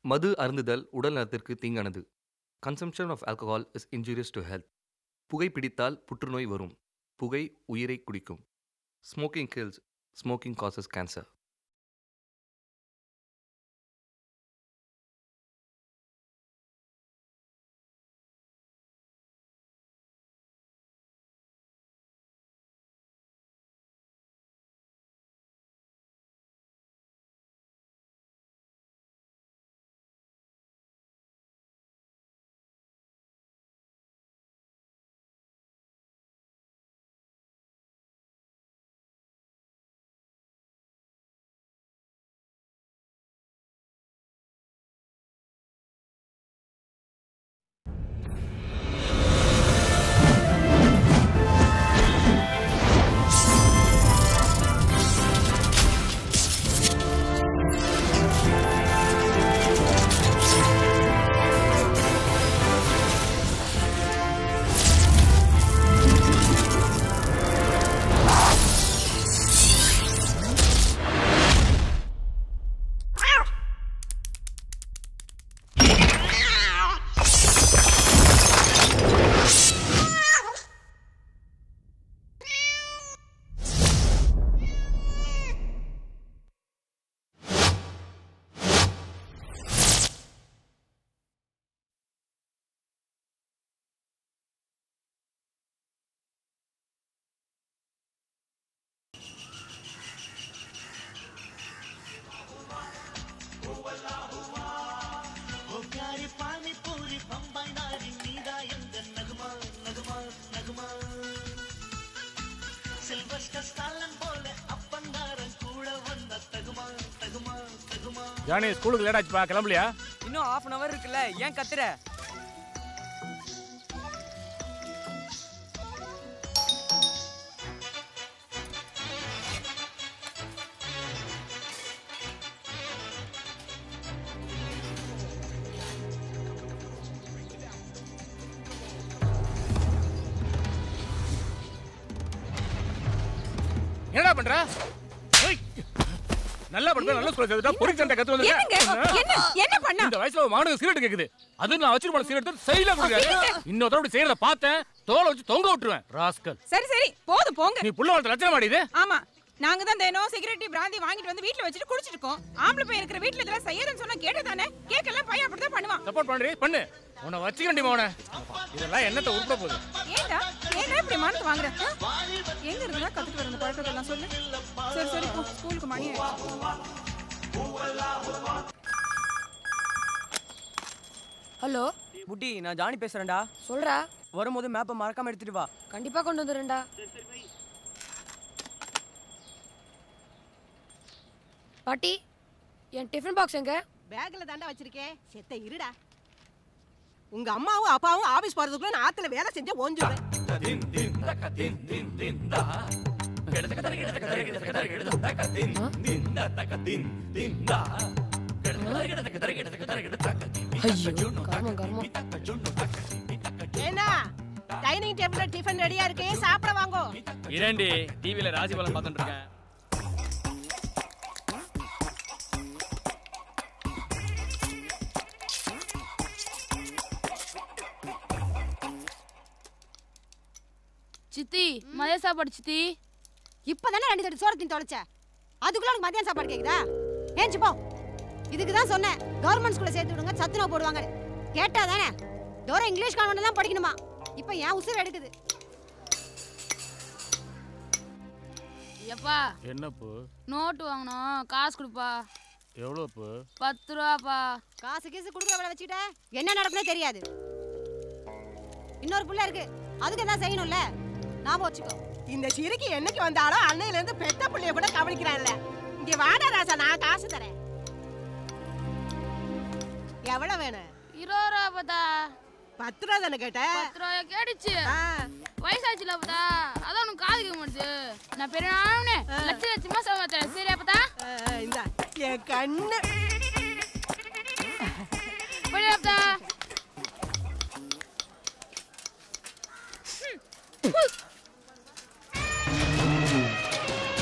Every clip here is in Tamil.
மது அருந்துதல் உடல் நலத்திற்கு தீங்கானது consumption of alcohol is injurious to health புகைப்பிடித்தால் புற்றுநோய் வரும் புகை உயிரை குடிக்கும் smoking kills smoking causes cancer Johnny ஸ்கூலுக்கு லேட் ஆச்சுப்பா கிளம்பலையா இன்னும் half அன் அவர் இருக்குல்ல ஏன் கத்துற என்னடா பண்ற ஏய், நல்லா பண்ற நல்ல ஸ்கூல் சேர்த்துட்டா பொறி சண்டை கத்து என்னங்க வந்து என்ன என்ன பண்ணா இந்த வயசுல ஒரு மாணவன் சிகரெட் கேக்குது அது நான் வச்சிருப்பேன் சிகரெட் சைடுல கொடுங்க இன்னொரு அப்படி செய்யறத பார்த்தேன் தோலை வச்சு தொங்க விட்டுருவேன் ராஸ்கல் சரி சரி போதும் போங்க நீ புள்ள வளர்த்த லட்சணம் மாடிது ஆமா நாங்க தான் தினம் சிகரெட்டி பிராந்தி வாங்கிட்டு வந்து வீட்ல வச்சுட்டு குடிச்சிட்டு இருக்கோம் ஆம்பளை பையன் இருக்கிற வீட்ல இதெல்லாம் செய்யறதுன்னு சொன்னா கேட்டதானே கேட்கலாம் பையன் அப்படிதான் பண்ணுவான் சப்போர்ட் பண்றீ பண்ணு உன்னை வச்சுக்கண்டி மோன இதெல்லாம் என்னத்த உருப்பட போகுது ஏண்டா ஏண்டா இப்படி மானத்தை வாங்குற ஆ? எங்க இருந்தா கத்துட்டு வர இந்த பழக்கத்தெல்லாம் சொல்லு சரி சரி போ ஸ்கூலுக்கு மணி ஆயிடுச்சு. ஹலோ புட்டி நான் ஜானி பேசுறேன்டா சொல்றா வரும்போது மேப்பை மறக்காம எடுத்துட்டு வா கண்டிப்பா கொண்டு வந்துடுறேன்டா பாட்டி என் டிஃபன் பாக்ஸ் எங்க பேக்ல தாண்டா வச்சிருக்கேன் செத்த இருடா உங்க அம்மாவும் அப்பாவும் ஆபீஸ் போறதுக்குள்ள நான் ஆத்துல வேலை செஞ்சு ஓஞ்சுவேன் ஐயோ கர்மம் கர்மம் ஏன்னா டைனிங் டேபிள்ல டிஃபன் ரெடியா இருக்கு சாப்பிட வாங்கோ இரண்டி டிவில ராசி பலன் பார்த்துட்டு இருக்கேன் சித்தி மதிய சாப்பாடு சித்தி இப்பதானே ரெண்டு தட்டு சோறு தின்னு தொலைச்ச அதுக்குள்ள உனக்கு மதியம் சாப்பாடு கேக்குதா ஏஞ்சி போ இதுக்கு தான் சொன்னேன் கவர்மெண்ட் ஸ்கூல்ல சேர்த்து விடுங்க சத்துணவு போடுவாங்க கேட்டா தானே தூரம் இங்கிலீஷ் கான்வென்ட் தான் படிக்கணுமா இப்போ ஏன் உசுர் எடுக்குது எப்பா என்னப்பு நோட்டு வாங்கணும் காசு கொடுப்பா எவ்வளோப்பு பத்து ரூபாப்பா காசு கீசு கொடுக்குற வேலை வச்சுக்கிட்ட என்ன நடக்குனே தெரியாது இன்னொரு புள்ள இருக்கு அதுக்கு என்ன செய்யணும்ல ஞாபகம் வச்சுக்கோ இந்த சிறுக்கி என்னைக்கு வந்தாலும் அன்னையில இருந்து பெத்த புள்ளைய கூட கவனிக்கிறான்ல இங்க வாடா ராசா நான் காசு தரேன் எவ்வளவு வேணும் இருபது ரூபா பார்த்தா பத்து ரூபா தானே கேட்ட பத்து ரூபாய் கேட்டுச்சு ஆ, வயசாச்சுல பார்த்தா அதான் உனக்கு காது கேட்க மாட்டுச்சு நான் பெரிய நானே லட்ச லட்சமா சமாத்தேன் சரியா பார்த்தா ஆ, ஆ, இந்தா என் கண்ணு போய் பார்த்தா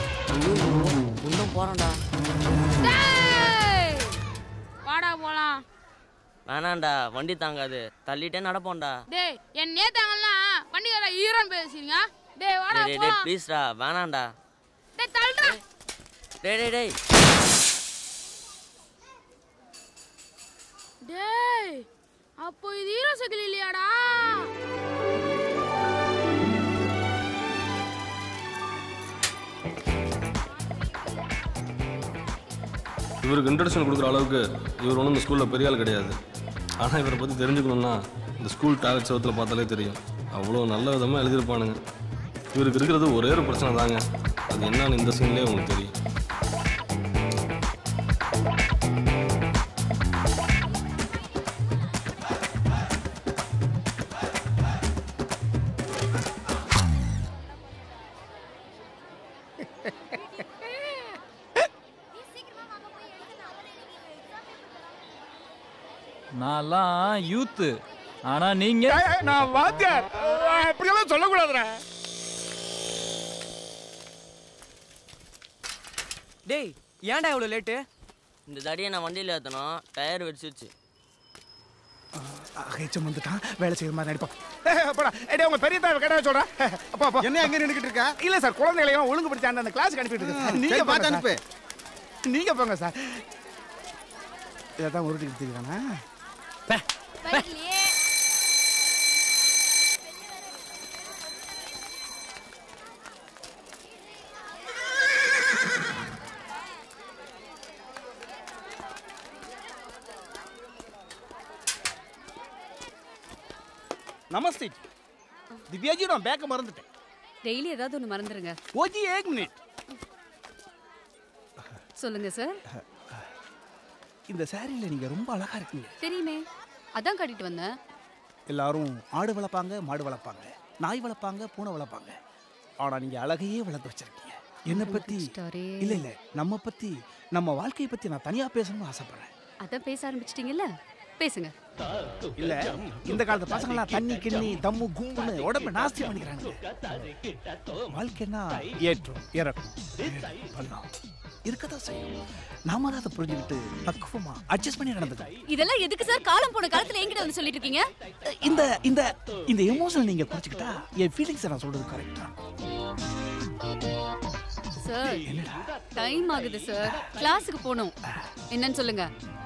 இன்னும் போறேன்டா டேய்! வாடா போலாம் வேணாண்டா வண்டி தாங்காது தள்ளிட்டே நடப்போம்டா டேய் என் நேத்தாங்கலாம் வண்டிக்கார ஈரன் பேசுறீங்க டேய் வாடா டேய் டேய் போலாம் ப்ளீஸ்டா வேணாண்டா டேய் தள்ளுடா டேய் டேய் டேய் டேய் அப்போ இது ஹீரோ சைக்கிள் இல்லையாடா இவருக்கு இன்ட்ரடக்ஷன் கொடுக்குற அளவுக்கு இவர் ஒன்றும் இந்த ஸ்கூலில் பெரிய ஆள் கிடையாது ஆனால் இவரை பற்றி தெரிஞ்சுக்கணுன்னா இந்த ஸ்கூல் டாய்லெட் செவத்தில் பார்த்தாலே தெரியும் அவ்வளோ நல்ல விதமாக எழுதியிருப்பானுங்க இவருக்கு இருக்கிறது ஒரே ஒரு பிரச்சனை தாங்க அது என்னன்னு இந்த சீன்லேயே உங்களுக்கு தெரியும் நான்லாம் யூத்து ஆனா நீங்க நான் வாத்தியார் அப்படியெல்லாம் சொல்லக்கூடாதுடா டேய் ஏன்டா இவ்வளோ லேட்டு இந்த தடியை நான் வண்டியில் ஏற்றணும் டயர் வெடிச்சிருச்சு ஹெச்எம் வந்துட்டான் வேலை செய்யற மாதிரி நடிப்பான் போடா ஏடே உங்க பெரிய தாய் கடை சொல்றா அப்பா அப்பா என்ன அங்க நின்னுக்கிட்டு இருக்கா இல்ல சார் குழந்தைகளை எல்லாம் ஒழுங்கு படிச்சு அந்த கிளாஸ்க்கு அனுப்பிட்டு இருக்கு நீங்க பார்த்து அனுப்பு நீங்க போங்க சார் இதான் உருட்டிக்கிட்டு இருக்கானா நமஸ்தே திவ்யாஜி நான் பேக்க மறந்துட்டேன் டெய்லி ஏதாவது ஒன்று மறந்துடுங்க ஓஜி ஏக் மினிட் சொல்லுங்க சார் இந்த சாரியில் நீங்க ரொம்ப அழகா இருக்கீங்க தெரியுமே அதான் காட்டிட்டு வந்தேன் எல்லாரும் ஆடு வளர்ப்பாங்க மாடு வளர்ப்பாங்க நாய் வளர்ப்பாங்க பூனை வளர்ப்பாங்க ஆனா நீங்க அழகையே வளர்த்து வச்சிருக்கீங்க என்னை பத்தி இல்ல இல்ல நம்ம பத்தி நம்ம வாழ்க்கையை பத்தி நான் தனியா பேசணும்னு ஆசைப்படுறேன் அதான் பேச ஆரம்பிச்சிட்டீங்கல்ல பேசுங்க இல்ல இந்த காலத்து பசங்களாம் தண்ணி கிண்ணி தம்மு கும்புன்னு உடம்பு நாஸ்தி பண்ணிக்கிறாங்க வாழ்க்கைன்னா ஏற்றம் இறக்கும் ஏற்றம், பள்ளம் இருக்கதான் செய்யும் நாம தான் அதை புரிஞ்சுக்கிட்டு பக்குவமா அட்ஜஸ்ட் பண்ணி நடந்துக்கணும் இதெல்லாம் எதுக்கு சார் காலம் போன காலத்துல என்கிட்ட வந்து சொல்லிட்டு இருக்கீங்க இந்த இந்த இந்த எமோஷனல் நீங்க குறைச்சிக்கிட்டா என் ஃபீலிங்ஸ் நான் சொல்றது கரெக்டா சார் டைம் ஆகுது சார் கிளாஸுக்கு போகணும் என்னன்னு சொல்லுங்க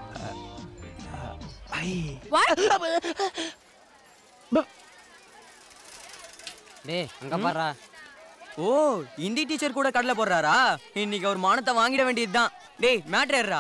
டேய் அங்க பாறா ஓ ஹிந்தி டீச்சர் கூட கடலை போடுறாரா இன்னைக்கு ஒரு மானத்தை வாங்கிட வேண்டியதுதான் டேய் மேட்ரு ஏறா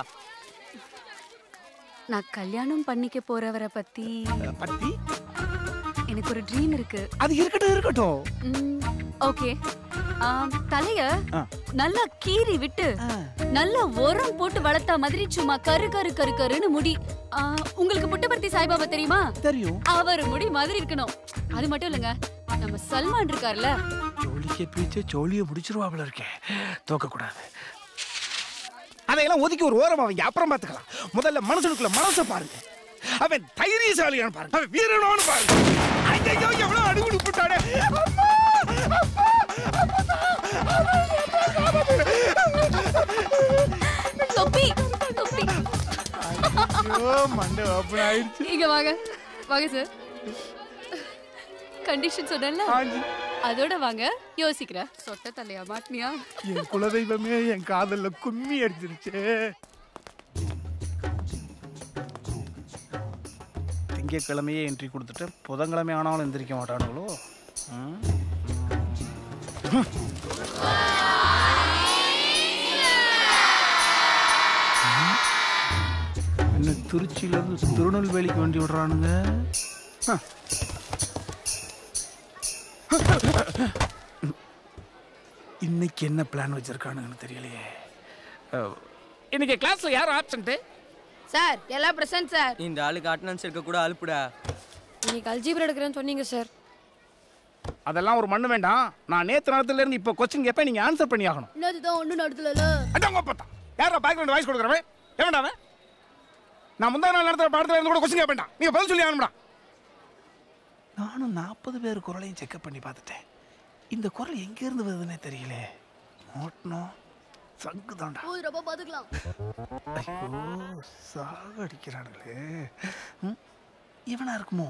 நான் கல்யாணம் பண்ணிக்க போறவரை பத்தி பத்தி எனக்கு ஒரு ட்ரீம் இருக்கு அது இருக்கட்டும் இருக்கட்டும் ஓகே தலைய நல்லா கீறி விட்டு நல்லா உரம் போட்டு வளர்த்தா மாதிரி சும்மா கரு கரு கரு கருன்னு முடி ஆ, உங்களுக்கு புட்டபர்த்தி சாய்பாபா தெரியுமா தெரியும் அவர் முடி மாதிரி இருக்கணும் அது மட்டும் இல்லைங்க நம்ம சல்மான் இருக்கார்ல ஜோலிக்க பீச்சு ஜோலியை முடிச்சிருவாப்புல இருக்கேன் தோக்க கூடாது அதையெல்லாம் ஒதுக்கி ஒரு ஓரம் அவங்க அப்புறம் பார்த்துக்கலாம் முதல்ல மனசுக்குள்ள மனசை பாருங்க அவன் தைரியசாலியான்னு பாருங்க அவன் வீரனான்னு பாருங்க ஐயோ எவ்வளவு அடிகுடி போட்டானே தொப்பி தொப்பி ஐயோ மண்டை ஓப்பன் ஆயிடுச்சு இங்க வாங்க வாங்க சார் கண்டிஷன் சொன்னேன்ல அதோட வாங்க யோசிக்கிறேன் சொட்ட தலையா மாட்டினியா என் குலதெய்வமே என் காதல்ல கும்மி அடிச்சிருச்சு திங்கக்கிழமையே என்ட்ரி கொடுத்துட்டு புதன்கிழமை ஆனாலும் எந்திரிக்க மாட்டானுங்களோ ம்? என்ன திருச்சியில இருந்து திருநெல்வேலிக்கு வண்டி விடுறானுங்க ஹ. இன்னைக்கு என்ன பிளான் வச்சிருக்கானுங்கன்னு தெரியலையே அஹ், இன்னைக்கு கிளாஸ்ல யார் ஆப்சென்ட் சார் எல்லாம் பிரசன்ட் சார் இந்த ஆளுக்கு அட்டனன்ஸ் இருக்க கூட அழுப்புடா இன்னைக்கு அல்ஜீப்ரா எடுக்கிறேன்னு சொன்னீங்க சார் அதெல்லாம் ஒரு மண்ணு வேண்டாம் நான் நேத்து நேரத்துல இருந்து இப்போ கொஸ்டின் கேட்பேன் நீங்க ஆன்சர் பண்ணி ஆகணும் என்னதுதான் ஒன்றும் நடத்தல அதான் பார்த்தா யாரா பேக்ரவுண்ட் வாய்ஸ் கொடுக்குறவன் எவன்டா அவன் நான் முந்தா நாள் நடத்துற பாடத்துல இருந்து கூட கொஸ்டின் கேட்பேன்டா நீங்க பதில் சொல்லி ஆகணும்டா நானும் நாற்பது பேர் குரலையும் செக்அப் பண்ணி பார்த்துட்டேன் இந்த குரல் எங்க இருந்து வருதுன்னே தெரியல மோட்டணும் சங்கு தாண்டா ஊதுறப்ப பாத்துக்கலாம் ஐயோ சாகடிக்கிறானுங்களே ம், இவனா இருக்குமோ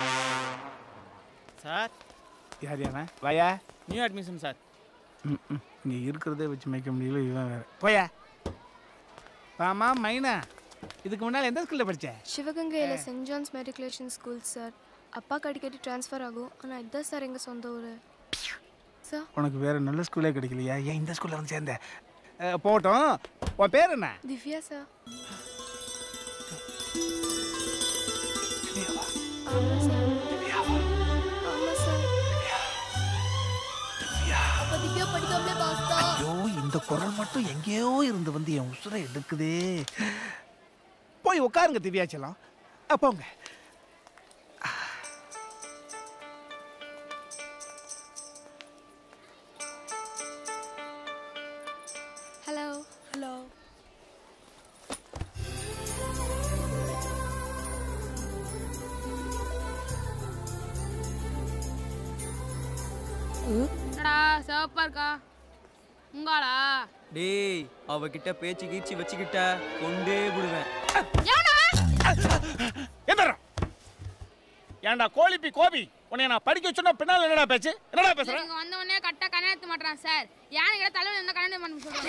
சார் யார் யாவன் வாயா நியூ அட்மிஷன் சார் ம் ம் இங்கே இருக்கிறதே வச்சு மேய்க்க முடியல இவன் வேற போயா ஆமா மைனா இதுக்கு முன்னால் எந்த ஸ்கூலில் படிச்ச சிவகங்கையில் saint John's matriculation school sir அப்பாக்கு அடிக்கடி ட்ரான்ஸ்ஃபர் ஆகும் ஆனால் இதுதான் சார் எங்கள் சொந்த ஊர் சார் உனக்கு வேற நல்ல ஸ்கூலே கிடைக்கலையா ஏன் இந்த ஸ்கூலில் வந்து சேர்ந்த அஹ், போகட்டும் உன் பேர் என்ன திவ்யா சார் ஆமாம் சார் அப்போ திவ்யா படிக்காமலே பாஸ் தான் ஐயோ இந்த குரல் மட்டும் எங்கேயோ இருந்து வந்து என் உசுரை எடுக்குதே போய் உட்காருங்க திவ்யாச்சலம் அஹ், போங்க ஹலோ ஹலோ என்னடா சிவப்பா இருக்கா உங்காளா டேய் அவகிட்ட பேச்சு கீச்சு வச்சுக்கிட்ட கொண்டே விடுவேன் எந்திரா ஏன்டா கோழிப்பி கோபி உன்னை நான் படிக்க வச்சோன்னா பின்னால் என்னடா பேச்சு என்னடா பேசுற இங்க வந்த உடனே கரெக்டா கண்ண எடுத்து மாட்டான் சார் யானை கிட்ட தலைவன் இருந்தா கண்ண பண்ண சொல்றாங்க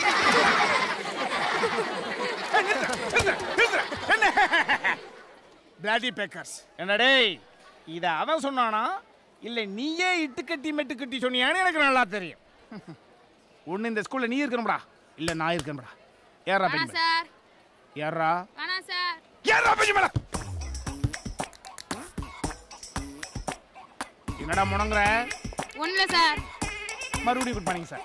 பிளாடி பேக்கர்ஸ் என்னடேய் இத அவன் சொன்னானா இல்ல நீயே இட்டு கட்டி மெட்டு கட்டி சொன்னியான்னு எனக்கு நல்லா தெரியும் ஒண்ணு இந்த ஸ்கூல்ல நீ இருக்கணும்டா இல்ல நான் இருக்கணும்டா ஏறா வேணாம் பெஞ்சு சார் ஏறா வேணாம் சார் ஏறா பெஞ்சு மேல என்னடா முணங்குற ஒண்ணுல சார் மறுபடியும் குட் மார்னிங் சார்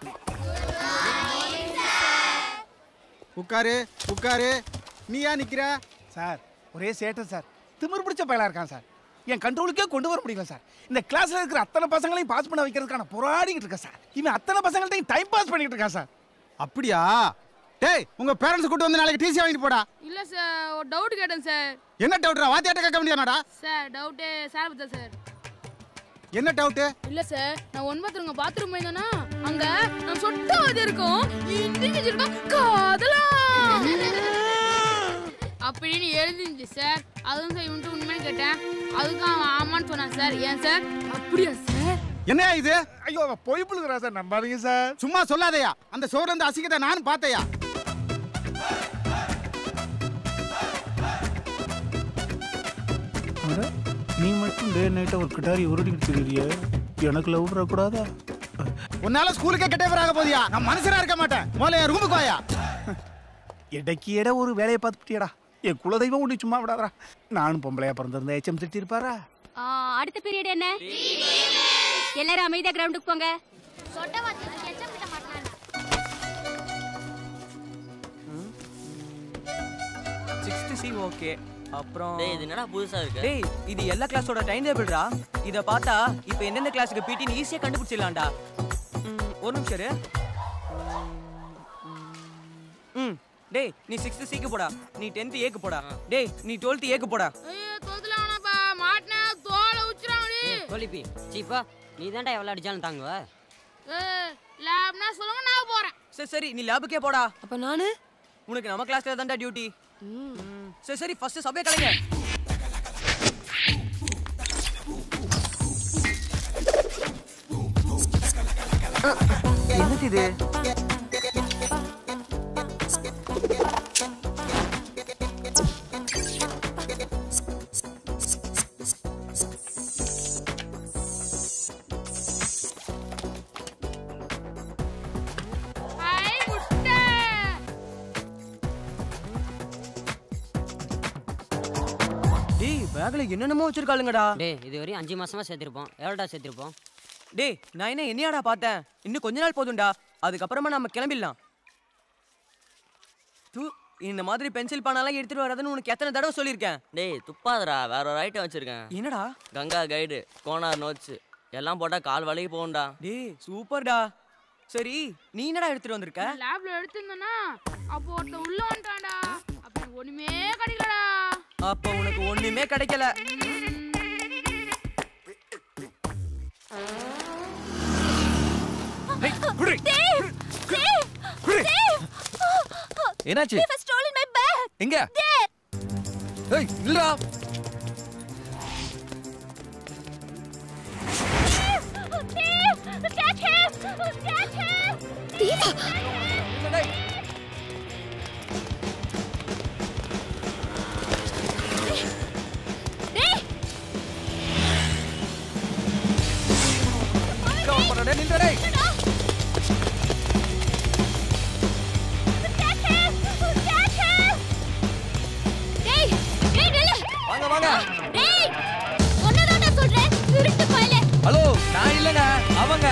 உட்காரு உட்காரு நீ ஏன் நிக்கிற சார் ஒரே சேட்டம் சார் திமிர் பிடிச்ச பயலா இருக்கான் சார் என் கண்ட்ரோலுக்கே கொண்டு வர முடியல சார் இந்த கிளாஸ்ல இருக்கிற அத்தனை பசங்களையும் பாஸ் பண்ண வைக்கிறதுக்கான போராடிக்கிட்டு இருக்கேன் சார் இவன் அத்தனை பசங்கள்ட்டையும் டைம் பாஸ் பண்ணிக்கிட்டு இருக்கான் சார் அப்படியா டேய் உங்க பேரண்ட்ஸ் கூட்டு வந்து நாளைக்கு டிசி வாங்கிட்டு போடா இல்ல சார் ஒரு டவுட் கேட்டேன் சார் என்ன டவுட்ரா வாத்தியாட்ட கேட்க முடியாதாடா சார் டவுட்டு சார் பத்தா சார் என்ன டவுட்டு இல்ல சார் நான் ஒன்பது பாத்ரூம் போயிருந்தேன்னா அங்க நம்ம சொட்ட அது இருக்கும் இண்டிவிஜுவல் இருக்கும் காதலாம் அப்படின்னு எழுதிருந்துச்சு சார் அதுவும் சார் இவன்ட்டு உண்மைன்னு கேட்டேன் அதுக்கு அவன் ஆமான்னு சொன்னான் சார் ஏன் சார் அப்படியா சார் என்ன இது ஐயோ அவன் பொய் புழுகிறா சார் நம்பாதீங்க சார் சும்மா சொல்லாதயா அந்த சோறு இருந்து அசிக்கத்தை நானும் பார்த்தயா அட, நீ மட்டும் டே நைட்டா ஒரு கிட்டாரி உருட்டிக்கிட்டு தெரியுறிய எனக்கு லவ் வரக்கூடாதா உன்னால ஸ்கூலுக்கே கெட்டவராக போதியா நான் மனுஷனா இருக்க மாட்டேன் முதல்ல என் ரூமுக்கு வாயா இடைக்கு இட ஒரு வேலையை பார்த்துட்டியடா என் குலதெய்வம் உன்னை சும்மா விடாதடா நானும் பொம்பளையா பிறந்திருந்தா எச்சம் திட்டிருப்பாரா ஆ, அடுத்த பீரியட் என்ன எல்லாரும் அமைதியா கிரவுண்டுக்கு போங்க சொட்ட வாத்தி கெச்சப் கிட்ட மாட்டான் சிக்ஸ்த் சி ஓகே அப்புறம் டேய் இது என்னடா புதுசா இருக்கு டேய் இது எல்லா கிளாஸோட டைம் டேபிள்ரா இத பார்த்தா இப்போ எந்தெந்த கிளாஸுக்கு பிடின்னு ஈஸியா கண்டுபிடிச்சிடலாம்டா ம், ஒரு நிமிஷம் இரு. ம் டேய் நீ சிக்ஸ்த் சிக்கு போடா நீ டென்த் ஏக்கு போடா டேய் நீ டுவெல்த் ஏக்கு போடா ஐயோ தொதுல அவனப்பா மாட்டினா தோலை உச்சிரான் கோழிப்பி சீப்பா நீ தான்டா எவ்வளோ அடிச்சாலும் தாங்குவ லேப்னா சொல்லுங்க நான் போறேன் சரி சரி நீ லேபுக்கே போடா அப்ப நானு உனக்கு நம்ம கிளாஸ்ல தான்டா டியூட்டி சரி சரி ஃபர்ஸ்ட் சபையை கலைங்க என்னது இது ஐ முட்டை டேய் பேக்ல என்னென்னமோ வச்சிருக்காளுங்கடா டேய் இது வரையும் அஞ்சு மாசமா சேர்த்திருப்போம் எவ்வளோடா சேர்த்திருப்போம் டேய் நான் என்ன என்னையாடா பார்த்தேன் இன்னும் கொஞ்ச நாள் போதும்டா அதுக்கப்புறமா நம்ம கிளம்பிடலாம் தூ இந்த மாதிரி பென்சில் பானாலாம் எடுத்துட்டு வராதுன்னு உனக்கு எத்தனை தடவை சொல்லியிருக்கேன் டேய் துப்பாதடா வேற ஒரு ஐட்டம் வச்சிருக்கேன் என்னடா கங்கா கைடு கோனார் நோட்ஸ் எல்லாம் போட்டா கால் வலிக்கு போகும்டா டேய் சூப்பர்டா சரி நீ என்னடா எடுத்துட்டு வந்திருக்க லேப்ல எடுத்திருந்தேன்னா அப்போ ஒருத்தன் உள்ள வந்துட்டான்டா அப்ப எனக்கு ஒண்ணுமே கிடைக்கலடா அப்ப உனக்கு ஒண்ணுமே கிடைக்கல குடி டேய், டேய், டேய், என்னாச்சு Thief has stolen my bag. எங்க There. ஏய் இல்லடா Thief! Catch him! Catch him! Thief! டேய் கவர் பண்ணடா நில்லுடா டேய் Catch him! Catch him! டேய் டேய் நில்லு வாங்க வாங்க டேய் ஒன்னதான்டா சொல்றேன் திருட்டு பயலே ஹலோ நான் இல்லங்க அவங்க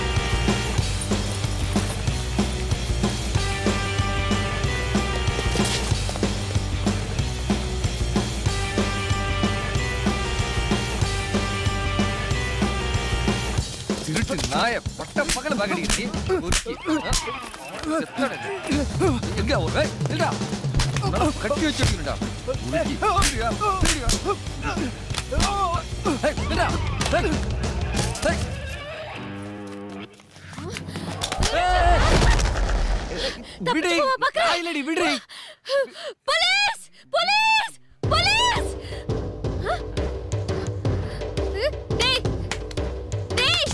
திருட்டு நாய பட்ட பகல பகடிக்கிறீ எங்க ஒரு ஏய், இல்லடா நல்லா கட்டி வச்சிருக்கீங்கடா உருக்கி. சரியா? சரியா? ஏய், இல்லடா. ஏய். ஏய். விடு தப்பிச்சுக்கோமா, பார்க்கறேன். நான் இல்லடி விடு போலீஸ் போலீஸ் போலீஸ் ஆ? டேய் டேய்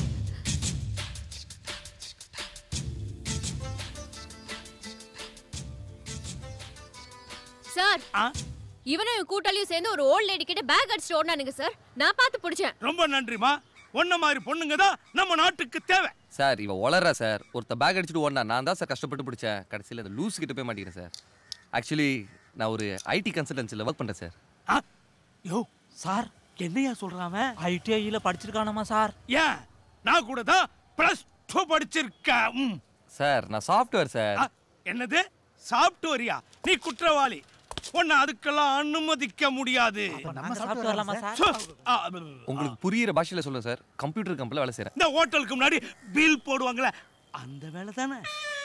சார் இவனும் இவன் கூட்டாளியும் சேர்ந்து ஒரு ஓல்ட் லேடி கிட்ட பேக் அடிச்சுட்டு ஓடினானுங்க சார் நான் பார்த்து பிடிச்சேன் ரொம்ப நன்றிமா உன்ன மாதிரி பொண்ணுங்க தான் நம்ம நாட்டுக்கு தேவை சார் இவ வளர்றா சார் ஒருத்த பேக் அடிச்சுட்டு ஓடினா நான் தான் சார் கஷ்டப்பட்டு பிடிச்சேன் கடைசியில் அந்த லூஸ் கிட்ட போய் மாட்டேங்கிறேன் சார் ஆக்சுவலி நான் ஒரு ஐடி கன்சல்டன்சியில் ஒர்க் பண்ணுறேன் சார் யோ சார் என்னையா சொல்றான் ஐடிஐல படிச்சிருக்கானாமா சார் ஏன் நான் கூட தான் பிளஸ் டூ படிச்சிருக்கேன் ம். சார் நான் சாஃப்ட்வேர் சார் ஆ, என்னது சாப்பிட்டு நீ குற்றவாளி உன்னை அதுக்கெல்லாம் அனுமதிக்க முடியாது நாங்க சாப்பிட்டு வரலாமா சார்? சு, ஆ, உங்களுக்கு புரியிற பாஷையில் சொல்லுங்க சார் கம்ப்யூட்டர் கம்பெனியில் வேலை செய்கிறேன் இந்த ஹோட்டலுக்கு முன்னாடி பில் போடுவாங்களே அந்த வேலை தானே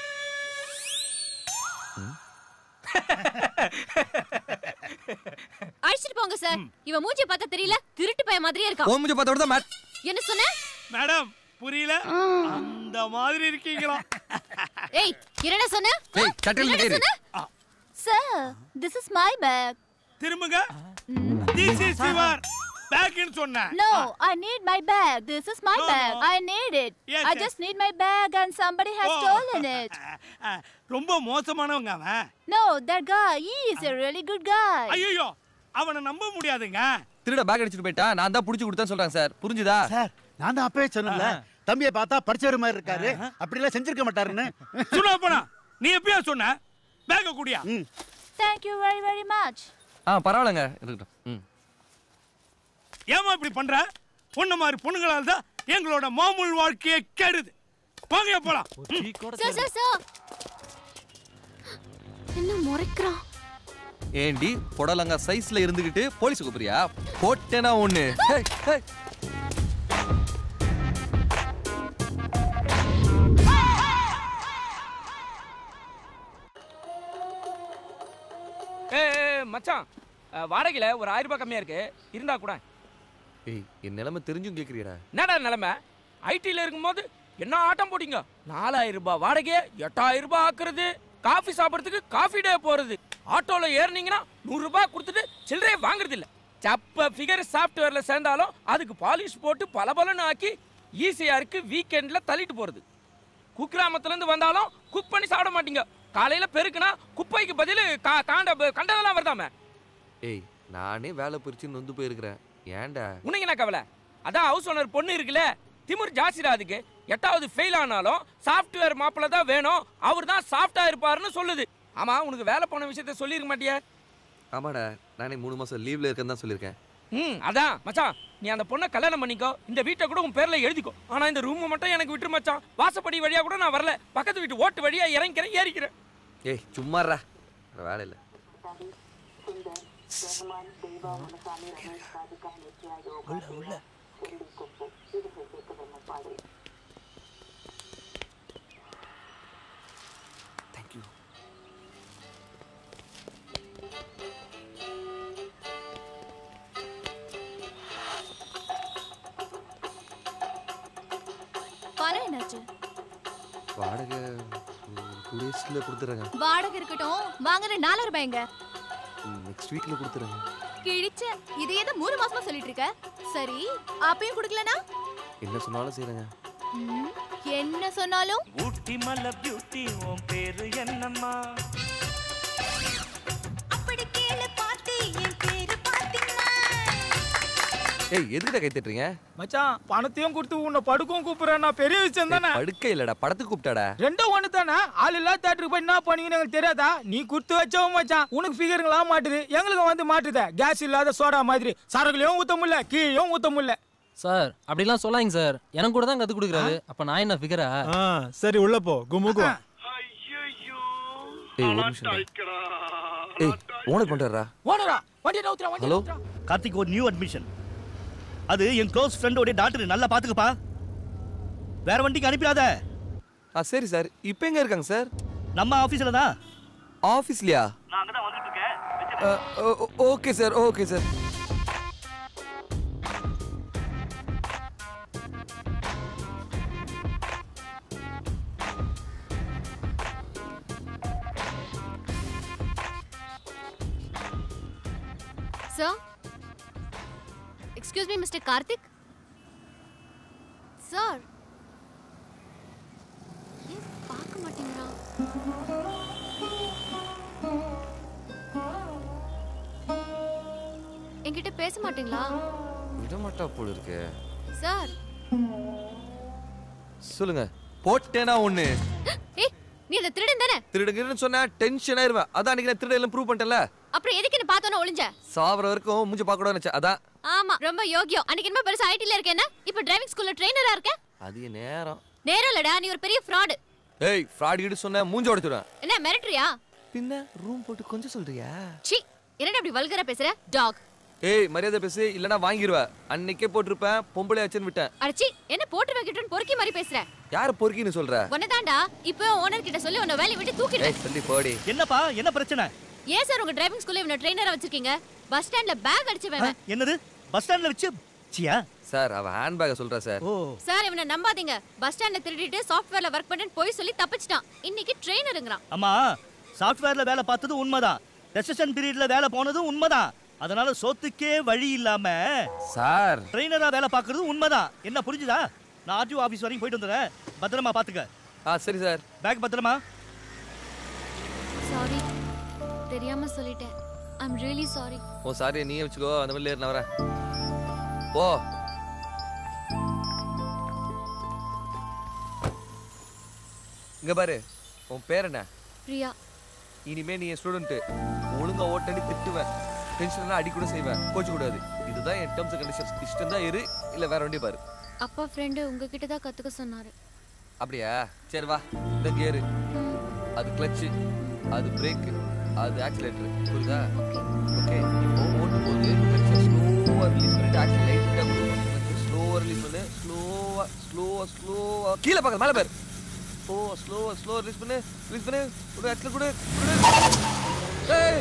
அடிச்சிட்டு போங்க சார் இவன் மூஞ்சி பார்த்தா தெரியல திருட்டு பையன் மாதிரியே இருக்கான் ஓ மூஞ்சி பார்த்தா தான் மேட் என்ன சொன்ன மேடம் புரியல அந்த மாதிரி இருக்கீங்களா ஏய் என்னடா சொன்ன ஏய் சட்டையில் என்னடா கேரு சொன்ன sir this is my bag திரும்புங்க திஸ் இஸ் யுவர் பேக்னு சொன்னேன் No, I need my bag. This is my No, bag. no. I need it. Yes, I yes. just need my bag and somebody has Oh. stolen it. ஆ, ரொம்ப மோசமானவங்க அவன் No, that guy, he is a really good guy. ஐயோ அவனை நம்ப முடியாதுங்க திருட பேக் அடிச்சுட்டு போயிட்டா நான் தான் பிடிச்சி கொடுத்தேன்னு சொல்றாங்க சார் புரிஞ்சுதா சார் நான் தான் அப்பவே சொன்னேன்ல தம்பியை பார்த்தா படிச்சவர் மாதிரி இருக்காரு அப்படிலாம் செஞ்சிருக்க மாட்டாருன்னு சுனா போனா நீ எப்பயா சொன்ன பேக்க குடியா Thank you very, very much. ஆ பரவாயில்லைங்க இருக்கட்டும் ம் ஏமா இப்படி பண்ற பொண்ணு மாதிரி பொண்ணுங்களால தான் எங்களோட மாமூல் வாழ்க்கையை கெடுது வாங்க போலாம் ம். Sir, sir, sir. என்ன முறைக்கிறான் ஏண்டி புடலங்கா சைஸ்ல இருந்துகிட்டு போலீஸ் கூப்பிடுறியா போட்டேனா ஒண்ணு ஹேய், ஹேய். ஏய் ஏய், மச்சான் அஹ், வாடகையில ஒரு ஆயிரம் ரூபாய் கம்மியா இருக்கு இருந்தா கூட ஏய் என் நிலைமை தெரிஞ்சும் கேக்குறியடா என்னடா நிலைமை ஐடில இருக்கும்போது என்ன ஆட்டம் போட்டீங்க நாலாயிரம் ரூபாய் வாடகை எட்டாயிரம் ரூபாய் ஆக்குறது காஃபி சாப்பிட்றதுக்கு காஃபி டே போறது ஆட்டோல ஏறினீங்கன்னா நூறு ரூபாய் கொடுத்துட்டு சில்லறையே வாங்குறது இல்ல சப்ப ஃபிகர் சாஃப்ட்வேர்ல சேர்ந்தாலும் அதுக்கு பாலிஷ் போட்டு பளபளன்னு ஆக்கி ஈஸியா இருக்கு வீக்கெண்ட்ல தள்ளிட்டு போறது குக்கிராமத்துல இருந்து வந்தாலும் குக் பண்ணி சாப்பிட மாட்டீங்க காலையில பெருக்குனா குப்பைக்கு பதில் கா- காண்ட கண்டதெல்லாம் வருதாமே ஏய் நானே வேலை பிரிச்சு நொந்து போயிருக்கிறேன் ஏன்டா உனக்கு என்ன கவலை அதான் ஹவுஸ் ஓனர் பொண்ணு இருக்குல்ல திமிர் ஜாஸ்திடா அதுக்கு எட்டாவது ஃபெயில் ஆனாலும் சாஃப்ட்வேர் மாப்பிள்ள தான் வேணும் அவர் தான் சாஃப்டா இருப்பாருன்னு சொல்லுது ஆமா உனக்கு வேலை போன விஷயத்த சொல்லிருக்க மாட்டியா ஆமாடா நானே மூணு மாசம் லீவ்ல இருக்கேன்னு தான் சொல்லியிருக்கேன் ம் அதான் மச்சான் நீ அந்த பொண்ணை கல்யாணம் பண்ணிக்கோ இந்த வீட்டை கூட உன் பேர்ல எழுதிக்கோ ஆனா இந்த ரூம் மட்டும் எனக்கு விட்டுரு மச்சான் வாசப்படி வழியா கூட நான் வரல பக்கத்து வீட்டு ஓட்டு வழியா இறங்கிக்கிறேன் ஏறிக்கிறேன் ஏய் சும்மாறா வேற வேலை இல்லை பணம் என்னாச்சு வாடகை டூ டேஸில் கொடுத்துட்றேங்க வாடகை இருக்கட்டும் வாங்குற நாலாயிரம் ரூபாய்ங்க நெக்ஸ்ட் வீக்கில் கொடுத்துட்றேங்க கிழிச்ச இது எதை மூணு மாசமா சொல்லிட்டு இருக்க சரி அப்பயும் கொடுக்கலனா என்ன சொன்னாலும் செய்கிறேங்க ம், என்ன சொன்னாலும் ஊட்டி மலை பியூட்டி உன் பேரு என்னம்மா அப்படி கேளு பாட்டி என் பேரு பாத்தீங்கன்னா ஏய் எதுக்கிட்ட கை தட்டுறீங்க மச்சான் பணத்தையும் கொடுத்து உன்னை படுக்கவும் கூப்பிடுறேன் நான் பெரிய விஷயம் தானே படுக்கை இல்லடா படத்துக்கு கூப்பிட்டாடா ரெண்டும் ஒண்ணு தானே ஆள் இல்லா தேட்டருக்கு போய் என்ன பண்ணீங்கன்னு எங்களுக்கு தெரியாதா நீ கொடுத்து வச்சவன் மச்சான் உனக்கு ஃபிகருங்களா மாட்டுது எங்களுக்கு வந்து மாட்டுத கேஸ் இல்லாத சோடா மாதிரி சரகுலையும் ஊத்த முடியல கீழையும் ஊத்த முடியல சார் அப்படிலாம் சொல்லாங்க சார் எனக்கு கூட தான் கற்றுக் கொடுக்குறாரு அப்போ நான் என்ன ஃபிகரா சரி உள்ள போ குமுகு ஏய் ஒரு நிமிஷம் ஏய் ஓனர் பண்ணுறா ஓனரா வண்டியை நவுத்துறா வண்டியை ஹலோ கார்த்திக் ஒரு நியூ அட்மிஷன் அது என் க்ளோஸ் ஃப்ரெண்டோட டாக்டர் நல்லா பாத்துக்கப்பா வேற வண்டிக்கு அனுப்பிடாத ஆ சரி சார் இப்போ எங்கே இருக்காங்க சார் நம்ம ஆஃபீஸில் தான் ஆஃபீஸ்லையா நான் அங்கே தான் வந்துட்டு இருக்கேன் okay sir okay sir sir excuse me mister Karthik sir ஏன் பார்க்க மாட்டேங்கிறான் என்கிட்ட பேச மாட்டீங்களா விட மாட்டா போல இருக்கு சார் சொல்லுங்க போட்டேனா ஒண்ணு ஏய் நீ அந்த திருடன் தானே திருடுங்கன்னு சொன்னா டென்ஷன் ஆயிருவேன் அதான் அன்னைக்கு நான் திருட எல்லாம் ப்ரூவ் பண்ணிட்டேன்ல அப்புறம் எதுக்கு என்ன பார்த்தோன்னு ஒளிஞ்ச சாவர வரைக்கும் மூஞ்சி பார்க்க கூடாதுன்னு நினைச்சேன் அதான் ஆமா ரொம்ப யோகியம் அன்னைக்கு என்ன பெருசா ஐடில இருக்கேன்னா இப்போ டிரைவிங் ஸ்கூல்ல ட்ரெயினரா இருக்க அதிக நேரம் நேரம் இல்லடா நீ ஒரு பெரிய ஃப்ராடு ஏய் ஃப்ராட் கிட்ட சொன்ன மூஞ்சி உடைச்சுடுவேன் என்ன மிரட்டுறியா பின்ன ரூம் போட்டு கொஞ்சம் சொல்றியா சி என்னடா அப்படி வல்கரா பேசுற டாக் ஏய் மரியாதை பேசு இல்லனா வாங்கிடுவேன் அன்னைக்கே போட்டிருப்பேன் பொம்பளை ஆச்சுன்னு விட்டேன் அடச்சி என்ன போட்டு வைக்கிட்டு பொறுக்கி மாதிரி பேசுற யார பொறுக்கின்னு சொல்ற உன்னதாண்டா இப்போ ஓனர் கிட்ட சொல்லி உன்னை வேலையை விட்டு தூக்கிடுவேன் ஏய் சொல்லி போடி என்னப்பா என்ன பிரச்சனை ஏன் சார் உங்க டிரைவிங் ஸ்கூல்ல இவனை ட்ரெயினரா வச்சிருக்கீங்க பஸ் ஸ்டாண்ட்ல பேக் அடிச்சு வேவன் என்னது பஸ் ஸ்டாண்ட்ல வச்சு சியா சார் அவ ஹேண்ட் பேக்க சொல்றா சார் சார் இவனை நம்பாதீங்க பஸ் ஸ்டாண்ட்ல திருடிட்டு சாஃப்ட்வேர்ல ஒர்க் பண்ணேன்னு போய் சொல்லி தப்பிச்சிட்டான் இன்னைக்கு ட்ரெயினருங்கிறான் அம்மா சாஃப்ட்வேர்ல வேலை பார்த்தது உண்மைதான் ரெசன் பீரியட்ல வேலை போனதும் உண்மைதான் அதனால சொத்துக்கே வழி இல்லாம சார் ட்ரெயினரா வேலை பார்க்கறது உண்மைதான் என்ன புரிஞ்சுதா நான் ஆர்டிஓ ஆபீஸ் வரைக்கும் போயிட்டு வந்துடுறேன் பத்திரமா பாத்துக்க ஆ சரி சார் பேக் பத்திரமா சாரி தெரியாம சொல்லிட்டேன் I'm really sorry oh sorry நீயே வச்சுக்கோ அந்த மாதிரி நான் வரேன் ஓ இங்க பாரு உன் பேர் என்ன பிரியா இனிமே நீ என் ஸ்டூடெண்ட் ஒழுங்கா ஓட்டடி திட்டுவேன் டென்ஷன்லாம் அடி கூட செய்வேன் கோச்சு கூடாது இதுதான் என் டேர்ம்ஸ் கண்டிஷன்ஸ் இஷ்டம் தான் இரு இல்ல வேற வண்டி பாரு அப்பா ஃப்ரெண்டு உங்ககிட்ட தான் கத்துக்க சொன்னாரு அப்படியா சரி வா இந்த கியரு அது கிளச்சு அது பிரேக் அது ஆக்சிலேட்டர் புரியுதா ஓகே இப்போ ஓட்டும் போது கிளச்சை ஸ்லோவா ரிலீஸ் பண்ணிட்டு ஆக்சில் லைட்டா கொடுக்கணும் கிளச்சை ஸ்லோவா ரிலீஸ் பண்ணு ஸ்லோவா ஸ்லோவா ஸ்லோவா கீழே பார்க்க மேலே பேர் ஸ்லோவா ஸ்லோவா ஸ்லோவா ரிலீஸ் பண்ணு ரிலீஸ் பண்ணு கொடு ஆக்சில் கொடு கொடு ஏய்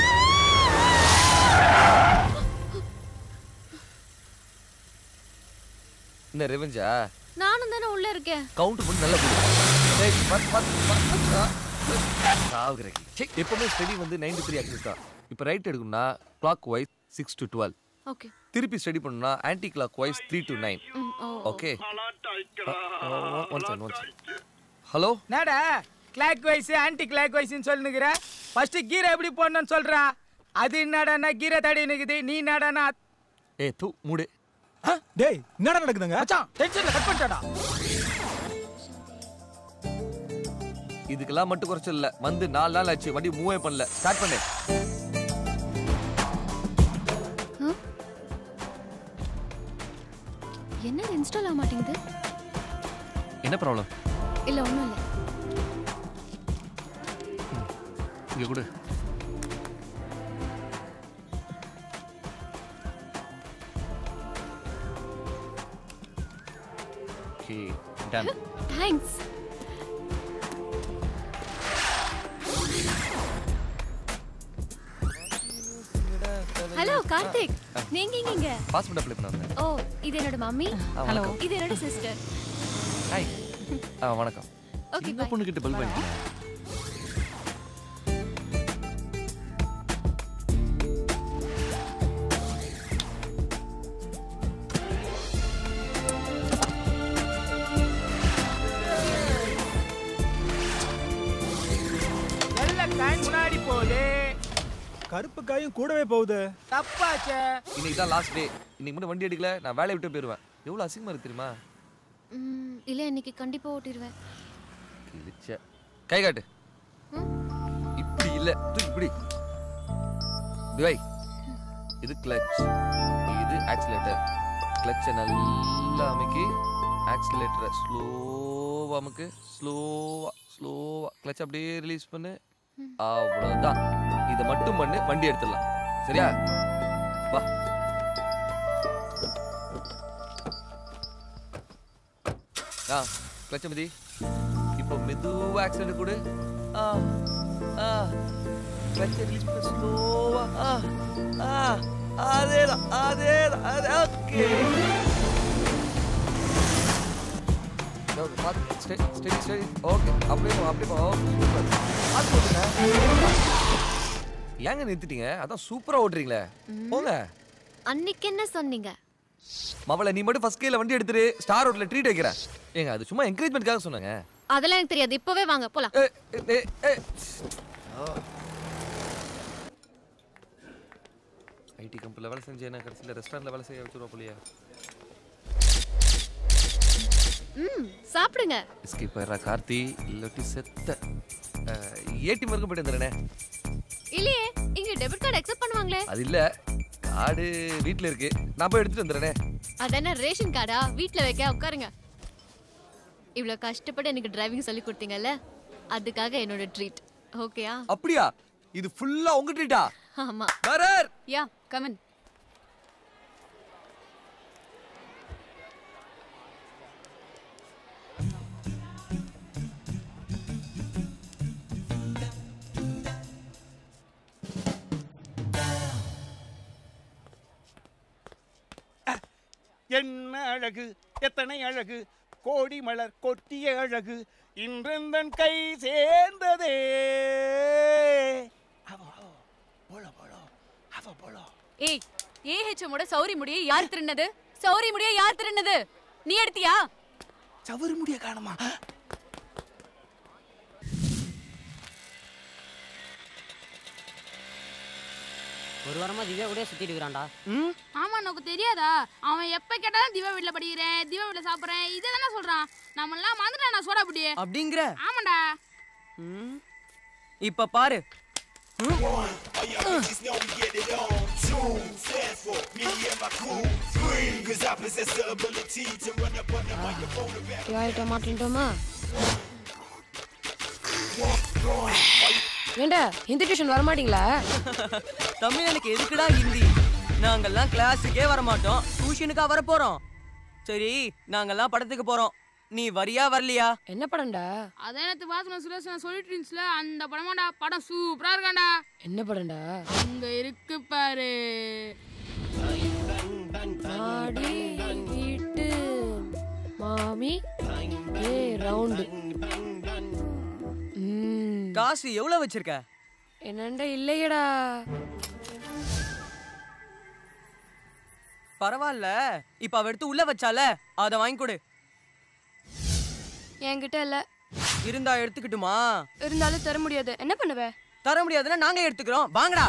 என்ன ரெவெஞ்சா நானும் தானே உள்ள இருக்கேன் கவுண்ட் பண்ணி நல்லா போடு ஏய் பத் பத் பத் சாவுகிறேன் சரி எப்பவுமே ஸ்டடி வந்து நைன்டி த்ரீ ஆக்சிஸ் தான் இப்போ ரைட் எடுக்கணும்னா clockwise six to twelve okay திருப்பி ஸ்டடி பண்ணணும்னா anticlockwise three to nine hmm, oh, okay one second one second hello என்னடா கிளாக் வைஸ் ஆன்டி கிளாக் வைஸ்னு சொல்லுங்கிற ஃபர்ஸ்ட் கீரை எப்படி போடணும்னு சொல்றா அது என்னடான்னா கீரை தடி நிக்குது நீ என்னடானா ஏ தூ மூடு டேய் என்னடா நடக்குதுங்க மச்சான் டென்ஷன்ல கட் பண்ணிட்டாடா இதுக்கெல்லாம் மட்டும் குறைச்சல் இல்ல வந்து நாலு நாள் ஆச்சு வண்டி மூவே பண்ணல ஸ்டார்ட் பண்ணு என்ன இன்ஸ்டால் ஆக மாட்டேங்குது என்ன ப்ராப்ளம் இல்ல ஒண்ணும் இல்ல இங்க கொடு okay done thanks hello Karthik நீங்க இங்க இங்க பாஸ்போர்ட் அப்ளை பண்ண வந்தேன் ஓ இது என்னோட மம்மி வணக்கம். இது என்னோட சிஸ்டர் ஹாய் ஆ வணக்கம் ஓகே சின்ன பொண்ணு கிட்ட பல் வாங்கி வெள்ளை காய் முன்னாடி போகுது கருப்பு காயும் கூடவே போகுது தப்பாச்சே இன்னைக்கு தான் லாஸ்ட் டே இன்னைக்கு மட்டும் வண்டி எடுக்கல நான் வேலையை விட்டு போயிடுவேன் எவ்வளோ அசிங்கமா இருக்கு தெரியுமா ம், இல்ல இன்னைக்கு கண்டிப்பா ஓட்டிடுவேன் கிழிச்ச கை காட்டு இப்படி இல்ல தூக்கி இப்படி துவை இது கிளச் இது ஆக்சிலேட்டர் கிளச்சை நல்லா அமைக்கி ஆக்சிலேட்டரை ஸ்லோவா அமுக்கு ஸ்லோவா ஸ்லோவா கிளச் அப்படியே ரிலீஸ் பண்ணு அவ்வளவுதான் இதை மட்டும் பண்ணு வண்டி எடுத்துடலாம் சரியா வா ஆ கிளச்ச மதி இப்போ மெதுவா ஆக்சிடென்ட் கொடு ஆ ஆ கிளச்ச ரிலீஸ் பண்ணு ஸ்லோவா ஆ ஆ அதேதான் அதேதான் அதே ஓகே ஸ்டெடி ஸ்டெடி ஓகே அப்படியே போ அப்படியே போ சூப்பர் பார்த்து ஓட்டுங்க ஏங்க நிறுத்திட்டீங்க அதான் சூப்பரா ஓட்டுறீங்களே போங்க அன்னைக்கு என்ன சொன்னீங்க மவள நீ மட்டும் ஃபர்ஸ்ட் கேல வண்டி எடுத்துரு ஸ்டார் ரோட்ல ட்ரீட் வைக்கிறேன் ஏங்க அது சும்மா என்கரேஜ்மெண்ட்காக சொன்னாங்க அதெல்லாம் எனக்கு தெரியாது இப்பவே வாங்க போலாம் ஐடி கம்பெனியில் வேலை செஞ்சு என்ன கடைசியில் ரெஸ்டாரண்ட்ல வேலை செய்ய வச்சுருவா போலியா ம் சாப்பிடுங்க எஸ்கேப் ஆயிடுறா கார்த்தி இல்லாட்டி செத்த ஏடிஎம் வரைக்கும் போயிட்டு வந்துடுறேனே இல்லையே இங்க டெபிட் கார்டு அக்செப்ட் பண்ணுவாங்களே அது இல்ல கார்டு வீட்ல இருக்கு நான் போய் எடுத்துட்டு வந்துடுறேனே அதென்ன ரேஷன் கார்டா வீட்ல வைக்க உட்காருங்க இவ்வளோ கஷ்டப்பட்டு எனக்கு டிரைவிங் சொல்லி கொடுத்தீங்கல்ல அதுக்காக என்னோட ட்ரீட் ஓகேயா அப்படியா இது ஃபுல்லா உங்க ட்ரீட்டா ஆமா பரர் யா கமன் என்ன அழகு எத்தனை அழகு கோடி மலர் கொட்டிய அழகு இன்றெந்தன் கை சேர்ந்ததே ஏய் ஏஹெச்எமோட சௌரி முடியை யார் திருநது சௌரி முடியை யார் திருநது நீ எடுத்தியா சவறு முடிய காணுமா ஒரு வாரமா திவ்யா கூட சுத்திட்டு இருக்கிறான்டா ஆமா உனக்கு தெரியாதா அவன் எப்ப கேட்டாலும் திவா வீட்ல படிக்கிறேன் திவா வீட்ல சாப்பிடுறேன் இதை தானே சொல்றான் நம்ம எல்லாம் மறந்துட்டா நான் சோடா புடி அப்படிங்கிற ஆமாடா இப்ப பாரு யார்கிட்ட மாட்டின்ட்டோமா ஏண்டா ஹிந்தி டியூஷன் வர மாட்டீங்களா தமிழ் எனக்கு எதுக்குடா ஹிந்தி நாங்கெல்லாம் கிளாஸுக்கே வர மாட்டோம் டியூஷனுக்கா வர போறோம் சரி நாங்கெல்லாம் படத்துக்கு போறோம் நீ வரியா வரலையா என்ன படம்டா அதே நேத்து பாத்துன சுரேஷ் நான் சொல்லிட்டு இருந்துச்சுல அந்த படமாடா படம் சூப்பரா இருக்காண்டா என்ன படம்டா அங்க இருக்கு பாரு மாடி வீட்டு மாமி ஏ ரவுண்டு காசு எவ்வளவு வச்சிருக்க என்னண்டா இல்லையடா பரவாயில்ல இப்ப அவ எடுத்து உள்ள வச்சால அத வாங்கி கொடு என்கிட்ட இல்ல இருந்தா எடுத்துக்கிட்டுமா இருந்தாலும் தர முடியாது என்ன பண்ணுவ தர முடியாதுன்னா நாங்க எடுத்துக்கிறோம் வாங்கடா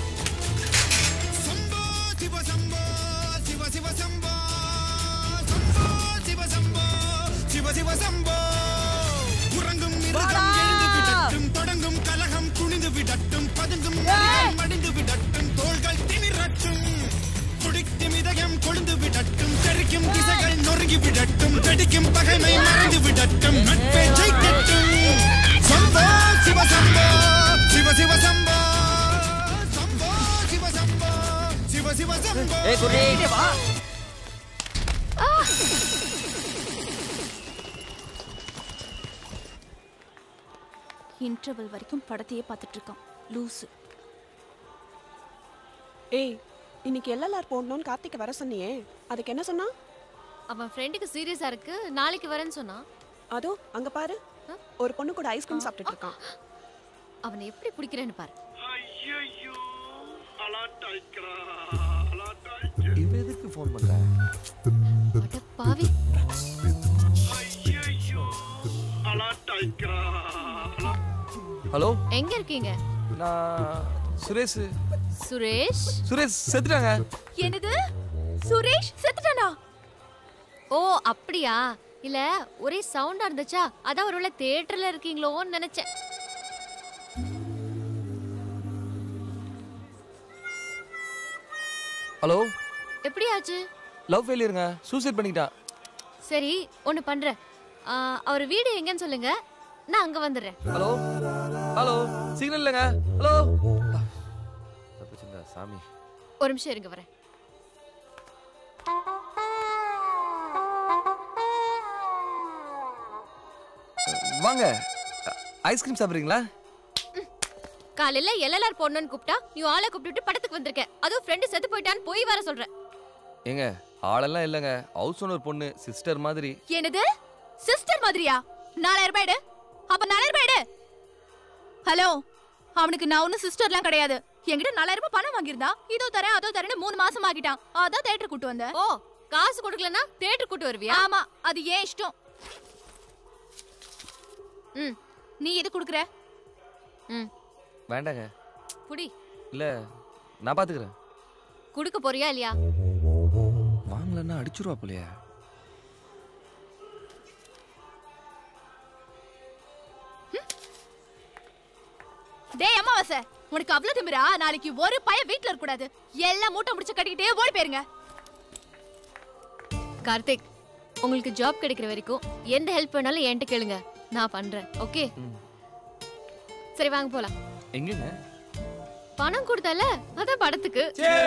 சிவ சிவ சம்போ உறங்கும் மிருகம் எழுந்து விடட்டும் தொடங்கும் கலகம் குனிந்து விடட்டும் பதுங்கும் மனிதன் மடிந்து விடட்டும் தோள்கள் திமிரட்டும் துடிக்கும் இதயம் கொழுந்து விடட்டும் தெரிக்கும் திசைகள் நொறுங்கி விடட்டும் வெடிக்கும் பகைமை மறைந்து விடட்டும் நட்பே ஜெயிக்கட்டும் சம்போ சிவ சம்போ சிவ சிவ சம்போ சம்போ சிவ சம்போ சிவ சிவ சம்போ ஏய் குடி வா இன்டர்வல் வரைக்கும் படத்தையே பார்த்துட்டு இருக்கான் லூசு ஏய் இன்னைக்கு எல்எல்ஆர் போடணும்னு கார்த்திக் வர சொன்னியே அதுக்கு என்ன சொன்னா அவன் ஃப்ரெண்டுக்கு சீரியஸா இருக்கு நாளைக்கு வரேன்னு சொன்னான் அதோ அங்க பாரு ஒரு பொண்ணு கூட ஐஸ்கிரீம் சாப்பிட்டுட்டு இருக்கான் அவனை எப்படி பிடிக்கிறேன்னு பாரு இவ எதுக்கு ஃபோன் பண்ற அட பாவி ஹலோ எங்க இருக்கீங்க நான் சுரேஷ் சுரேஷ் சுரேஷ் செத்துட்டாங்க என்னது சுரேஷ் செத்துட்டானா ஓ அப்படியா இல்ல ஒரே சவுண்டா இருந்துச்சா அதான் ஒருவேளை தியேட்டர்ல இருக்கீங்களோன்னு நினைச்சேன் ஹலோ எப்படி ஆச்சு லவ் ஃபெயிலியருங்க சூசைட் பண்ணிக்கிட்டான் சரி ஒண்ணு பண்றேன் ஆ, அவர் வீடு எங்கன்னு சொல்லுங்க நான் அங்க வந்துடுறேன் ஹலோ ஹலோ சிக்னல் இல்லைங்க ஹலோ தப்பிச்சுங்க சாமி ஒரு நிமிஷம் இருங்க வரேன் வாங்க ஐஸ்கிரீம் சாப்பிட்றீங்களா காலையில எல்எல்ஆர் போடணும்னு கூப்பிட்டா நீ ஆளை கூப்பிட்டு படத்துக்கு வந்திருக்க அதுவும் ஃப்ரெண்டு செத்து போயிட்டான்னு போய் வர சொல்றேன் ஏங்க ஆளெல்லாம் இல்லைங்க ஹவுஸ் ஓனர் பொண்ணு சிஸ்டர் மாதிரி என்னது சிஸ்டர் மாதிரியா நாலாயிரம் ரூபாய் எடு அப்ப நாலாயிரம் ரூபாய் எடு ஹலோ அவனுக்கு நான் ஒன்னும் சிஸ்டர்லாம் கிடையாது என்கிட்ட நாலாயிரம் ரூபாய் பணம் வாங்கியிருந்தா இதோ தரேன் அதோ தரேன்னு மூணு மாசம் ஆகிட்டான் அதான் தேட்டர் கூட்டு வந்தேன் ஓ காசு கொடுக்கலனா தேட்டர் கூட்டு வருவியா ஆமா அது ஏன் இஷ்டம் ம் நீ எது குடுக்குற ம் வேண்டாங்க புடி இல்லை நான் பார்த்துக்கிறேன் குடுக்க போறியா இல்லையா வாங்கலன்னா அடிச்சிருவா போலையா டேய் அம்மாவாசை உனக்கு அவ்வளவு திமிரா நாளைக்கு ஒரு பையன் வீட்ல இருக்க கூடாது எல்லாம் மூட்டை முடிச்சு கட்டிக்கிட்டே ஓடி போயிருங்க கார்த்திக் உங்களுக்கு ஜாப் கிடைக்கிற வரைக்கும் எந்த ஹெல்ப் வேணாலும் என்கிட்ட கேளுங்க நான் பண்றேன் ஓகே சரி வாங்க போலாம் எங்கங்க பணம் கொடுத்தால அதான் படத்துக்கு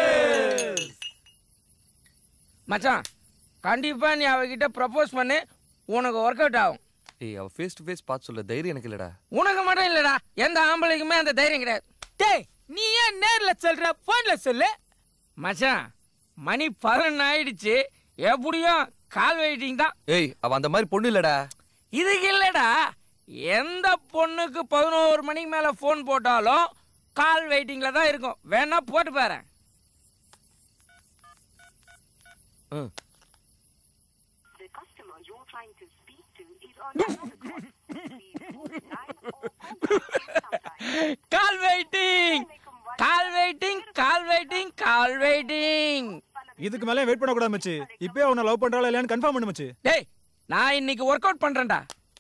மச்சான் கண்டிப்பா நீ அவகிட்ட ப்ரப்போஸ் பண்ணு உனக்கு ஒர்க் அவுட் ஆகும் ஏய் அவ ஃபேஸ் டு ஃபேஸ் பார்த்து சொல்ல தைரியம் எனக்கு இல்லடா உனக்கு மட்டும் இல்லடா எந்த ஆம்பளைக்குமே அந்த தைரியம் கிடையாது டேய் நீ ஏன் நேர்ல சொல்ற போன்ல சொல்லு மச்சான் மணி பதினொன்று ஆயிடுச்சு எப்படியும் கால் வெயிட்டிங் தான் ஏய் அவ அந்த மாதிரி பொண்ணு இல்லடா இதுக்கு இல்லடா எந்த பொண்ணுக்கு பதினோரு மணிக்கு மேல ஃபோன் போட்டாலும் கால் வெயிட்டிங்ல தான் இருக்கும் வேணா போட்டு பாரு ம் call waiting call waiting call waiting call waiting இதுக்கு மேலே வெயிட் பண்ணக்கூடாது மச்சி இப்பயே அவனை லவ் பண்றாளா இல்லையான்னு கன்ஃபார்ம் பண்ணு மச்சி டேய் நான் இன்னைக்கு ஒர்க் அவுட் பண்றேன்டா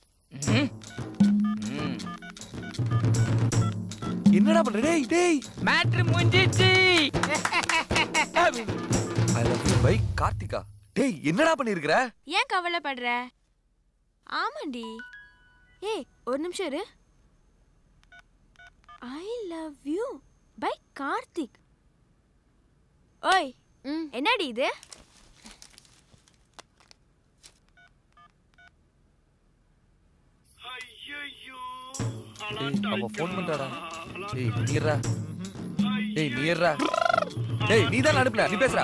என்னடா பண்ற டேய் டேய் மேட்ரு முடிஞ்சிச்சு I love you bye Karthika டேய் என்னடா பண்ணிருக்கிற ஏன் கவலைப்படுற ஆமாண்டி ஏய் ஒரு நிமிஷம் இரு I love you bye Karthik ஓய் என்னடி இது டேய் அவ ஃபோன் பண்றாடா டேய் நீர்ரா டேய் நீர்ரா டேய் நீ தான் அனுப்புன நீ பேசுறா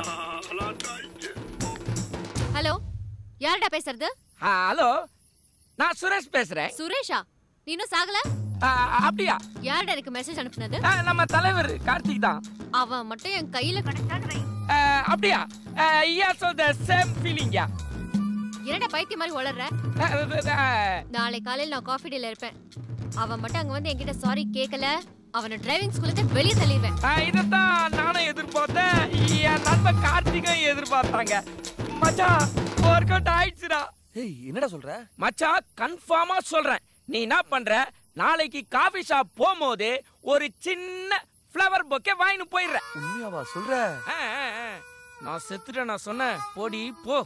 ஹலோ யார்டா பேசுறது ஹலோ நான் சுரேஷ் பேசுறேன் சுரேஷா நீ இன்னும் சாகல ஆ, அப்படியா யார்டா எனக்கு மெசேஜ் அனுப்புனது ஆ, நம்ம தலைவர் கார்த்திக் தான் அவன் மட்டும் என் கையில கிடைச்சான்னு வை. ஆ, அப்படியா yes so the same feeling யா என்னடா பைத்தியம் மாதிரி வளர்ற நாளை காலையில் நான் காஃபி டேல இருப்பேன் அவன் மட்டும் அங்க வந்து என்கிட்ட சாரி கேட்கல அவனை டிரைவிங் ஸ்கூலுக்கு வெளியே தள்ளிடுவேன் ஆ, இதைத்தான் நானும் எதிர்பார்த்தேன் என் நண்பன் கார்த்திகும் எதிர்பார்த்தாங்க மச்சான் ஒர்க் அவுட் ஆயிடுச்சுடா ஏய் என்னடா சொல்ற மச்சான் கன்ஃபார்மா சொல்றேன் நீ என்ன பண்ற நாளைக்கு காபி ஷாப் போகும்போது ஒரு சின்ன ஃப்ளவர் பொக்கே வாங்கிட்டு போயிடுற உண்மையாவா சொல்ற ஆ, ஆ, ஆ. நான் செத்துட்டேன் நான் சொன்னேன் போடி போ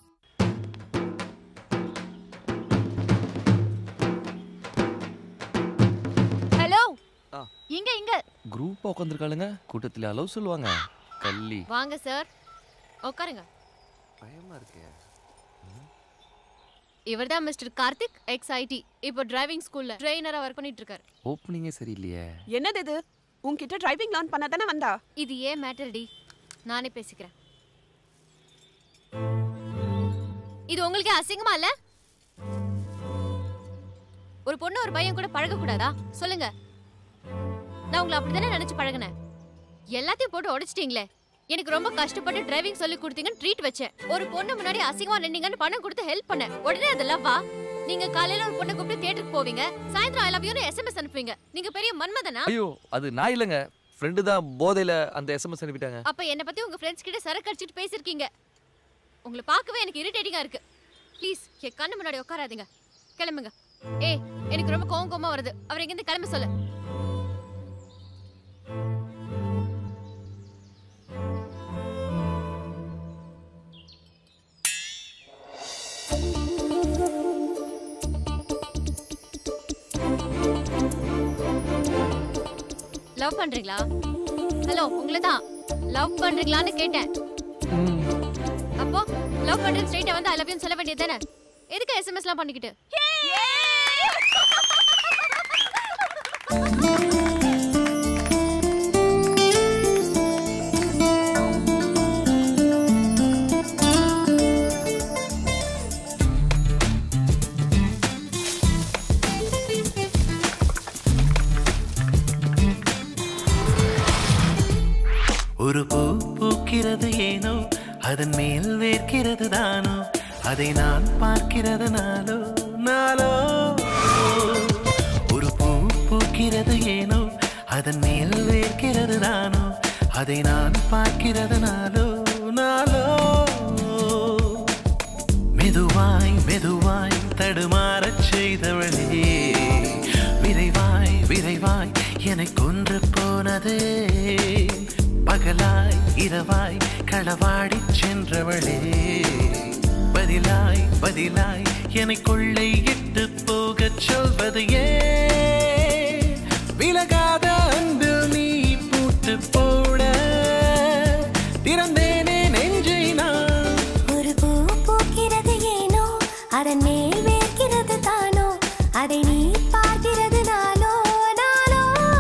ஹலோ ஆ. இங்க இங்க குரூப்பா உட்காந்துருக்காளுங்க கூட்டத்துல அளவு சொல்லுவாங்க கள்ளி வாங்க சார் உட்காருங்க பயமா இருக்கே இவர்தான் மிஸ்டர் கார்த்திக் எக்ஸ் ஐடி இப்போ டிரைவிங் ஸ்கூல்ல ட்ரெயினரா ஒர்க் பண்ணிட்டு இருக்காரு ஓப்பனிங்கே சரியில்லையே என்னது இது உன்கிட்ட டிரைவிங் லேர்ன் பண்ண தானே வந்தா இது ஏன் மேட்டர் டி நானே பேசிக்கிறேன் இது உங்களுக்கு அசிங்கமா இல்ல ஒரு பொண்ணு ஒரு பையன் கூட பழக கூடாதா சொல்லுங்க நான் உங்களை அப்படிதானே நினைச்சு பழகினேன் எல்லாத்தையும் போட்டு உடைச்சிட்டீங்களே எனக்கு ரொம்ப கஷ்டப்பட்டு டிரைவிங் சொல்லி கொடுத்தீங்கன்னு ட்ரீட் வச்சேன் ஒரு பொண்ணு முன்னாடி அசிங்கமா நின்னீங்கன்னு பணம் கொடுத்து ஹெல்ப் பண்ணேன் உடனே அது லவ்வா நீங்க காலையில ஒரு பொண்ணை கூப்பிட்டு தியேட்டருக்கு போவீங்க சாயந்தரம் ஐ லவ் யூன்னு எஸ்எம்எஸ் அனுப்புவீங்க நீங்க பெரிய மன்மதனா ஐயோ அது நான் இல்லைங்க ஃப்ரெண்டு தான் போதையில அந்த எஸ்எம்எஸ் அனுப்பிட்டாங்க அப்ப என்ன பத்தி உங்க ஃப்ரெண்ட்ஸ் கிட்ட சரக்கு அடிச்சிட்டு பேசிருக்கீங்க உங்களை பார்க்கவே எனக்கு இரிட்டேட்டிங்கா இருக்கு ப்ளீஸ் என் கண்ணு முன்னாடி உட்காராதீங்க கிளம்புங்க ஏய் எனக்கு ரொம்ப கோவம் கோவமா வருது அவர் எங்க இருந்து கிளம்ப சொல்லு லவ் பண்றீங்களா ஹலோ உங்களை தான் லவ் பண்றீங்களான்னு கேட்டேன் அப்போ லவ் பண்றது ஸ்ட்ரைட்டா வந்து ஐ லவ் யூ சொல்ல வேண்டியது தானே எதுக்கு எஸ்எம்எஸ்லாம் பண்ணிக்கிட்டு ஒரு பூ பூக்கிறது ஏனோ அதன் மேல் வேர்க்கிறது தானோ அதை நான் பார்க்கிறது நாளோ நாளோ ஒரு பூ பூக்கிறது ஏனோ அதன் மேல் வேர்க்கிறது தானோ அதை நான் பார்க்கிறது நாளோ நாளோ மெதுவாய் மெதுவாய் தடுமாறச் செய்தவளே விரைவாய் விரைவாய் என்னை கொன்று போனதே பகலாய் இரவாய் களவாடிச் சென்றவளே பதிலாய் பதிலாய் என்னை கொள்ளை இட்டு போகச் சொல்வது ஏன் விலகாத அன்பில் நீ பூட்டு போட திறந்தேனே நெஞ்சை நான் ஒரு பூ பூக்கிறது ஏனோ அதன் மேல் வேர்க்கிறது தானோ அதை நீ பார்க்கிறது நானோ நானோ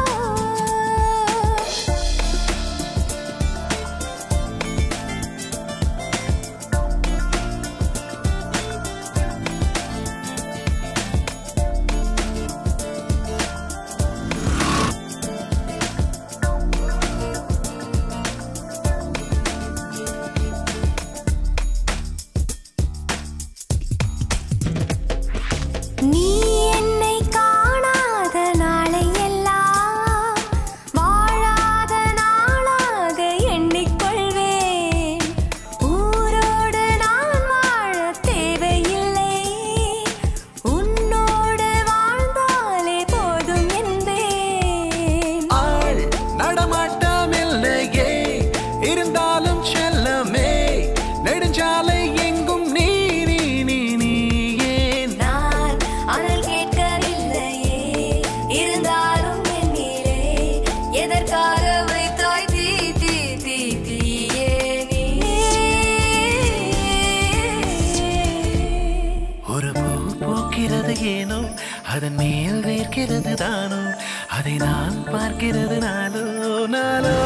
நீ என்னை காணாத நாளை எல்லாம் வாழாத நாளாக எண்ணிக்கொள்வேன் ஊரோடு நான் வாழ தேவையில்லை உன்னோடு வாழ்ந்தாலே போதும் என்பேன் ஆள் நடமாட்டம் இல்லையே இருந்தாலும் செல்லமே நெடுஞ்சாலை எங்கும் நீ நீ நீ நீ ஏன் நான் அனல் கேட்கவில்லையே இருந்தாலும் என்னிலே எதற்காக வைத்தாய் தீ தீ தீ தீயே நீ ஒரு பூ பூக்கிறது ஏனோ அதன் மேல் வேர்க்கிறது தானோ அதை நான் பார்க்கிறது நாளோ நாளோ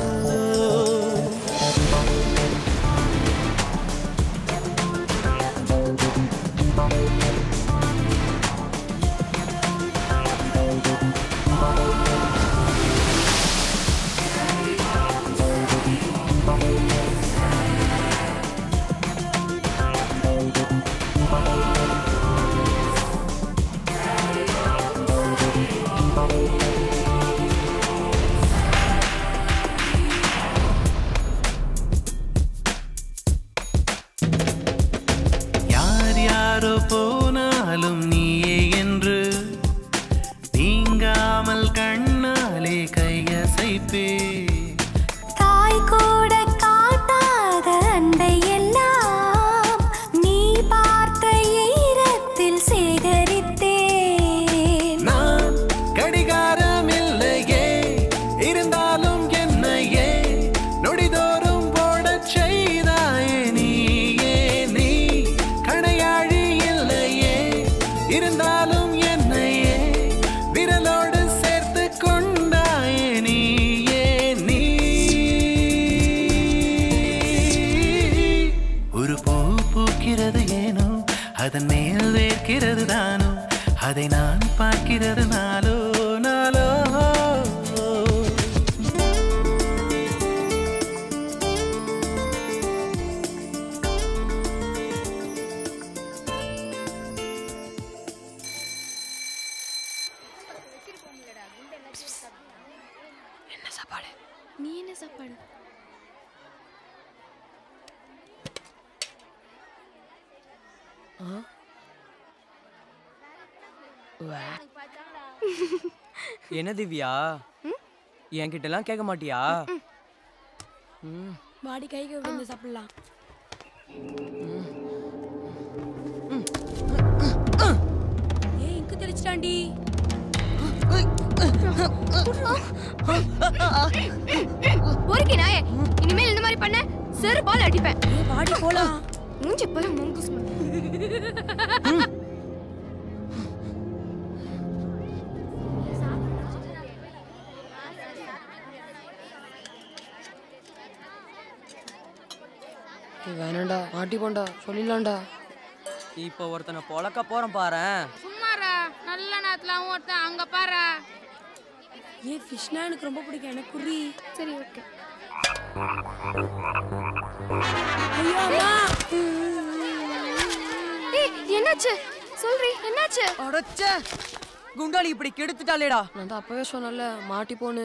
யார் யாரோ போனாலும் நீயே என்று நீங்காமல் கண்ணாலே கையசைப்பே தாய் கூட காட்டாத அன்பை எல்லாம் நீ பார்த்த ஈரத்தில் சேகரித்தேன் நான் கடிகாரம் இல்லையே இருந்தாலும் என்னையே நொடிதோறும் போடச் செய்தாயே நீயே நீ கணையாழி இல்லையே இருந்தாலும் என்னையே விரலோடு சேர்த்து கொண்டாயே நீயே நீ ஒரு பூ பூக்கிறது ஏனோ அதன் மேல் வேர்க்கிறது தானோ அதை நான் என்ன திவ்யா என்கிட்ட எல்லாம் கேட்க மாட்டியா ம். வாடி கைக்கு விழுந்து சாப்பிடலாம் ஏய் இங்கு தெளிச்சிட்டாண்டி பொறுக்கி நாயே இனிமேல் இந்த மாதிரி பண்ண செரு பால் அடிப்பேன் வாடி போலாம் மூஞ்சி போல மங்குஸ் வேணாண்டா மாட்டி போண்டா சொல்லிடலாம்டா இப்போ ஒருத்தனை பொழக்க போறேன் பாரேன் சும்மாரா நல்ல நேரத்துல அவன் ஒருத்தன் அங்க பாரு ஏ ஃபிஷ்னா எனக்கு ரொம்ப பிடிக்கும் எனக்கு குறி சரி ஓகே ஐயோ அம்மா ஏய் என்னாச்சு சொல்றி என்னாச்சு அடச்ச குண்டாளி இப்படி கெடுத்துட்டாலேடா நான் தான் அப்பவே சொன்னல மாட்டி போன்னு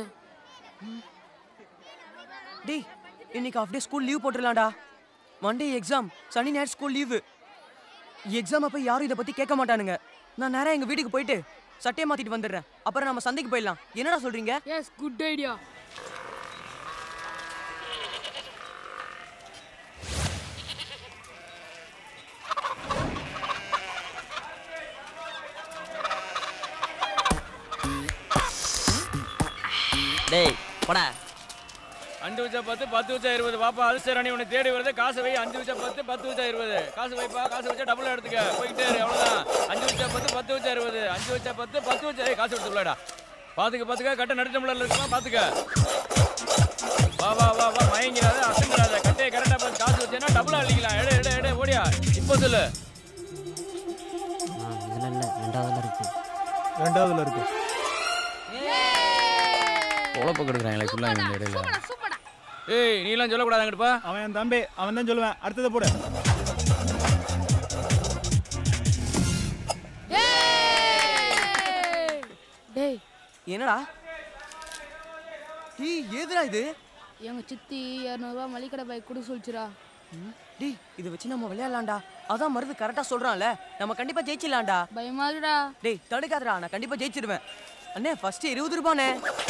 டேய் இன்னைக்கு ஆஃப் டே ஸ்கூல் லீவ் போட்டுடலாம்டா மண்டே எக்ஸாம் சனி ஞாயிறு ஸ்கூல் லீவு எக்ஸாம் அப்போ யாரும் இதை பற்றி கேட்க மாட்டானுங்க நான் நேரா எங்கள் வீட்டுக்கு போயிட்டு சட்டையை மாற்றிட்டு வந்துடுறேன் அப்புறம் நம்ம சந்தைக்கு போயிடலாம் என்னடா சொல்கிறீங்க எஸ் குட் ஐடியா டேய் போடா அஞ்சு வச்சா பத்து பத்து வச்சா இருபது பாப்பா அது சரி உன்னை தேடி வருது காசு வை அஞ்சு வச்சா பத்து பத்து வச்சா இருபது காசு வைப்பா காசு வச்சா டபுள் எடுத்துக்க போயிட்டே இரு அவ்வளோதான் அஞ்சு வச்சா பத்து பத்து வச்சா இருபது அஞ்சு வச்சா பத்து பத்து வச்சா ஏய், காசு எடுத்துக்கலாடா பாத்துக்க பாத்துக்க கட்ட நடு டம்ளர்ல இருக்குமா பாத்துக்க வா வா வா வா மயங்கிறாத அசங்கிறாத கட்டையை கரெக்டா பார்த்து காசு வச்சேன்னா டபுளா அள்ளிக்கலாம் எடு எடு எடு ஓடியா இப்போ சொல்லு இதுல இல்ல ரெண்டாவதுல இருக்கு ரெண்டாவதுல இருக்கு உழப்ப கெடுக்குறாங்களே ஃபுல்லாக இந்த இடையில ஏய் நீலாம் சொல்லக்கூடாது அங்கிட்டுப்பா அவன் என் தம்பி அவன் தான் சொல்லுவேன் அடுத்ததை போடு டேய் என்னடா டீ ஏதுடா இது எங்க சித்தி இரநூறுவா மளிகடை பைக் கொடு சொல்லிச்சுரா டேய் இதை வச்சு நம்ம விளையாடலாம்டா அதான் மருது கரெக்டா சொல்றான்ல நம்ம கண்டிப்பா ஜெயிச்சிடலாம்டா பயமா இருக்குடா டேய் தடுக்காதடா நான் கண்டிப்பா ஜெயிச்சிடுவேன் அண்ணே ஃபர்ஸ்ட் இருபது ரூபாண்ணே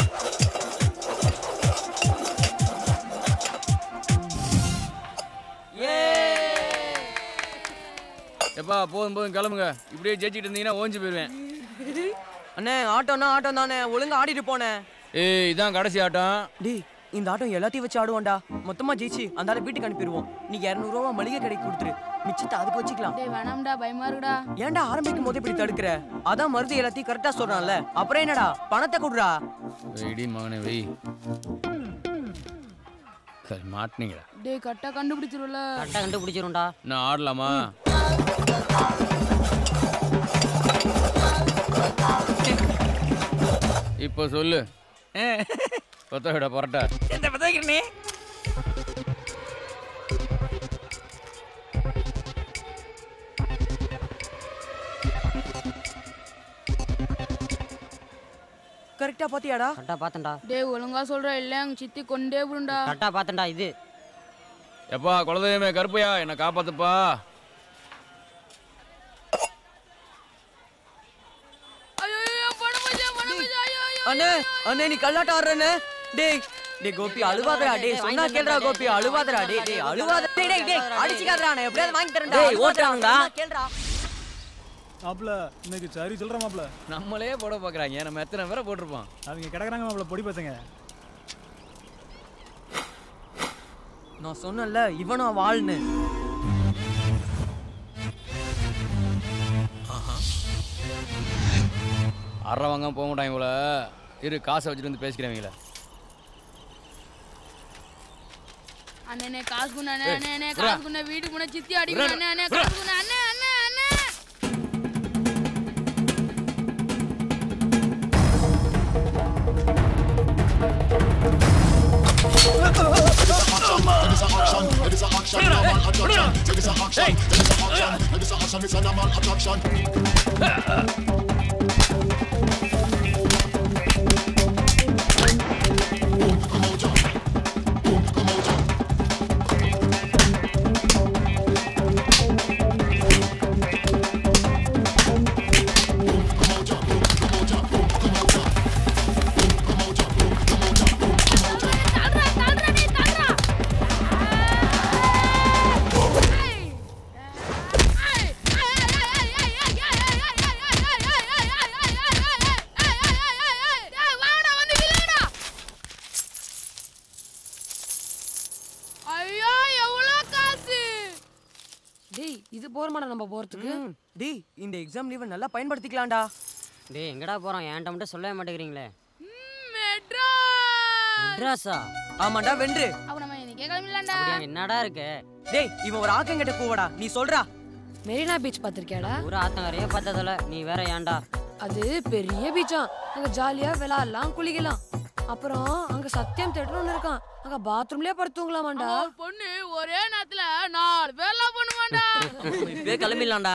எப்பா போதும் போதும் கிளம்புங்க இப்படியே ஜெயிச்சிட்டு இருந்தீங்கன்னா ஓஞ்சி போயிடுவேன் அண்ணே ஆட்டோன்னா ஆட்டம் தானே ஒழுங்கா ஆடிட்டு போனேன் ஏய் இதான் கடைசி ஆட்டம் டேய் இந்த ஆட்டம் எல்லாத்தையும் வச்சு ஆடுவோம்டா மொத்தமா ஜெயிச்சு அந்த ஆளை வீட்டுக்கு அனுப்பிடுவோம் நீ இரநூறுவா மளிகை கடைக்கு கொடுத்துரு மிச்சத்தை அதுக்கு வச்சுக்கலாம் டேய் வேணாம்டா பயமா இருக்குடா ஏன்டா ஆரம்பிக்கும் போது இப்படி தடுக்கிற அதான் மருது எல்லாத்தையும் கரெக்டா சொல்றான்ல அப்புறம் என்னடா பணத்தை கொடுறா வெடி மகனே வெய் சரி மாட்டினீங்களா டேய் கரெக்டா கண்டுபிடிச்சிருவல கரெக்டா கண்டுபிடிச்சிரும்டா நான் ஆடலாமா இப்போ சொல்லு கொத்த விட புரட்டா எந்த பதாக்கிறனே கரெக்டா பாத்தியாடா கரெக்டா பார்த்தேன்டா டேய் ஒழுங்கா சொல்ற இல்ல எங்க சித்தி கொண்டே விடுண்டா கரெக்டா பார்த்தேன்டா இது எப்பா குலதெய்வமே கருப்பையா என்னை காப்பாத்துப்பா அண்ணே அண்ணே நீ கல்லாட்ட ஆடுறனே டேய் டேய் கோபி அழுவாதடா டேய் சொன்னா கேளுடா கோபி அழுவாதடா டேய் டேய் அழுவாத டேய் டேய் டேய் அடிச்சுக்காதடா நான் எப்படியாவது வாங்கி தரேன்டா டேய், அழுவாதடா, ஓட்டுறாங்கடா. சொன்னா கேளுடா மாப்பிள இன்னைக்கு சரி சொல்ற மாப்பிள நம்மளே போட பார்க்குறாங்க நம்ம எத்தனை பேரை போட்டிருப்போம் அவங்க கிடக்குறாங்க மாப்பிள பொடி பசங்க நான் சொன்னேன்ல இவனா வாழ்னு அரை வாங்க போக மாட்டாங்க இவ்வளோ இரு காசை வச்சுட்டு வந்து பேசிக்கிறவங்கள அண்ணே காசு குண்ண அண்ணே ஏய், அண்ணே அண்ணே விட்றா. காசு குண்ண வீட்டுக்கு முன்ன சித்தி அடிக்கணும் அண்ணே அண்ணே காசு குண்ண அண்ணே அண்ணே அண்ணே இது போறமாடா நம்ம போறதுக்கு ம், டேய் இந்த எக்ஸாம் லீவை நல்லா பயன்படுத்திக்கலாம்டா டேய் எங்கடா போறோம் என்கிட்ட மட்டும் சொல்லவே மாட்டேங்கிறீங்களே மெட்ராஸ் மெட்ராஸா ஆமாண்டா வென்று அப்ப நம்ம இன்னைக்கே கிளம்பிடலாம்டா அப்படியா என்னடா இருக்கு டேய் இவன் ஒரு ஆக்கங்கிட்ட கூவடா நீ சொல்றா மெரினா பீச் பார்த்திருக்கியாடா ஒரு ஆத்தங்கரையே பார்த்ததில்ல நீ வேற ஏன்டா அது பெரிய பீச்சா அங்க ஜாலியா விளையாடலாம் குளிக்கலாம் அப்புறம் அங்க சத்தியம் தேட்டர் ஒண்ணு இருக்கான் அங்க பாத்ரூம்லயே படுத்துங்களாமாண்டா பொண்ணு ஒரே நேரத்துல நாலு பேர்லாம் பண்ணுவாண்டா இப்பவே கிளம்பிடலாம்டா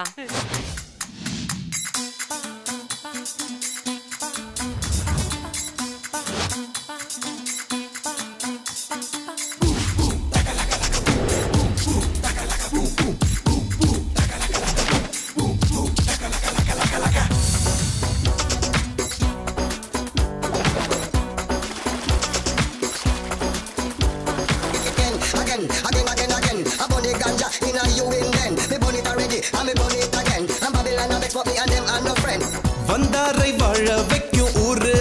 again, again, again, again, again. I burn the ganja in a you in then. Me burn it already, and me burn it again. And Babylon have export me and them are no friend. வந்தாரை வாழ வைக்கும் ஊரு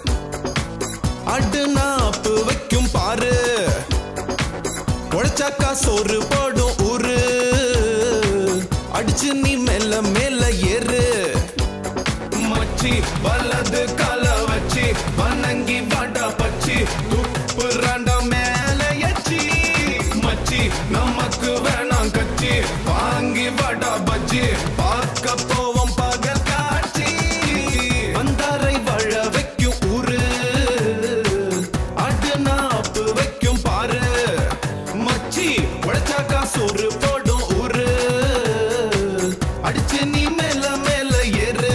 அடுநாப்பு வைக்கும் பாரு உழைச்சாக்கா சோறு போடும் ஊரு அடிச்சு நீ மேல மேல ஏறு மச்சி வலது கால வச்சு வணங்கி வாடா பச்சி துப்புறாண்டா மேல எச்சி மச்சி நமக்கு வேணாம் கச்சி வாங்கி வாடா பஜ்ஜி பார்க்க போவோம் பகல் காட்சி வந்தாரை வாழ வைக்கும் ஊரு அடுநாப்பு வைக்கும் பாரு மச்சி உழைச்சாக்கா சோறு போடும் ஊரு அடிச்சு நீ மேல மேல ஏறு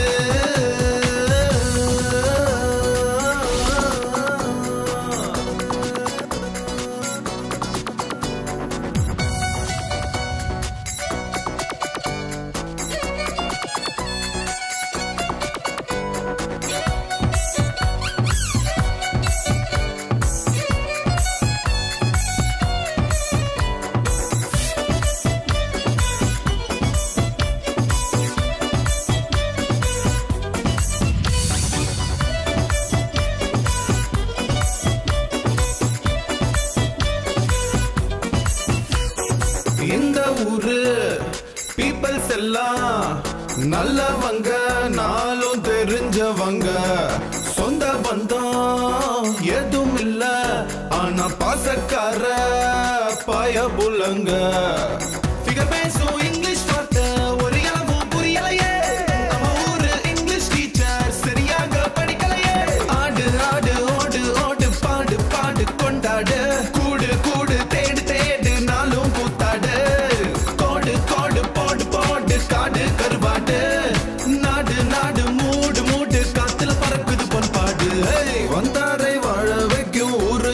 இந்த ஊரு பீப்பிள்ஸ் எல்லாம் நல்லவங்க நாளும் தெரிஞ்சவங்க சொந்த பந்தம் எதுவும் இல்ல ஆனா பாசக்கார பயபுலங்க ஃபிகர் பேசும் இங்கிலீஷ் வார்த்தை ஒரு இளவும் புரியலையே நம்ம ஊரு இங்கிலீஷ் டீச்சர் சரியாக படிக்கலையே ஆடு ஆடு ஓடு ஓடு பாடு பாடு கொண்டாடு கூடு கூடு தேடு தேடு நாளும் கூத்தாடு கோடு கோடு போடு போடு காடு கருவாடு நாடு நாடு மூடு மூடு காத்துல பறக்குது பொன்பாடு ஏய், வந்தாரை வாழ வைக்கும் ஊரு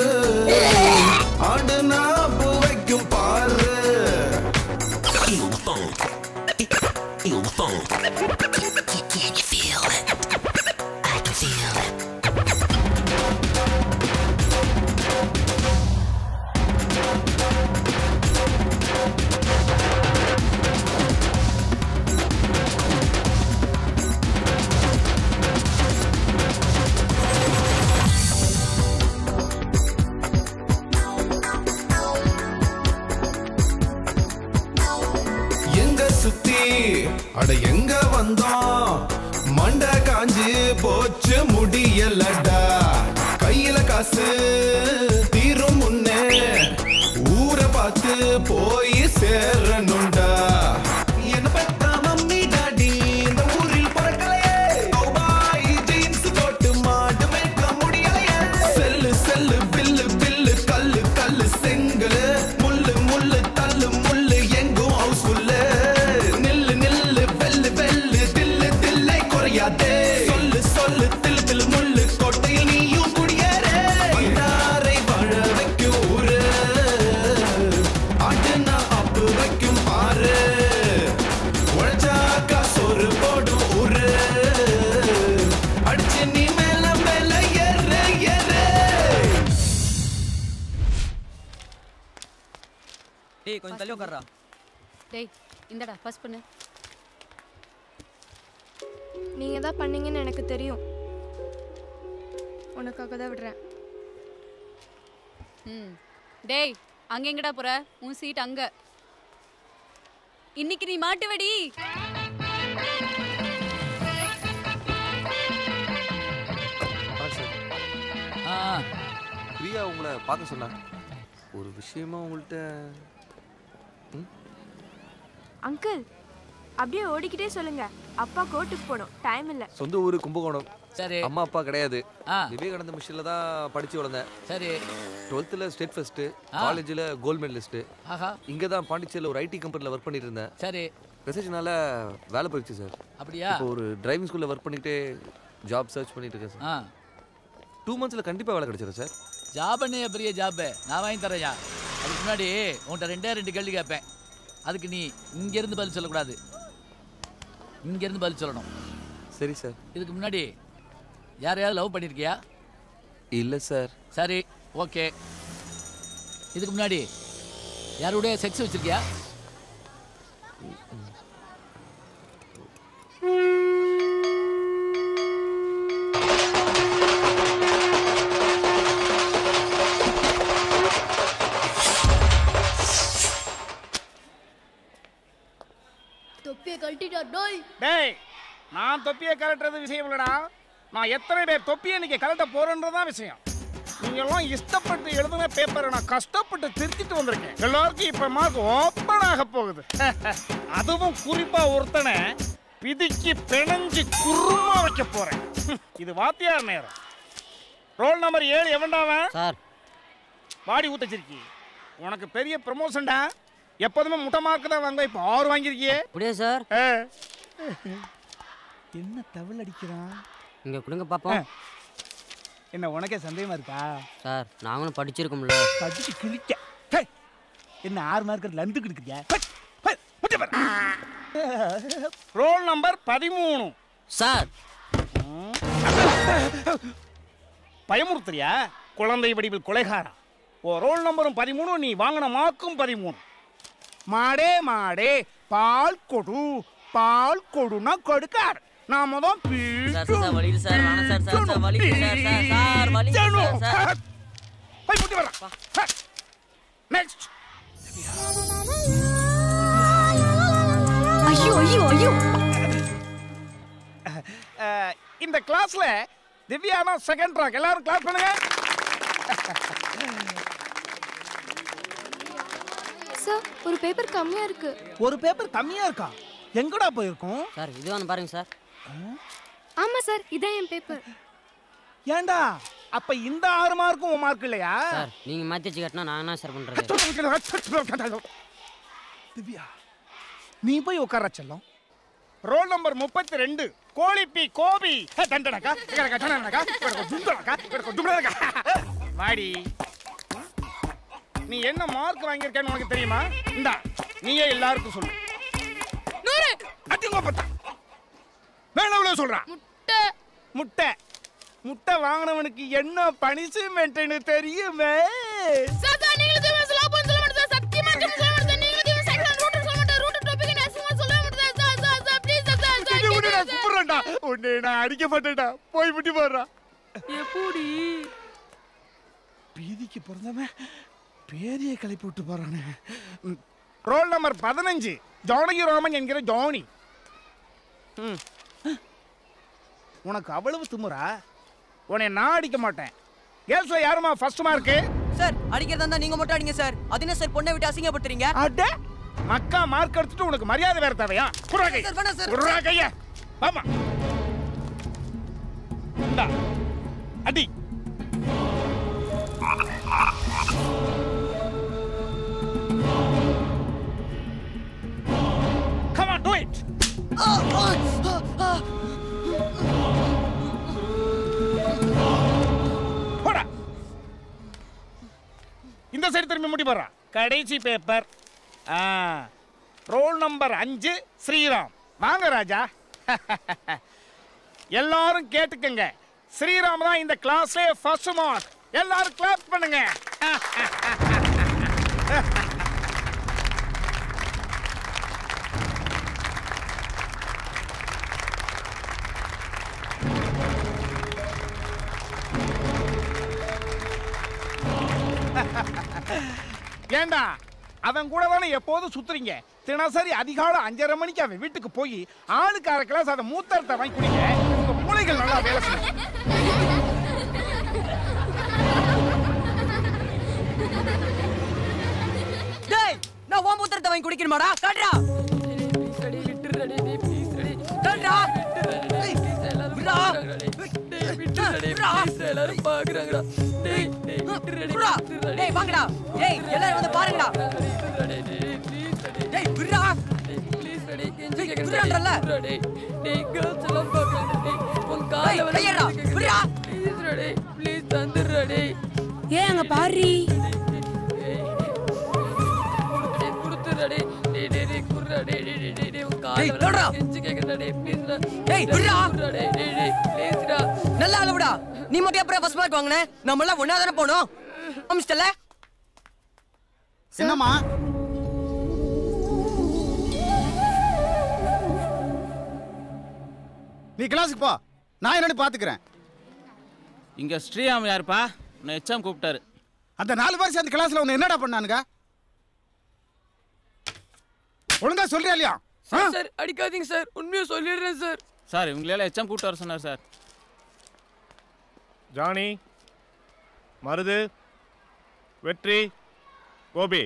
ஆடு நாப்பு வைக்கும் பாரு எங்க சுத்தி அட எங்க வந்தோம் மண்டை காஞ்சு போச்சு முடியலடா கையில காசு தீரும் முன்னே ஊரை பார்த்து போய் சேரணும்டா என்ன பெத்தா மம்மி டாடி இந்த ஊரில் பிறக்கலையே கௌபாய் ஜீன்ஸ் போட்டு மாடு மேய்க்க முடியலையே செல்லு செல்லு பில்லு பில்லு கல்லு கல்லு செங்கலு முள்ளு முள்ளு தள்ளு முள்ளு எங்கும் ஹவுஸ்ஃபுல்லு நில்லு நில்லு வெல்லு வெல்லு தில்லு தில்லை குறையாதே சொல்லு சொல்லு தில்லு தில்லு முள்ளு கோட்டையில் நீயும் குடியேறு வந்தாரை வாழ வைக்கும் ஊரு ஆட்டுனா அப்பு வைக்கும் பாரு உழைச்சாக்கா சோறு போடும் ஊரு அடிச்சு நீ மேல மேல ஏறு ஏறு டேய் கொஞ்சம் தள்ளி உட்கார்றா டேய் இந்தடா ஃபர்ஸ்ட் பண்ணு நீங்கள் தான் பண்ணீங்கன்னு எனக்கு தெரியும் உனக்காக தான் விடுறேன் ம் டேய் அங்க எங்கடா போற உன் சீட் அங்க இன்னைக்கு நீ மாட்டுவடி பிரியா உங்களை பார்க்க சொன்னா ஒரு விஷயமா உங்கள்கிட்ட அங்கிள் அப்படியே ஓடிக்கிட்டே சொல்லுங்க அப்பா கோர்ட்டுக்கு போகணும் டைம் இல்ல சொந்த ஊர் கும்பகோணம் சரி அம்மா அப்பா கிடையாது விவேகானந்த மிஷன்ல தான் படிச்சு வளர்ந்தேன் சரி டுவெல்த்தில் ஸ்டேட் ஃபர்ஸ்ட் ஆ. காலேஜில் கோல்டு மெடலிஸ்ட் ஆஹா இங்கே தான் பாண்டிச்சேரியில் ஒரு ஐடி கம்பெனியில் ஒர்க் பண்ணிட்டு இருந்தேன் சரி ரிசர்ச்னால வேலை போயிடுச்சு சார் அப்படியா? இப்போ ஒரு டிரைவிங் ஸ்கூலில் ஒர்க் பண்ணிக்கிட்டே ஜாப் சர்ச் பண்ணிட்டு இருக்கேன் ஆ சார் டூ மந்த்ஸில் கண்டிப்பாக வேலை கிடைச்சிடும் சார் ஜாப் பண்ணிய பெரிய ஜாப்பு நான் வாங்கி தரேன்யா அதுக்கு முன்னாடி உன்கிட்ட ரெண்டே ரெண்டு கேள்வி கேட்பேன் அதுக்கு நீ இங்கேருந்து பதில் சொல்லக்கூடாது இங்கேருந்து பதில் சொல்லணும் சரி சார் இதுக்கு முன்னாடி யாரையாவது லவ் பண்ணியிருக்கியா இல்லை சார் சரி ஓகே இதுக்கு முன்னாடி யாரோடைய செக்ஸ் வச்சிருக்கியா தொப்பியை கழட்டிட்டா டோய் டேய் நான் தொப்பியை கலட்டுறது விஷயம் இல்லடா நான் எத்தனை பேர் தொப்பியை இன்னைக்கு கலட்ட போறேன்றதான் விஷயம் நீங்க எல்லாம் இஷ்டப்பட்டு எழுதுன பேப்பரை நான் கஷ்டப்பட்டு திருத்திட்டு வந்திருக்கேன் எல்லாருக்கும் இப்ப மார்க் ஓப்பன் ஆக போகுது அதுவும் குறிப்பா ஒருத்தனை பிதிக்கி பிணைஞ்சு குருமா வைக்க போறேன் ஹம், இது வாத்தியார் நேரம் ரோல் நம்பர் ஏழு எவன்டாவன் சார் வாடி ஊத்தச்சிருக்கி உனக்கு பெரிய ப்ரமோஷன்டா எப்போதுமே முட்டை மார்க் தான் வாங்க இப்போ ஆறு வாங்கியிருக்கியே அப்படியே சார் என்ன தவில் அடிக்கிறான் இங்க கொடுங்க பாப்போம் என்ன உனக்கே சந்தேகமா இருக்கா சார் நாங்களும் படிச்சிருக்கோம்ல படிச்சு கிழிக்க ஹே, என்ன ஆறு மார்க் லந்து கிடக்குறியா ரோல் நம்பர் பதிமூணு சார் பயமுறுத்துறியா குழந்தை வடிவில் கொலைகாரா ஓ ரோல் நம்பரும் பதிமூணு நீ வாங்கின மார்க்கும் பதிமூணு மாடே மாடே பால் கொடு பால் கொடுனா கொடுக்கார் நாம தான் சார் சார், சார் வலிக்குது சார் வேணாம் சார் சார் சார் வலிக்குது சார் சார் சார் வலிக்குது சார் சார் போய் முட்டி வரலாம் நெக்ஸ்ட் ஐயோ ஐயோ ஐயோ இந்த கிளாஸ்ல திவ்யானா செகண்ட் ரேங்க் எல்லாரும் கிளாஸ் பண்ணுங்க சார் ஒரு பேப்பர் கம்மியா இருக்கு ஒரு பேப்பர் கம்மியா இருக்கா எங்கடா போயிருக்கும் சார் இது வந்து பாருங்க சார் ஆமா சார் இதான் என் பேப்பர் ஏன்டா அப்ப இந்த ஆறு மார்க்கும் உன் மார்க் இல்லையா சார் நீங்க மாத்தி வச்சு கட்டினா நான் என்ன சார் பண்றது திவ்யா நீ போய் உட்கார செல்லம் ரோல் நம்பர் முப்பத்தி ரெண்டு கோழிப்பி கோபி ஹே, தண்டனக்கா, இங்கனக்கா, தண்டனக்கா, இங்கனக்கா, துண்டனக்கா, இங்கனக்கா, துண்டனக்கா. வாடி நீ என்ன மார்க் வாங்கியிருக்கேன்னு உனக்கு தெரியுமா இந்தா நீயே எல்லாருக்கும் சொல்லு நூறு அட்டிங்க பத்தா வேணும் எவ்வளவு சொல்றான் முட்டை முட்டை முட்டை வாங்கினவனுக்கு என்ன பனிஷ்மெண்ட்னு தெரியுமே சார் சார் நீங்களும் தீவிரம் சொல்ல போன்னு சொல்ல மாட்டேன் சார் சத்தியமா தீவிரம் சொல்ல மாட்டேன் நீங்களும் தீவிரம் சைக்கிள் ரூட் சொல்ல மாட்டேன் ரூட் டாபிக் நான் சும்மா சொல்ல மாட்டேன் sir sir sir please sir sir sir உன்னை நான் கூப்பிடுறேன்டா உன்னை நான் அடிக்க மாட்டேன்டா போய் முட்டி போடுறா எப்படி பீதிக்கு பிறந்தவன் பேரிய கிளப்பி விட்டு போறானே ம். ரோல் நம்பர் பதினஞ்சு ஜானகி ராமன் என்கிற ஜானி ம். உனக்கு அவ்வளவு திமுறா உன்னை நான் அடிக்க மாட்டேன் கேர்ள்ஸ்ல யாருமா ஃபர்ஸ்ட் மார்க்கு சார் அடிக்கிறதா இருந்தா நீங்க மட்டும் அடிங்க சார் அது என்ன சார் பொண்ணை விட்டு அசிங்கப்படுத்துறீங்க அட மக்கா மார்க் எடுத்துட்டு உனக்கு மரியாதை வேற தேவையா குர்ரா கை சார், வேணாம் சார். குர்ரா கைய ஆமா இந்தா அடி Come on, do it. போடா இந்த சைடு திரும்பி முடி போடுறா கடைசி பேப்பர் ஆ ரோல் நம்பர் அஞ்சு ஸ்ரீராம் வாங்க ராஜா எல்லாரும் கேட்டுக்கங்க ஸ்ரீராம் தான் இந்த கிளாஸ்ல ஃபர்ஸ்ட் மார்க் எல்லாரும் கிளாப் பண்ணுங்க ஏண்டா அவன் கூட தானே எப்போதும் சுத்துறீங்க தினசரி அதிகாலை அஞ்சரை மணிக்கு அவன் வீட்டுக்கு போய் ஆளுக்கு அரை கிளாஸ் அதை மூத்தரத்தை வாங்கி குடிங்க உங்க மூளைகள் நல்லா வேலை செய்யும் டேய் நான் ஓம் புத்திரத்தை வாங்கி குடிக்கணுமாடா காட்டுடா காட்டுடா ஏய், விட்றா. விட்றா. விட்றா. டேய் வாங்கடா டேய் எல்லாரும் வந்து பாருங்கடா டேய் விட்றா டேய், விட்றான்றல்ல டேய் கையேறா விட்றா ஏன் அங்க பாரு டேய் தொடடா டேய் விட்றா நல்லா அளவுடா நீ மட்டும் எப்பறம் ஃபர்ஸ்ட் மார்க் வாங்குன நம்ம எல்லாம் ஒண்ணா தானே போனோம் அமிஸ்டல்ல என்னம்மா நீ கிளாஸுக்கு போ நான் என்னன்னு பாத்துக்கிறேன் இங்க ஸ்ரீராம் யாருப்பா உன்னை எச்சாம் கூப்பிட்டாரு அந்த நாலு பேர் சேர்ந்து கிளாஸ்ல உன்னை என்னடா பண்ணானுங்க ஒழுங்கா சொல்றியா இல்லையா ஆ? சார் அடிக்காதீங்க சார் உண்மையை சொல்லிடுறேன் சார் சார் இவங்களெல்லாம் எச்சாம் கூப்பிட்டு வர சொன்னார் சார் ஜானி மருது வெற்றி கோபி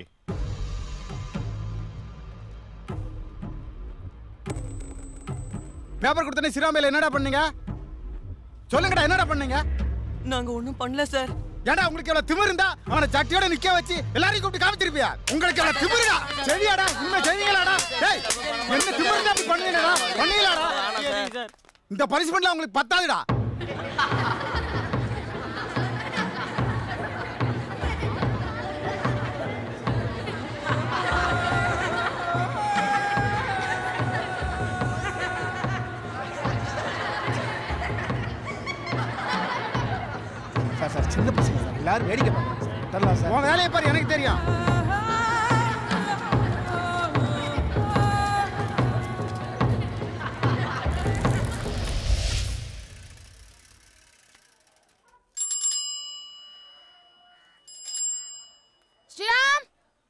பேப்பர் கொடுத்தனே சிராமையில என்னடா பண்ணீங்க சொல்லுங்கடா என்னடா பண்ணீங்க நாங்க ஒண்ணும் பண்ணல சார் ஏடா உங்களுக்கு எவ்வளவு திமிரு இருந்தா அவனை சட்டியோட நிக்க வச்சு எல்லாரையும் கூப்பிட்டு காமிச்சிருப்பியா உங்களுக்கு எவ்வளவு திமிருடா சரியாடா உண்மை செய்வீங்களாடா டேய் என்ன திமிரு இருந்தா அப்படி பண்ணுவீங்கடா பண்ணீங்களாடா இந்த பனிஷ்மெண்ட்ல உங்களுக்கு பத்தாதுடா சார் சார் சின்ன பசங்க சார் எல்லாரும் வேடிக்கை பார்க்கணும் சார் விட்டுறலாம் சார் உன் வேலையை பாரு எனக்கு தெரியும் ஸ்ரீராம்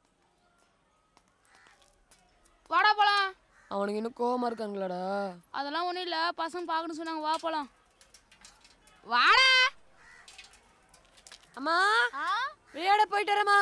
வாடா போலாம் அவனுக்கு இன்னும் கோவமா இருக்காங்களாடா அதெல்லாம் ஒன்றும் இல்லை பசங்க பார்க்கணும்னு சொன்னாங்க வா போலாம் வாடா அம்மா விளையாட போயிட்டு வரமா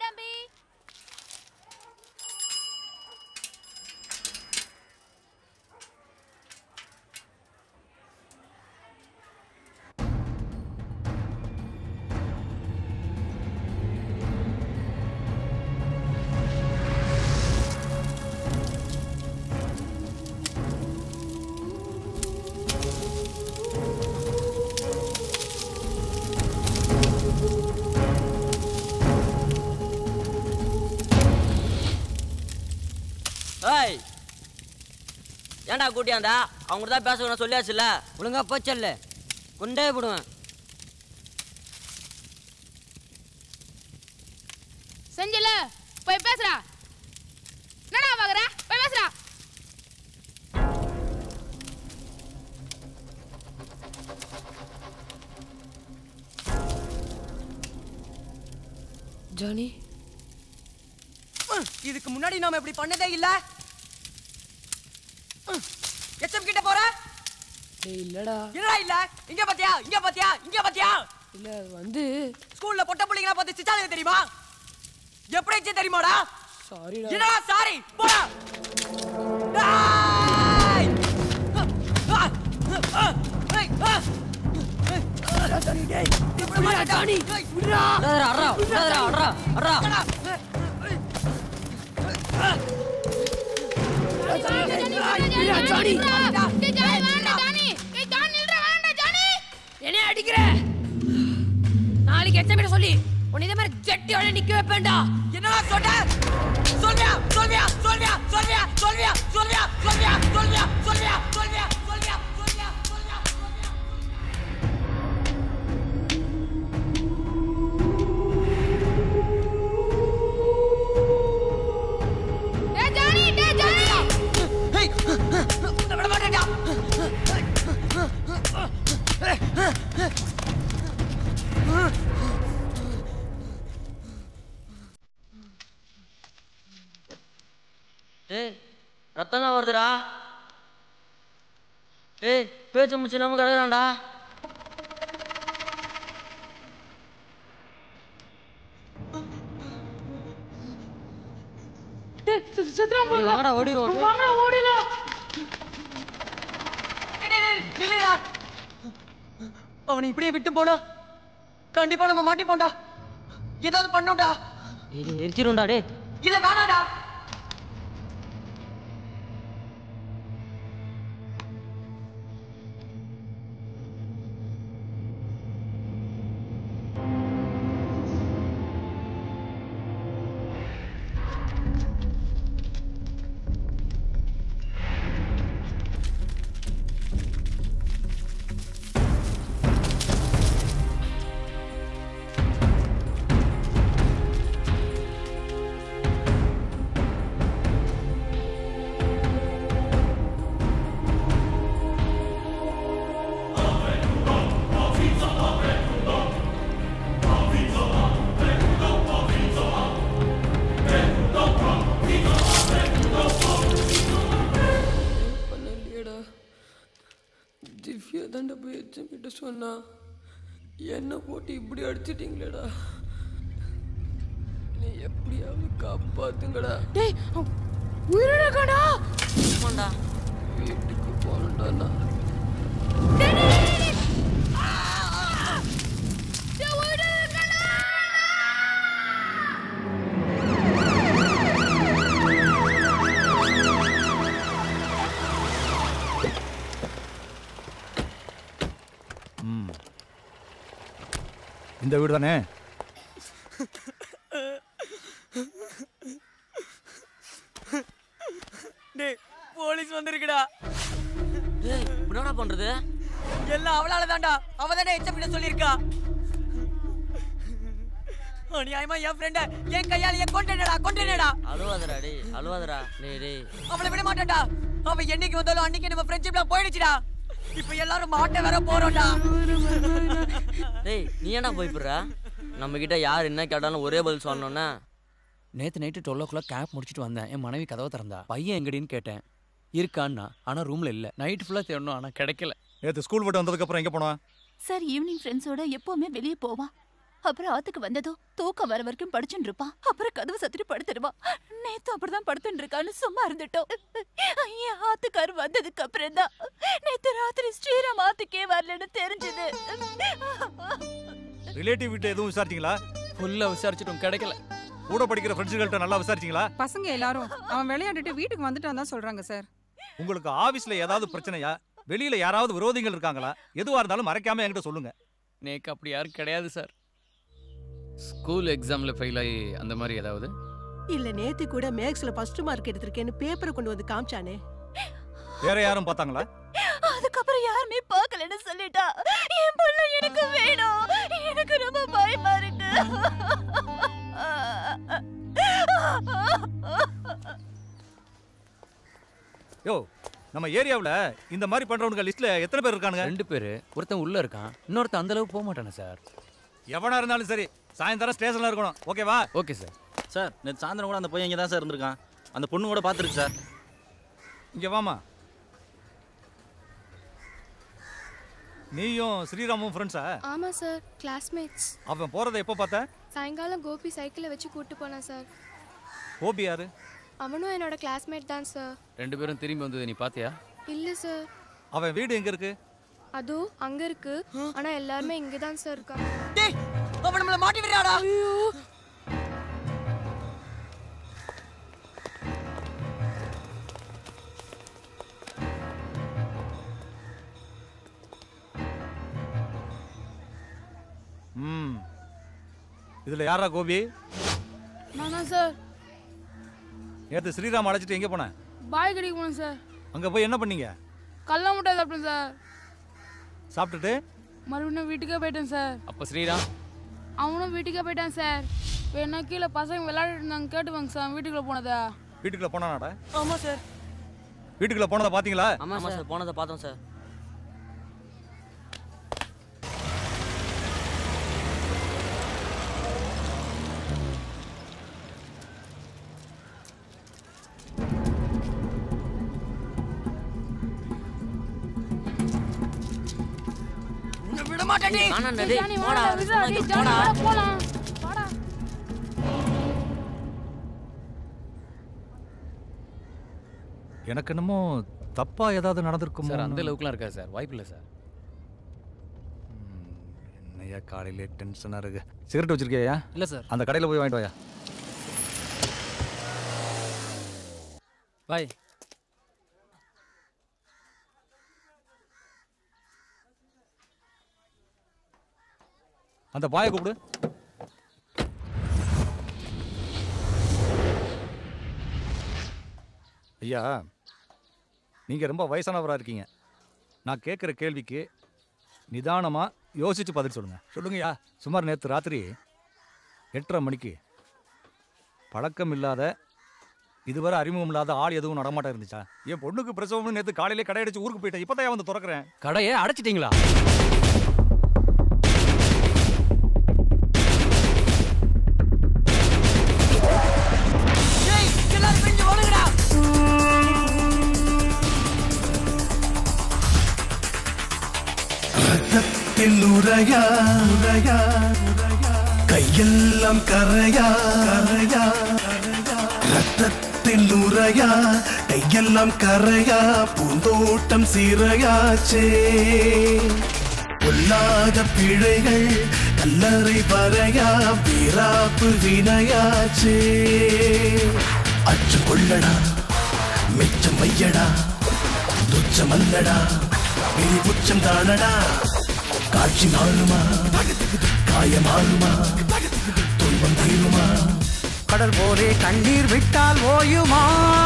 ஏய் ஏன்டா கூட்டியாந்தா அவங்க தான் பேச சொல்லியாச்சுல்ல ஒழுங்கா போச்சல்ல கொண்டே போடுவேன் செஞ்சல போய் பேசுடா என்னடா பாக்குற போய் பேசுடா ஜானி இதுக்கு முன்னாடி நாம இப்படி பண்ணதே இல்ல எச்சம் கிட்ட போற டேய் இல்லடா என்னடா இல்ல இங்க பாத்தியா இங்க பாத்தியா இங்க பாத்தியா இல்ல அது வந்து ஸ்கூல்ல பொட்ட பிள்ளைங்கள பார்த்து சிச்சாலுங்க தெரியுமா எப்படி இருந்துச்சு தெரியுமாடா சாரிடா என்னடா சாரி போடா டேய்! ஆ! ஆ! ஆ! ஏய்! ஆ! ஜானி டேய் விடுடா ஜானி விடுடா விடாதடா, அட்றா, விடாதடா, அட்றா, அட்றா. என்ன அடிக்கிற நாளைக்கு எச்சமிட சொல்லி உன்னை இதே மாதிரி ஜட்டியோட நிக்க வைப்பேன்டா என்னடா சொல்ற சொல்வியா சொல்வியா சொல்வியா சொல்வியா சொல்வியா சொல்வியா சொல்வியா சொல்வியா சொல்வியா சொல்வியா சொல்வியா சொல்வியா சொல்வியா டேய் ஜானி டேய் ஜானி ஏய் விட மாட்டேடா டேய் ரத்தம் தான் வருதுடா ஏய் பேச்சு முடிச்சு இல்லாம கிடக்குறான்டா சத்ரம் வாங்கடா ஓடிடுவோம் வாங்கடா ஓடிடலாம் அவனை இப்படியே விட்டு போனா கண்டிப்பா நம்ம மாட்டிப்போம்டா ஏதாவது பண்ணோம்டா எரிச்சிரும்டா டே இல்ல வேணாம்டா பண்ணலையேடா திவ்யா தாண்டா போய் எச்சம் கிட்ட சொன்னா என்ன போட்டு இப்படி அடிச்சிட்டீங்களேடா நீ எப்படியாவது காப்பாத்துங்கடா டேய் உயிரிழக்கடா ஆமாண்டா வீட்டுக்கு போகணும்டா நான் ம் இந்த வீடு தானே டேய் போலீஸ் வந்திருக்குடா டேய் என்னடா பண்றது எல்லாம் அவளால தான்டா அவ தானே எச்சம் கிட்ட சொல்லியிருக்கா அநியாயமா என் ஃப்ரெண்ட என் கையால என் கொண்டேனடா கொண்டேனடா அழுவாதடா டேய் அழுவாதடா டேய் டேய் அவளை விட மாட்டேன்டா அவ என்னைக்கு வந்தாலும் அன்னைக்கு நம்ம ஃப்ரெண்ட்ஷிப்ல போயிடுச்சுடா இப்ப எல்லாரும் மாட்ட வேற போறோம்டா டேய் நீ ஏன்டா போய்ப்படுற நம்ம கிட்ட யார் என்ன கேட்டாலும் ஒரே பதில் சொன்னோன்னா நேற்று நைட்டு டுவெல் ஓ கிளாக் கேப் முடிச்சுட்டு வந்தேன் என் மனைவி கதவை திறந்தா பையன் எங்கடின்னு கேட்டேன் இருக்கான்னா ஆனால் ரூமில் இல்லை நைட் ஃபுல்லாக தேடணும் ஆனால் கிடைக்கல நேற்று ஸ்கூல் விட்டு வந்ததுக்கு அப்புறம் எங்க போனா சார் ஈவினிங் ஃப்ரெண்ட்ஸோட எப்பவுமே வெளியே போவான் அப்புறம் ஆத்துக்கு வந்ததும் தூக்கம் வர வரைக்கும் படிச்சுட்டு இருப்பான் அப்புறம் கதவு சத்திட்டு படுத்துடுவான் நேத்து அப்படிதான் படுத்துட்டு இருக்கான்னு சும்மா இருந்துட்டோம் என் ஆத்துக்கார் வந்ததுக்கு அப்புறம் தான் நேத்து ராத்திரி ஸ்ரீராம் ஆத்துக்கே வரலன்னு தெரிஞ்சது ரிலேட்டிவ் வீட்டு எதுவும் விசாரிச்சீங்களா ஃபுல்லாக விசாரிச்சிட்டோம் கிடைக்கல கூட படிக்கிற ஃப்ரெண்ட்ஸுகள்கிட்ட நல்லா விசாரிச்சீங்களா பசங்க எல்லாரும் அவன் விளையாண்டுட்டு வீட்டுக்கு வந்துட்டான் தான் சொல்றாங்க சார் உங்களுக்கு ஆபீஸ்ல ஏதாவது பிரச்சனையா வெளியில யாராவது விரோதிகள் இருக்காங்களா எதுவா இருந்தாலும் மறைக்காம என்கிட்ட சொல்லுங்க நேக்கு அப்படி யாரும் கிடையாது சார் ஸ்கூல் எக்ஸாமில் ஃபெயில் ஆகி அந்த மாதிரி ஏதாவது இல்ல நேத்து கூட மேக்ஸ்ல ஃபர்ஸ்ட் மார்க் எடுத்திருக்கேன்னு பேப்பரை கொண்டு வந்து காமிச்சானே வேற யாரும் பார்த்தாங்களா அதுக்கப்புறம் யாருமே பார்க்கலன்னு சொல்லிட்டா என் பொண்ணு எனக்கு வேணும் எனக்கு ரொம்ப பயமா இருக்கு யோ நம்ம ஏரியாவுல இந்த மாதிரி பண்றவங்க லிஸ்ட்ல எத்தனை பேர் இருக்கானுங்க ரெண்டு பேர் ஒருத்தன் உள்ளே இருக்கான் இன்னொருத்தன் அந்த அளவுக்கு போக மாட்டானே சார் எவனா இருந்தாலும் சரி சாயந்தரம் ஸ்டேஷன்ல இருக்கணும் ஓகேவா ஓகே சார் சார் நேற்று சாயந்தரம் கூட அந்த பையன் இங்கே தான் சார் இருந்திருக்கான் அந்த பொண்ணு கூட பார்த்துருக்கு சார் இங்க வாமா நீயும் ஸ்ரீராமும் ஃப்ரெண்ட்ஸா ஆமா சார் கிளாஸ்மேட்ஸ் அவன் போறதை எப்போ பார்த்த சாயங்காலம் கோபி சைக்கிளை வச்சு கூட்டு போனான் சார் கோபி யாரு அவனும் என்னோட கிளாஸ்மேட் தான் சார் ரெண்டு பேரும் திரும்பி வந்தது நீ பாத்தியா இல்ல சார் அவன் வீடு எங்க இருக்கு அதோ அங்க இருக்கு ஆனா எல்லாருமே இங்க தான் சார் இருக்காங்க டேய் அவன் நம்மள மாட்டி விடுறாடா ம் இதுல யாரா கோபி நானா சார் நேற்று ஸ்ரீராம் அழைச்சிட்டு எங்க போன பாய் கடைக்கு போனேன் சார் அங்க போய் என்ன பண்ணீங்க கல்ல முட்டை சாப்பிட்டேன் சார் சாப்பிட்டுட்டு மறுபடியும் வீட்டுக்கே போயிட்டேன் சார் அப்போ ஸ்ரீராம் அவனும் வீட்டுக்கே போயிட்டான் சார் வேணா கீழே பசங்க விளையாடிட்டு இருந்தாங்க கேட்டுவாங்க சார் வீட்டுக்குள்ள போனதா வீட்டுக்குள்ள போனானாடா ஆமா சார் வீட்டுக்குள்ள போனதை பாத்தீங்களா ஆமா சார் போனதை பார்த்தோம் சார் மாட்டேன்டி. காணாண்டா டேய், டேய் ஜானி, போடா வாடா, விட்றா, டேய், ஜானி, போடா வாடா, போலாம் வாடா எனக்கு என்னமோ தப்பா ஏதாவது நடந்திருக்குமோ சார் அந்த அளவுக்குலாம் இருக்காது சார் வாய்ப்பு இல்லை சார் என்னையா காலையிலே டென்ஷனா இருக்கு சிகரெட் வச்சிருக்கியா இல்ல சார். அந்த கடையில போய் வாங்கிட்டு வாயா பாய் அந்த பாயை கூப்பிடு ஐயா நீங்க ரொம்ப வயசானவரா இருக்கீங்க நான் கேட்குற கேள்விக்கு நிதானமா யோசிச்சு பதில் சொல்லுங்க சொல்லுங்கய்யா சுமார் நேற்று ராத்திரி எட்டரை மணிக்கு பழக்கம் இல்லாத இதுவரை அறிமுகம் இல்லாத ஆள் எதுவும் நடமாட்டம் இருந்துச்சா என் பொண்ணுக்கு பிரசவம்னு நேற்று காலையிலே கடை அடிச்சு ஊருக்கு போயிட்டேன் இப்போதான் வந்து திறக்கிறேன் கடையை அடைச்சிட்டீங்களா டேய் எல்லாரும் பிரிஞ்சு ஓடுங்கடா ரத்தத்தில் உரையா உரையா கையெல்லாம் கரையா கரையா ரத்தத்தில் உரையா கையெல்லாம் கரையா பூந்தோட்டம் சிறையாச்சே பொல்லாத பிழைகள் கல்லறை வரையா வீராப்பு வினையாச்சே அச்சம் கொள்ளடா மிச்சம் வையடா துச்சம் அல்லடா விரி உச்சம் தானடா காட்சி மாறுமா காய மாறுமா துன்பம் தீருமா கடல் போலே கண்ணீர் விட்டால் ஓயுமா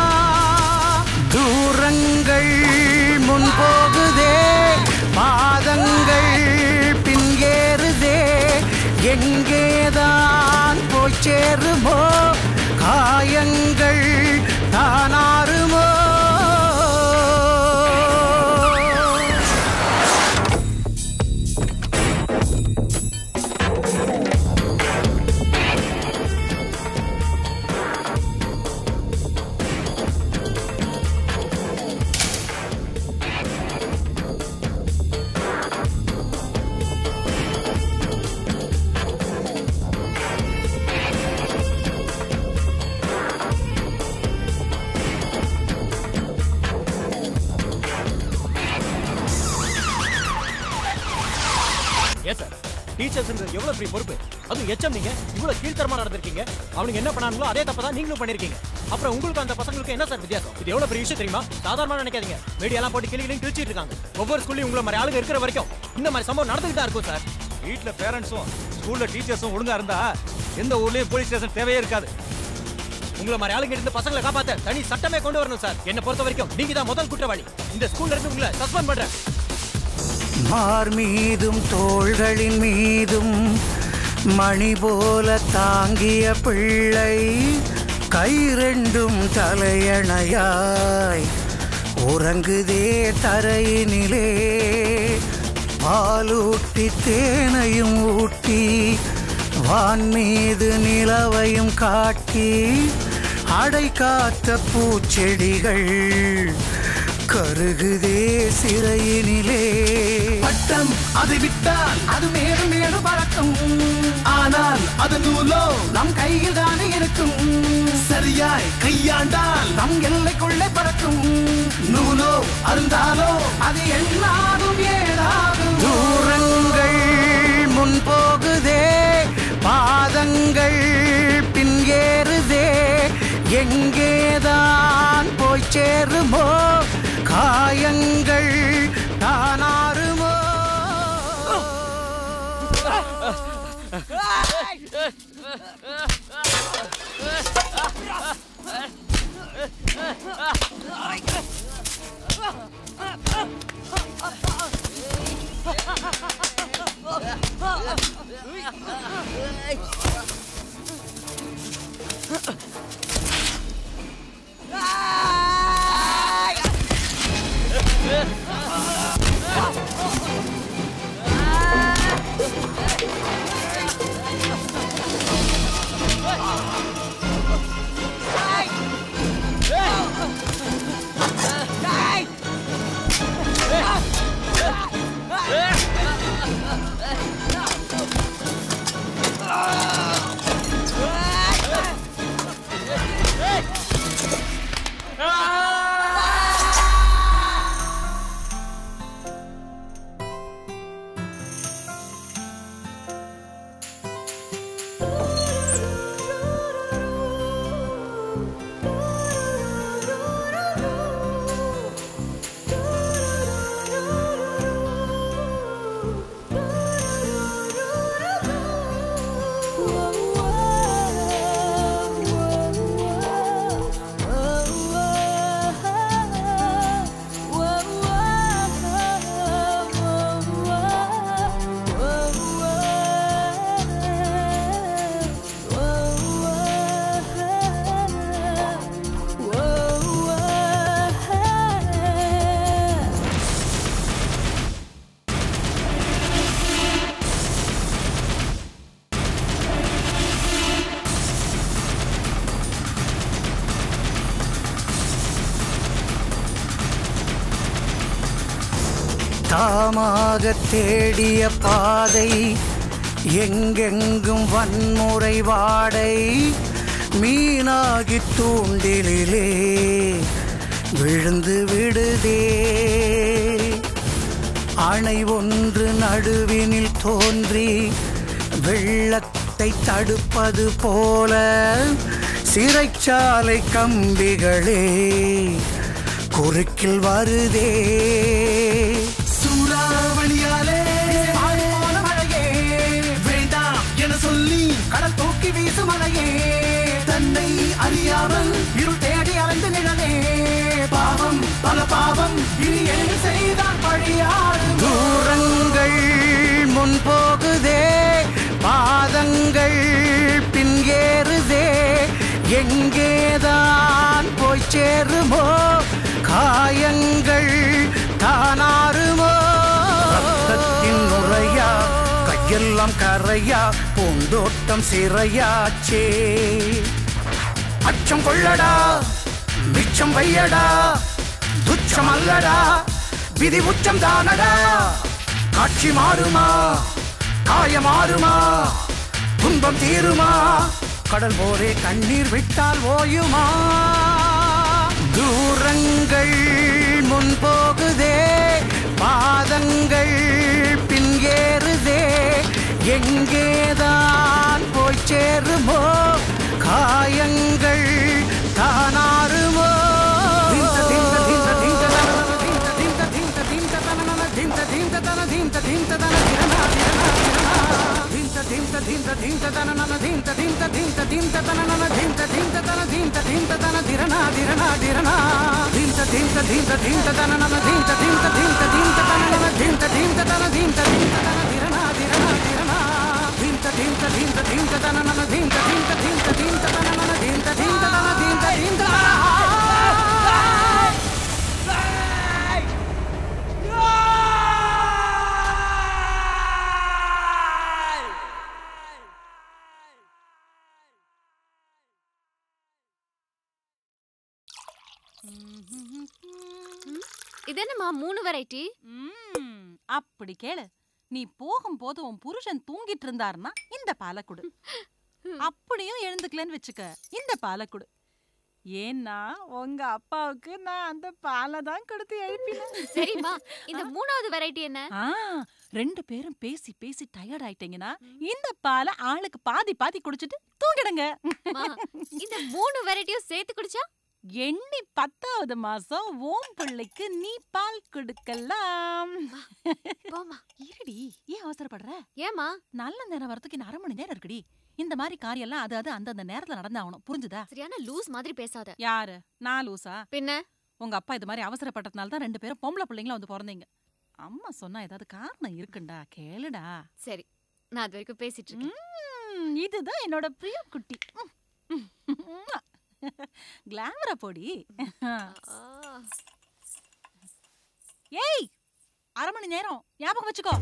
தூரங்கள் முன் போகுதே பாதங்கள் பின்கேறுதே எங்கேதான் போய் சேருமோ காயங்கள் தானாருமோ ஏன் சார் டீச்சர்ஸ்ன்றது எவ்வளவு பெரிய பொறுப்பு அதுவும் எச்சம் நீங்க இவ்வளவு கீழ்த்தரமா நடந்திருக்கீங்க அவனுக்கு என்ன பண்ணாங்களோ அதே தப்பு தான் நீங்களும் பண்ணிருக்கீங்க அப்புறம் உங்களுக்கு அந்த பசங்களுக்கு என்ன சார் வித்தியாசம் இது எவ்வளவு பெரிய விஷயம் தெரியுமா சாதாரணமா நினைக்காதீங்க மீடியாலாம் போட்டு கிளி கிளியும் கிழிச்சிட்டு இருக்காங்க ஒவ்வொரு ஸ்கூல்லையும் உங்களை மாதிரி ஆளுங்க இருக்கிற வரைக்கும் இந்த மாதிரி சம்பவம் நடந்துட்டு தான் இருக்கும் சார் வீட்ல பேரண்ட்ஸும் ஸ்கூல்ல டீச்சர்ஸும் ஒழுங்கா இருந்தா எந்த ஊர்லயும் போலீஸ் ஸ்டேஷன் தேவையே இருக்காது உங்களை மாதிரி ஆளுங்க இருந்து பசங்களை காப்பாத்த தனி சட்டமே கொண்டு வரணும் சார் என்ன பொறுத்த வரைக்கும் நீங்க தான் முதல் குற்றவாளி இந்த ஸ்கூல்ல இருந்து உங்களை சஸ்பெண்ட் பண்றேன் மார் மீதும் தோள்களின் மீதும் மணி போல தாங்கிய பிள்ளை கை ரெண்டும் தலையணையாய் உறங்குதே தரையினிலே பாலூட்டி தேனையும் ஊட்டி வான் மீது நிலவையும் காட்டி அடை காத்த பூச்செடிகள் கருகுதே சிறையினிலே பட்டம் அதை விட்டால் அது மேலும் மேலும் பறக்கும் ஆனால் அது நூலோ நம் கையில் தானே இருக்கும் சரியாய் கையாண்டால் நம் எல்லைக்குள்ளே பறக்கும் நூலோ அருந்தாலோ அது என்னாலும் ஏதாகும் தூரங்கள் முன் போகுதே பாதங்கள் பின் ஏறுதே எங்கேதான் போய் சேருமோ காயங்கள் தானாருமோ Ah! தாமாக தேடிய பாதை எங்கெங்கும் வன்முறை வாடை மீனாகி தூண்டிலே விழுந்து விடுதே அணை ஒன்று நடுவினில் தோன்றி வெள்ளத்தை தடுப்பது போல சிறைச்சாலை கம்பிகளே குறுக்கில் வருதே சூறாவளியாலே போன மழையே வேண்டாம் என சொல்லி கடல் தூக்கி வீசும் மலையே தன்னை அறியாமல் இருள் தேடி அலைந்து நிழலே பாவம் பல பாவம் இனி என்ன செய்தான் பழியாறு தூரங்கள் முன் போகுதே பாதங்கள் பின் ஏறுதே எங்கேதான் போய் சேருமோ காயங்கள் தானாருமோ ரத்தத்தின் நுரையா கையெல்லாம் கரையா பூந்தோட்டம் சிறையாச்சே அச்சம் கொள்ளடா மிச்சம் வையடா துச்சம் அல்லடா விதி உச்சம் தானடா காட்சி மாறுமா காய மாறுமா துன்பம் தீருமா கடல் போரே கண்ணீர் விட்டால் ஓயுமா தூரங்கள் முன் போகுதே பாதங்கள் பின் ஏறுதே எங்கேதான் போய் சேருமோ காயங்கள் தானாருமோ இது என்னம்மா மூணு வெரைட்டி ம், அப்படி கேளு நீ போகும்போது உன் புருஷன் தூங்கிட்டு இருந்தாருன்னா இந்த பாலை கொடு அப்படியும் எழுந்துக்கலன்னு வச்சுக்க இந்த பாலை கொடு ஏன்னா உங்க அப்பாவுக்கு நான் அந்த பாலை தான் கொடுத்து எழுப்பினேன் சரிம்மா இந்த மூணாவது வெரைட்டி என்ன ஆ ரெண்டு பேரும் பேசி பேசி டயர்ட் ஆயிட்டீங்கன்னா இந்த பாலை ஆளுக்கு பாதி பாதி குடிச்சிட்டு தூங்கிடுங்க அம்மா, இந்த மூணு வெரைட்டியும் சேர்த்து குடிச்சா எண்ணி பத்தாவது மாசம் ஓம் பிள்ளைக்கு நீ பால் கொடுக்கலாம் இருடி ஏன் அவசரப்படுற ஏமா நல்ல நேரம் வரதுக்கு இன்னும் அரை மணி நேரம் இருக்குடி இந்த மாதிரி காரியம் எல்லாம் அது அது அந்தந்த நேரத்துல நடந்தாகணும் புரிஞ்சுதா சரியான லூஸ் மாதிரி பேசாத யாரு நான் லூசா பின்ன உங்க அப்பா இது மாதிரி அவசரப்பட்டதுனால தான் ரெண்டு பேரும் பொம்பளை பிள்ளைங்களா வந்து பிறந்தீங்க அம்மா சொன்னா ஏதாவது காரணம் இருக்குண்டா கேளுடா சரி நான் அது வரைக்கும் பேசிட்டு இருக்கேன் ம், இதுதான் என்னோட பிரிய குட்டி கிளாமரா போடி ஏய் அரை மணி நேரம் ஞாபகம் வச்சுக்கோ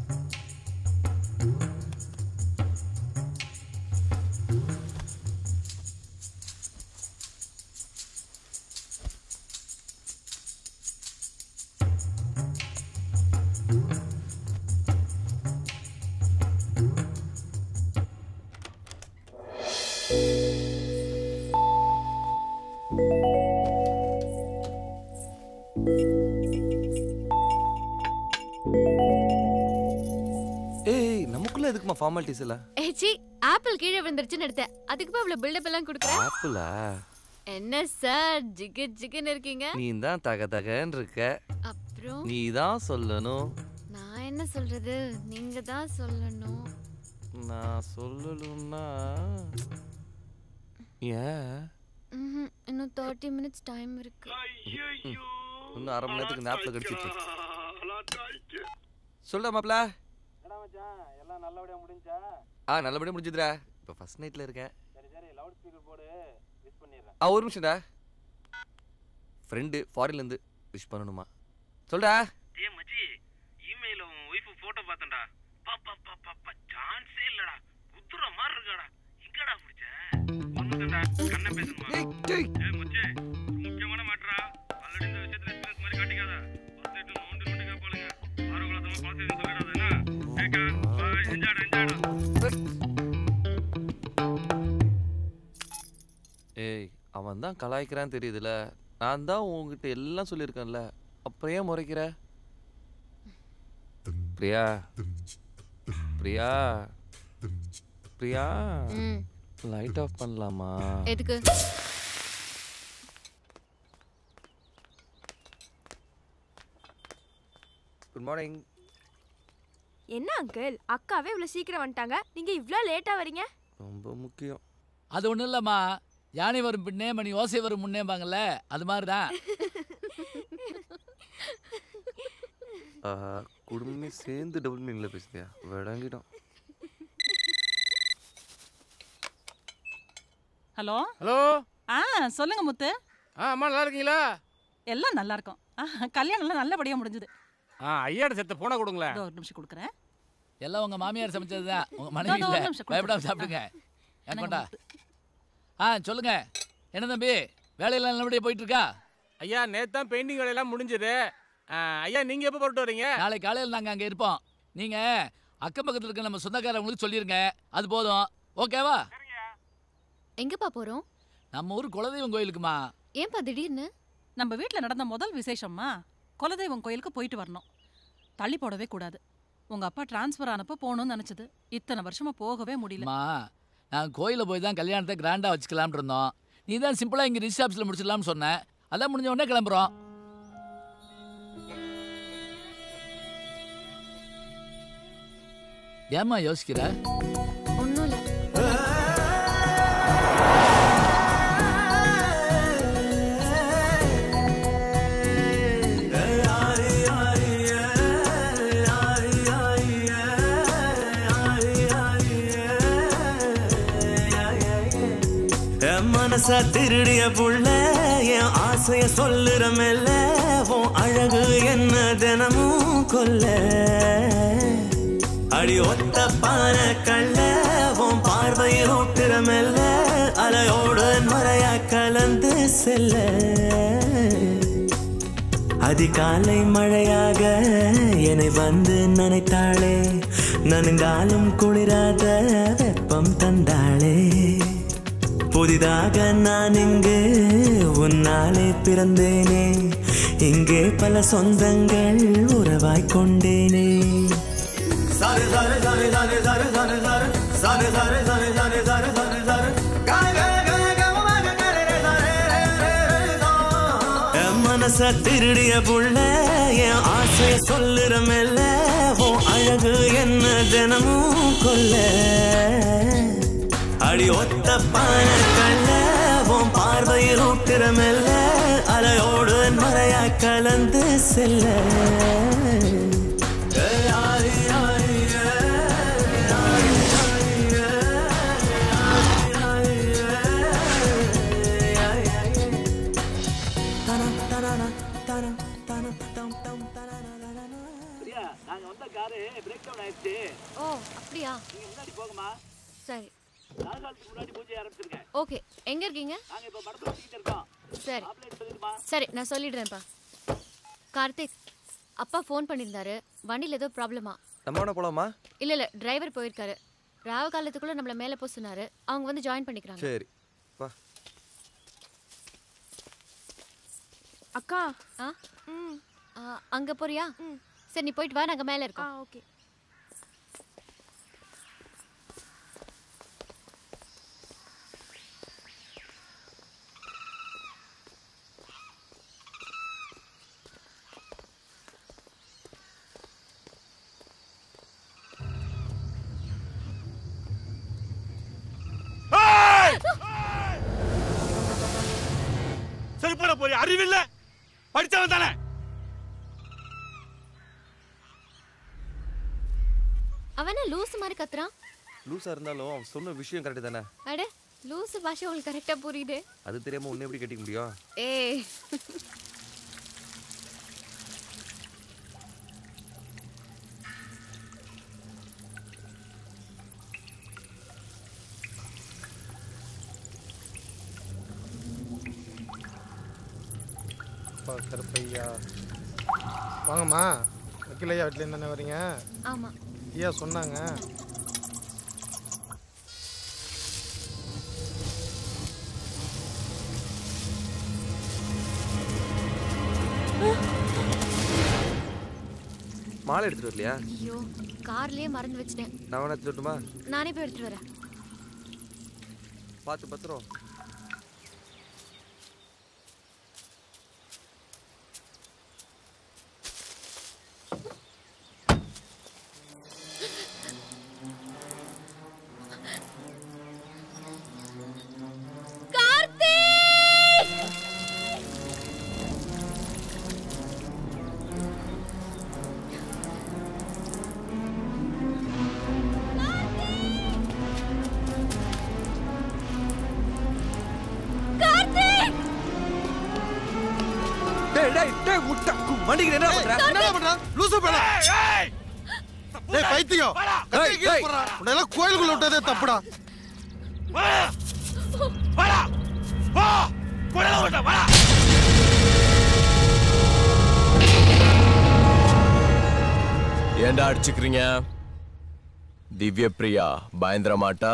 ஏய் நமக்குள்ள எதுக்குமா ஃபார்மாலிட்டிஸ் இல்ல ஏச்சி ஆப்பிள் கீழே விழுந்துருச்சுன்னு எடுத்தேன் அதுக்கு போய் இவ்வளவு பில்டப் எல்லாம் கொடுக்குறேன் ஆப்பிளா என்ன சார் ஜிகு ஜிகுன்னு இருக்கீங்க நீ தான் தக தகன்னு இருக்க அப்புறம் நீ தான் சொல்லணும் நான் என்ன சொல்றது நீங்க தான் சொல்லணும் நான் சொல்லணும்னா ஏன் ம்ஹும், இன்னும் தேர்ட்டி மினிட்ஸ் டைம் இருக்கு ம். இன்னும் அரை மணி நேரத்துக்கு நேரத்தில் கடிச்சிட்டு சொல்ல மாப்ள எல்லாம் நல்லபடியா முடிஞ்சா ஆ நல்லபடியாக முடிஞ்சுதுடா இப்போ ஃபர்ஸ்ட் நைட்டில் இருக்கேன் சரி சரி லவுட் ஸ்பீக்கர் போடு விஷ் பண்ணிடுறேன் ஆ ஒரு நிமிஷம்டா ஃப்ரெண்டு ஃபாரின்லேருந்து விஷ் பண்ணணுமா சொல்டா ஏ மச்சி இமெயில உன் ஒய்ஃப் போட்டோ பார்த்தேன்டா பாப்பா பாப்பா பா சான்ஸே இல்லடா குத்துற மாதிரி இருக்காடா எங்கடா பிடிச்ச ஒண்ணுடா கண்ண பேசணுமா ஏ மச்சி முக்கியமான மாட்டறா ஆல்ரெடி இந்த விஷயத்துல எக்ஸ்பிரஸ் மாதிரி காட்டிக்காத ஒருத்தர் நோண்டு நோண்டு கேட்பாளுங்க நான் தான் கலாய்க்கிறேன்னு தெரியுதுல நான் தான் உங்ககிட்ட எல்லாம் சொல்லியிருக்கேன்ல அப்புறம் ஏன் முறைக்கிற பிரியா பிரியா பிரியா ம். லைட் ஆஃப் பண்ணலாமா எதுக்கு குட் மார்னிங் என்ன அங்கிள் அக்காவே இவ்வளவு சீக்கிரம் வந்துட்டாங்க நீங்க இவ்ளோ லேட்டா வரீங்க ரொம்ப முக்கியம் அது ஒன்றும் இல்லைம்மா யானை வரும் பின்னே மணி ஓசை வரும் முன்னேம்பாங்கல்ல அது மாதிரி தான் ஆஹா, குடும்பமே சேர்ந்து டபுள் மீனில் பேசுதியா விளங்கிடும் ஹலோ ஹலோ ஆ சொல்லுங்க முத்து ஆ அம்மா நல்லா இருக்கீங்களா எல்லாம் நல்லா இருக்கும் ஆ, கல்யாணம்லாம் நல்லபடியா முடிஞ்சது ஆ ஐயாட செத்த போன கொடுங்களேன் இதோ ஒரு நிமிஷம் கொடுக்குறேன் எல்லாம் உங்க மாமியார் சமைச்சது தான் உங்க இதோ, மனைவி இதோ ஒரு இல்லை நிமிஷம் பயப்படாம கொடுத்துறேன். சாப்பிடுங்க ஆ. ஏன் கொண்டா ஆ சொல்லுங்க என்ன தம்பி வேலையெல்லாம் நல்லபடியா போயிட்டு இருக்கா ஐயா நேத்து தான் பெயிண்டிங் வேலையெல்லாம் முடிஞ்சது ஆ, ஐயா நீங்க எப்போ புறப்பட்டு வரீங்க நாளை காலையில் நாங்கள் அங்கே இருப்போம் நீங்க அக்கம் பக்கத்தில் இருக்க நம்ம சொந்தக்காரவங்களுக்கு சொல்லிருங்க அது போதும் ஓகேவா எங்கப்பா போறோம் நம்ம ஊர் குலதெய்வம் கோயிலுக்குமா ஏன்பா திடீர்னு நம்ம வீட்ல நடந்த முதல் விசேஷம்மா குலதெய்வம் கோயிலுக்கு போயிட்டு வரணும் தள்ளி போடவே கூடாது உங்க அப்பா டிரான்ஸ்ஃபர் ஆனப்போ போகணும்னு நினைச்சது இத்தனை வருஷமா போகவே முடியல அம்மா நான் கோயிலில் போய் தான் கல்யாணத்தை கிராண்டாக வச்சுக்கலாம்னு இருந்தோம் நீ தான் சிம்பிளாக இங்கே ரிசப்ஷனில் முடிச்சிடலாம்னு சொன்னேன் அதான் முடிஞ்ச உடனே கிளம்புறோம் ஏம்மா யோசிக்கிற ஒன்றும் இல்லை என் மனச திருடிய புள்ள என் ஆசைய சொல்லுற மெல்ல உன் அழகு என்ன தினமும் கொல்ல அடி ஒத்த பான கள்ள உன் பார்வையில் ஊட்டுற மெல்ல அலையோடு மறையா கலந்து செல்ல அதிகாலை மழையாக என்னை வந்து நினைத்தாளே நனைந்தாலும் குளிராத வெப்பம் தந்தாளே புதிதாக நான் இங்கு உன்னாலே பிறந்தேனே இங்கே பல சொந்தங்கள் உறவாய் கொண்டேனே சாரு சாரு சாரு சாரு சாரு சாரு சாரு சாரு சாரு சாரு சாரு சாரு சாரு சாரு காய் காய் காய் கமமாக கரரே சாரே ரே ரே ரே சா. என் மனச திருடிய புள்ள என் ஆசைய சொல்லுற மெல்ல உன் அழகு என்ன தினமும் கொல்ல அடி ஒத்த பான கள்ள உன் பார்வையில் ஊட்டுற மெல்ல அலையோடு மறையா கலந்து செல்ல பிரியா நாங்க வந்த காரு பிரேக் டவுன் ஆயிடுச்சு ஓ அப்படியா நீங்க முன்னாடி போங்கம்மா சரி நாகாலத்துக்கு முன்னாடி பூஜை ஆரம்பிச்சிருக்கேன் ஓகே எங்க இருக்கீங்க நாங்க இப்ப மடத்துல சுத்திட்டு இருக்கோம் சரி மாப்பிள்ளை எடுத்துருக்குமா சரி நான் சொல்லிடுறேன்ப்பா கார்த்திக் அப்பா ஃபோன் பண்ணியிருந்தாரு வண்டியில் ஏதோ ப்ராப்ளமா நம்ம வேணா போலாமா இல்ல இல்ல டிரைவர் போயிருக்காரு ராவ காலத்துக்குள்ள நம்மள மேல போக சொன்னாரு அவங்க வந்து ஜாயின் பண்ணிக்கிறாங்க சரி வா அக்கா ஆ ஆ, அங்க போறியா சரி நீ போயிட்டு வா நாங்க மேல இருக்கோம் ஓகே செருப்பட போறிய அறிவில்ல படிச்சவன் தானே அவன லூஸ் மாதிரி கத்துறான் லூஸா இருந்தாலும் அவன் சொன்ன விஷயம் கரெக்ட் தானே அட லூஸ் பாஷை உங்களுக்கு கரெக்டா புரியுது அது தெரியாம உன்னை எப்படி கட்டிக்க முடியும் ஏய் அப்பா கருப்பையா வாங்கம்மா வக்கீலையா வீட்டிலேருந்து தானே வரீங்க ஆமா ஐயா சொன்னாங்க மாலை எடுத்துட்டு வரலையா ஐயோ கார்லயே மறந்து வச்சிட்டேன் நான் வேணா எடுத்துட்டு வரட்டுமா நானே போய் எடுத்துட்டு வரேன் பார்த்து பத்திரம் டேய் டேய் டேய் முட்டை மண்டிக்கு என்ன பண்ற என்ன பண்ற லூசு பேடா டேய் பைத்தியம் கத்தி கீழ போறா உன்னை எல்லாம் கோயிலுக்குள்ள விட்டதே தப்புடா வாடா வா கொடல ஓட்ட வாடா ஏன்டா அடிச்சுக்கிறீங்க திவ்ய பிரியா பயந்திர மாட்டா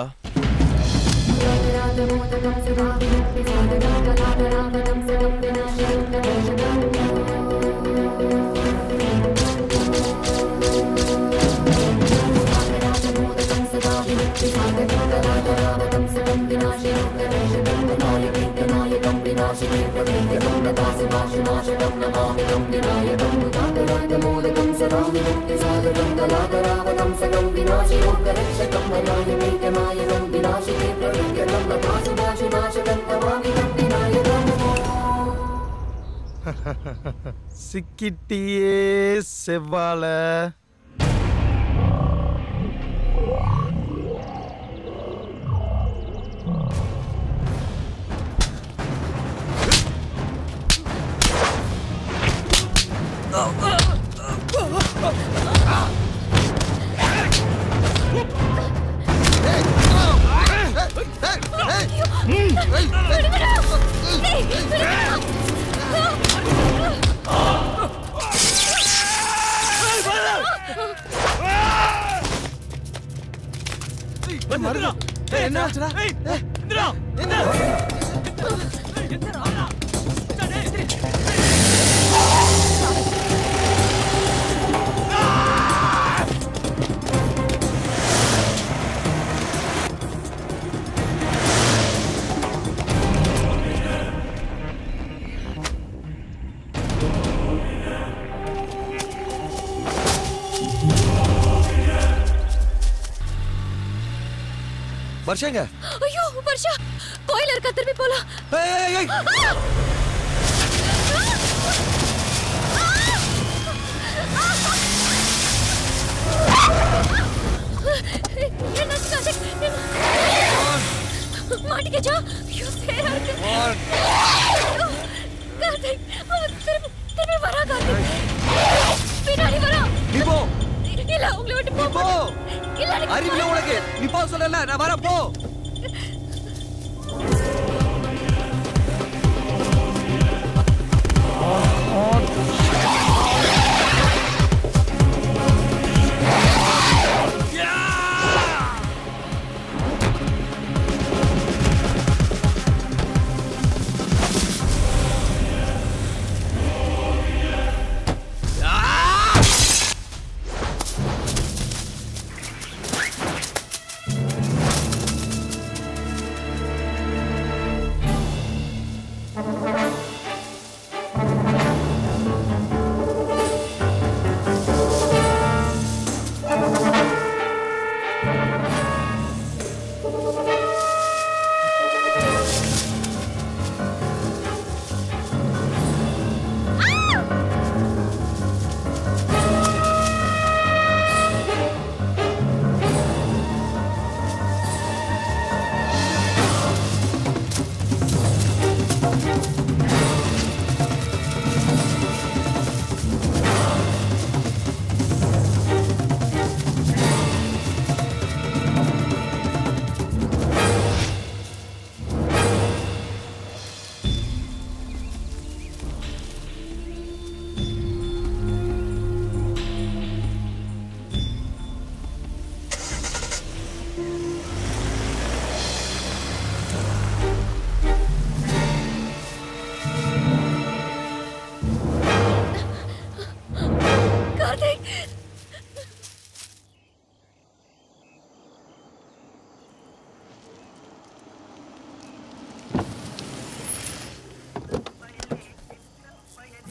சிக்கிட்டியே செவ்வாழ என்ன ஆச்சுடா வருஷங்க ஐயோ வர்ஷா கோயில இருக்கா திரும்பி போலாம் ஏய், ஏய், ஏய். என்னாச்சு கார்த்திக்? என்ன- மாட்டிக்கிச்சா? ஐயோ, சேரா இருக்கு. ஐயோ, கார்த்திக், அவன் திரும்பி- திரும்பி வரான், கார்த்திக். பின்னாடி வரான். நீ போ இல்ல, உங்களை விட்டு போக போ மாட்டேன். இல்ல, எனக்கு அறிவில்ல உனக்கு நீ போ சொல்லல நான் வரேன் போ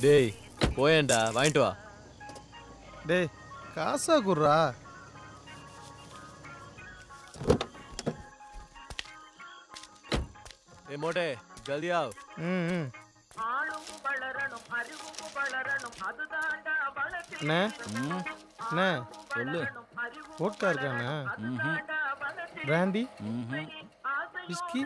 டேய் போயேன்டா வாங்கிட்டு வா டேய் காசா குர்ரா ஏ மோட்டே ஜல்தி ஆவ் ம் ம் அண்ணே அண்ணே சொல்லு ஓட்கா இருக்காண்ணே பிராண்டி விஸ்கி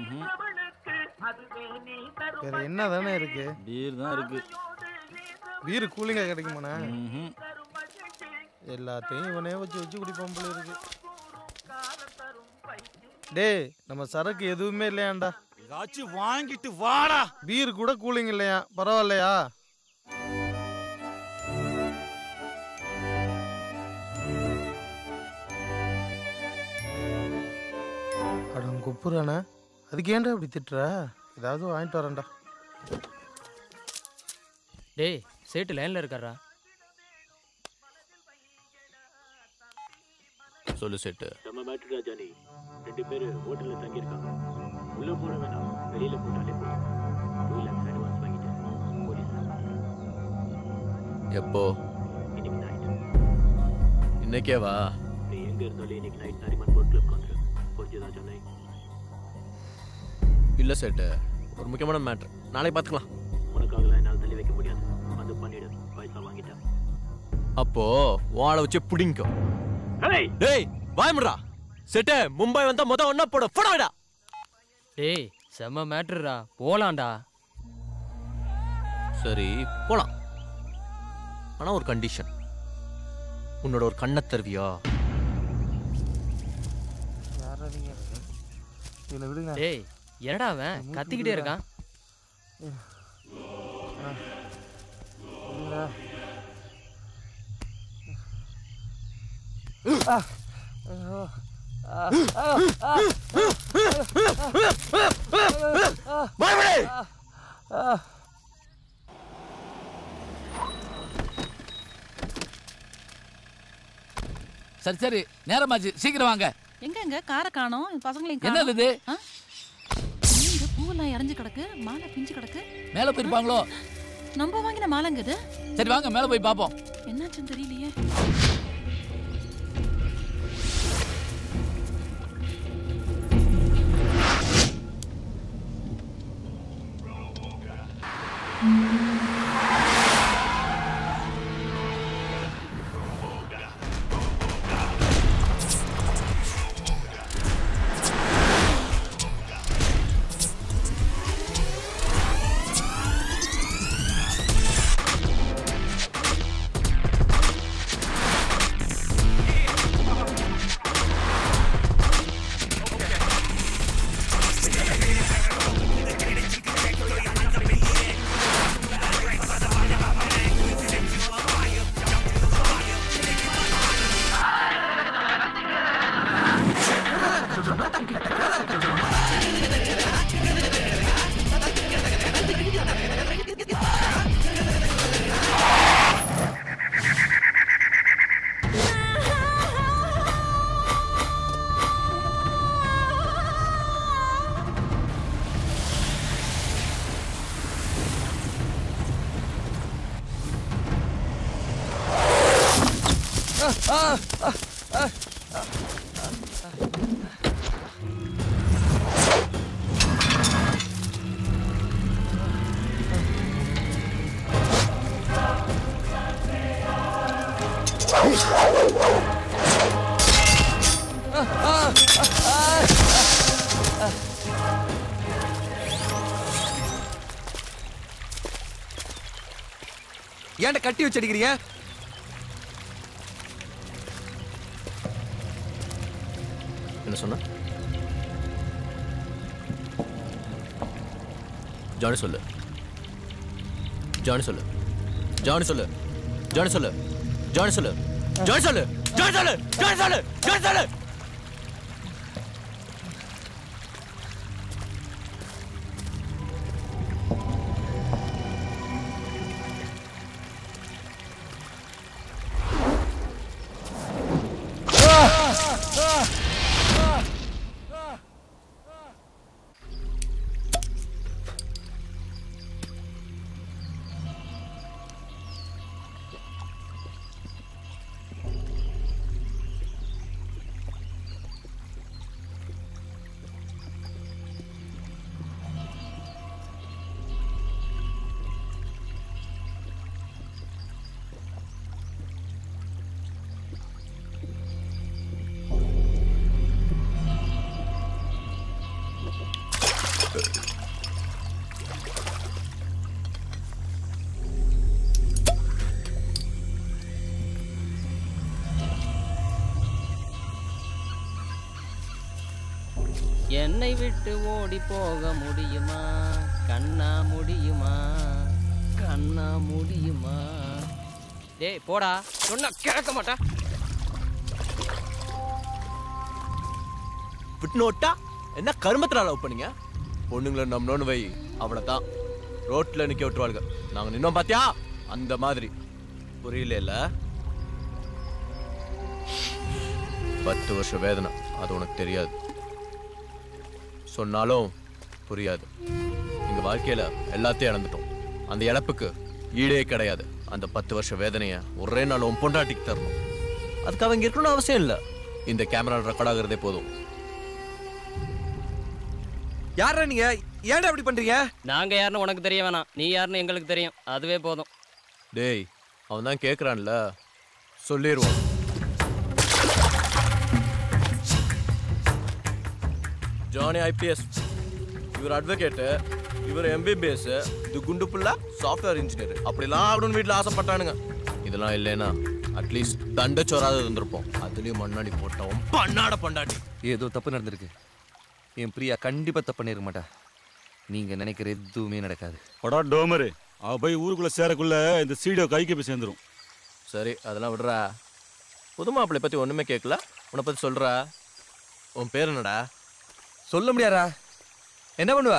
வேற என்ன தானே இருக்கு பீர் தான் இருக்கு பீர் கூலிங்கா கிடைக்குமாண்ணே எல்லாத்தையும் இவனே வச்சு வச்சு குடிப்பான் போல இருக்கு டேய் நம்ம சரக்கு எதுவுமே இல்லையாண்டா ஏதாச்சும் வாங்கிட்டு வாடா பீர் கூட கூலிங் இல்லையா பரவாயில்லையா அடம் குப்புறானே அதுக்கு ஏன்டா இப்படி திட்டுற ஏதாவது வாங்கிட்டு வரேன்டா டேய் சேட்டு லைன்ல இருக்காரா சொல்லு செட்டு நம்ம மேட்டுடா ஜானி ரெண்டு பேர் ஹோட்டல்ல தங்கி இருக்காங்க உள்ள போட வேணாம் வெளியில போட்டாலே போதும் டூ லேக்ஸ் அட்வான்ஸ் வாங்கிட்டேன் போலீஸ் எப்போ இன்னைக்கு நைட் இன்னைக்கே வா நீ எங்க இருந்தாலும் இன்னைக்கு நைட் நரிமன் போட் கிளப் வந்துரு புரிஞ்சுதா சென்னை இல்ல செட்டு ஒரு முக்கியமான மேட்ரு நாளைக்கு பார்த்துக்கலாம் உனக்காகலாம் என்னால் தள்ளி வைக்க முடியாது வந்து பண்ணிடு பைசா வாங்கிட்டேன் அப்போ வாழை வச்சு புடிங்கோ டேய் வாய்முடா செட்டு மும்பை வந்தா மொத ஒன்னா போட போடாடா டேய் செம்ம மேட்ருடா போலாம்டா சரி போலாம் ஆனா ஒரு கண்டிஷன் உன்னோட ஒரு கண்ணை தருவியா யாராதீங்க இவனை விடுங்க டேய் என்னடா அவன் மூக்கு கத்திக்கிட்டே விடுடா. இருக்கான் ஆ. விடுடா. ஆ. ஐயோ. ஆ. ஆ. ஆ. பயப்படு! ஆ. சரி சரி நேரமாச்சு சீக்கிரம் வாங்க எங்க எங்க காரை காணோம் பசங்களையும் காணோம். என்னது இது? ஆ? என்னங்க பூவெல்லாம் இறஞ்சு கிடக்கு மாலை பிஞ்சு கிடக்கு மேல போயிருப்பாங்களோ நம்ம வாங்கின மாலைங்க இது சரி வாங்க மேல போய் பாப்போம் என்னாச்சுன்னு தெரியலையே ஏன்டா கட்டி வச்சு அடிக்கிறீங்க என்ன சொன்ன ஜானி சொல்லு ஜானி சொல்லு ஜானி சொல்லு ஜானி சொல்லு ஜானி சொல்லு ஜானி சொல்லு ஜானி சொல்லு ஜானி சொல்லு ஜானி சொல்லு என்னை விட்டு ஓடி போக முடியுமா கண்ணா முடியுமா கண்ணா முடியுமா டேய் போடா சொன்னா கேட்க மாட்டா விட்னோட்டா என்ன கருமத்துல லவ் பண்ணீங்க பொண்ணுங்களை நம்பினோன்னு வை அவ்வளோதான் ரோட்ல நிக்க விட்டுருவாளுங்க நாங்க நின்னோம் பாத்தியா அந்த மாதிரி புரியல பத்து வருஷம் வேதனை அது உனக்கு தெரியாது சொன்னாலும் புரியாது எங்க வாழ்க்கையில எல்லாத்தையும் இழந்துட்டோம் அந்த இழப்புக்கு ஈடே கிடையாது அந்த பத்து வருஷ வேதனைய ஒரே நாள் உன் பொண்டாட்டிக்கு தரணும் அதுக்கு அவங்க இருக்கணும்னு அவசியம் இல்லை இந்த கேமரா ரெக்கார்ட் ஆகுறதே போதும் யாரா நீங்க ஏன்டா அப்படி பண்றீங்க நாங்க யாருன்னு உனக்கு தெரிய வேணாம் நீ யாருன்னு எங்களுக்கு தெரியும் அதுவே போதும் டேய் அவன் தான் கேட்குறான்ல சொல்லிடுவான் ஜானி ஐபிஎஸ் இவர் அட்வொகேட்டு இவர் எம்பிபிஎஸ் இது குண்டு புள்ள சாஃப்ட்வேர் இன்ஜினியர் அப்படிலாம் ஆகணும்னு வீட்டில் ஆசைப்பட்டானுங்க இதெல்லாம் இல்லைன்னா அட்லீஸ்ட் தண்டச்சோராது இருந்திருப்போம் அதுலேயும் மண்ணாடி போட்டவன் பண்ணாட பண்டாட்டி ஏதோ தப்பு நடந்திருக்கு என் பிரியா கண்டிப்பா தப்பு பண்ணிருக்க மாட்டா நீங்க நினைக்கிற எதுவுமே நடக்காது படா டோமரு அவ போய் ஊருக்குள்ள சேரக்குள்ள இந்த சீடியோ கைக்கு போய் சேர்ந்துரும் சரி அதெல்லாம் விடுறா புது மாப்பிள்ளை பற்றி ஒன்றுமே கேட்கல உன்னை பற்றி சொல்கிறா உன் பேர் என்னடா சொல்ல முடியாதா என்ன பண்ணுவ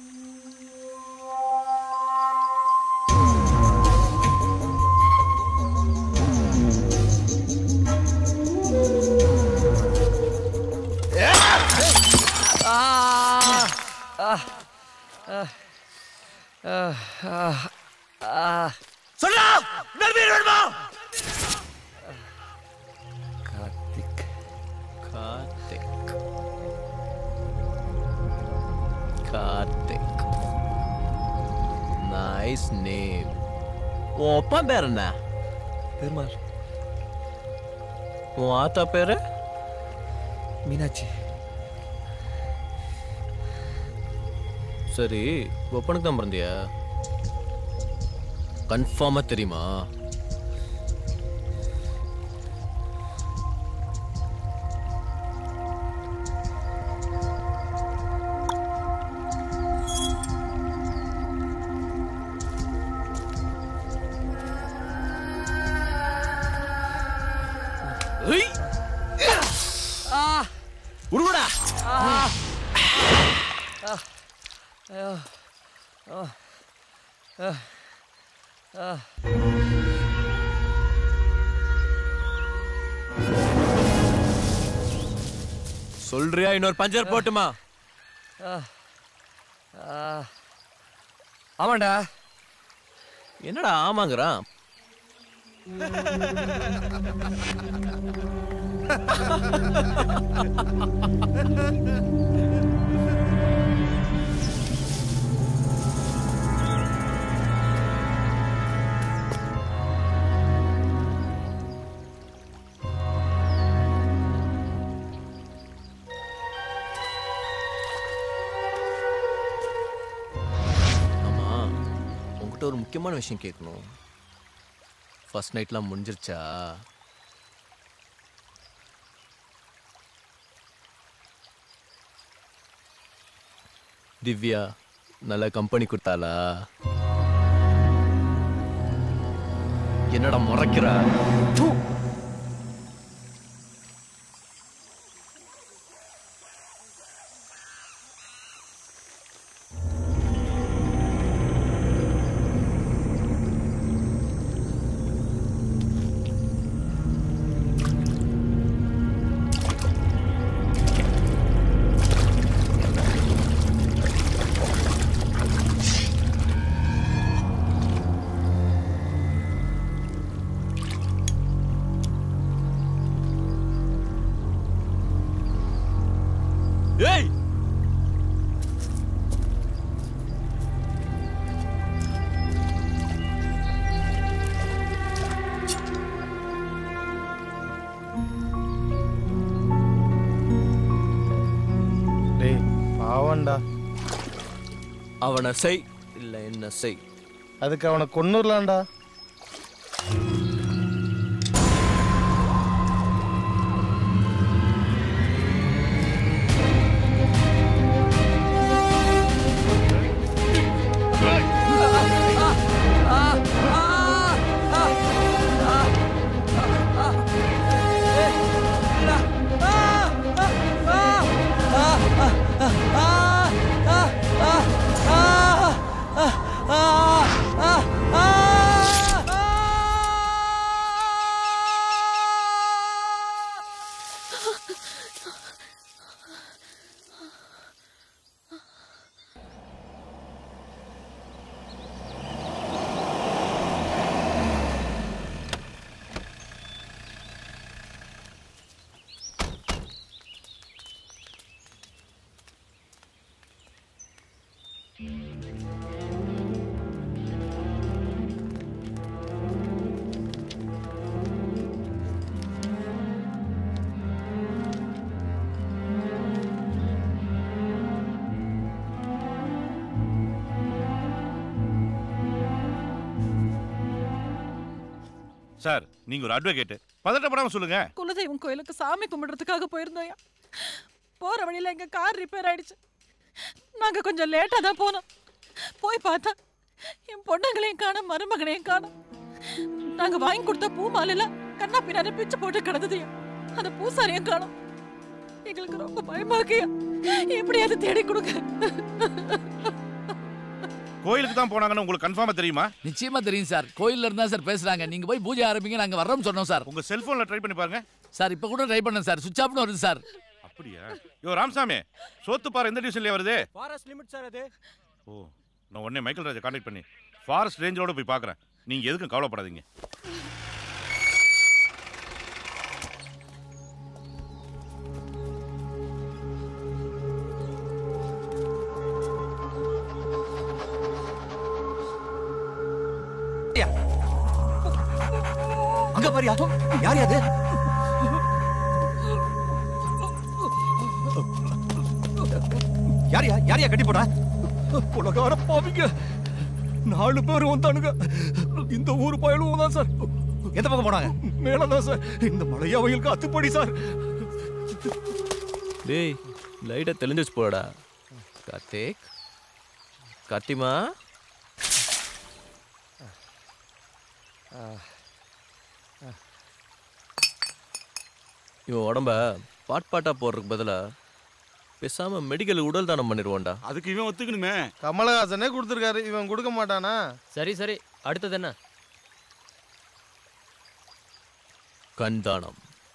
ஆ ஆ ஆ ஆ ஆ சொல்லா நர்மீர் வேணுமா கார்த்திக் கார்த்திக் கார்த்திக் நைஸ் நேம் உன் அப்பா பேர் என்ன பெருமாள் உன் ஆத்தா பேரு மீனாட்சி சரி ஒப்பனுக்கு தான் பிறந்தியா கன்ஃபார்மாக தெரியுமா ஆ உருவடா ஆ ஆ ஐயோ ஆ ஆ ஆ சொல்றியா இன்னொரு பஞ்சர் போட்டுமா ஆ ஆ ஆமாண்டா என்னடா ஆமாங்கிறான் ஆமா உங்ககிட்ட ஒரு முக்கியமான விஷயம் கேட்கணும் ஃபர்ஸ்ட் நைட்லாம் முடிஞ்சிருச்சா திவ்யா நல்ல கம்பெனி கொடுத்தாளா என்னடா முறைக்கிற தூ. ஏய் டேய் பாவண்டா அவனை செய் இல்ல என்ன செய் அதுக்கு அவனை கொன்னுடலாம்டா சார் நீங்க ஒரு அட்வொகேட் பதட்டப்படாம சொல்லுங்க குலதெய்வம் கோயிலுக்கு சாமி கும்பிடுறதுக்காக போயிருந்தோம் போற வழியில எங்க கார் ரிப்பேர் ஆயிடுச்சு நாங்க கொஞ்சம் லேட்டா தான் போனோம் போய் பார்த்தா என் பொண்ணுங்களையும் காணோம் மருமகனையும் காணோம் நாங்க வாங்கி கொடுத்த பூ மாலையில கண்ணா பின்னாடி பிச்சு போட்டு கிடந்ததையா அந்த பூசாரியும் காணோம் எங்களுக்கு ரொம்ப பயமா இருக்கையா எப்படியாவது தேடி கொடுங்க கோயிலுக்கு தான் போனாங்கன்னு உங்களுக்கு கன்ஃபார்மா தெரியுமா நிச்சயமா தெரியும் சார் கோயில்ல இருந்தா சார் பேசுறாங்க நீங்க போய் பூஜை ஆரம்பிங்க நாங்க வர்றோம் சொன்னோம் சார் உங்க செல்போன்ல ட்ரை பண்ணி பாருங்க சார் இப்ப கூட ட்ரை பண்ணேன் சார் சுவிட்ச் ஆஃப்னு வருது சார் அப்படியா யோ ராமசாமி சோத்துப்பாறை எந்த டிவிஷன்ல வருது ஃபாரஸ்ட் லிமிட் சார் அது ஓ நான் உடனே மைக்கேல் ராஜா கான்டாக்ட் பண்ணி ஃபாரஸ்ட் ரேஞ்சரோட போய் பார்க்குறேன் நீங்க எதுக்கும் கவலைப்படாதீங்க அங்க பாரியா யார் அது யாரியா யாரியா கட்டி போட உலகார பாவிங்க நாலு பேர் வந்தானுங்க இந்த ஊர் பயலும் தான் சார் எந்த பக்கம் போனாங்க மேலதான் சார் இந்த மலையா வயலுக்கு அத்துப்படி சார் டேய் லைட்டா தெளிஞ்சிச்சு போடா கார்த்திக் கார்த்திமா இவன் உடம்ப பாட் பாட்டா போடுறதுக்கு பதிலா பேசாம மெடிக்கல் உடல் தானம் பண்ணிடுவோம்டா அதுக்கு இவன் ஒத்துக்கணுமே கமலஹாசனே கொடுத்துருக்காரு இவன் கொடுக்க மாட்டானா சரி சரி அடுத்தது என்ன கண் தானம்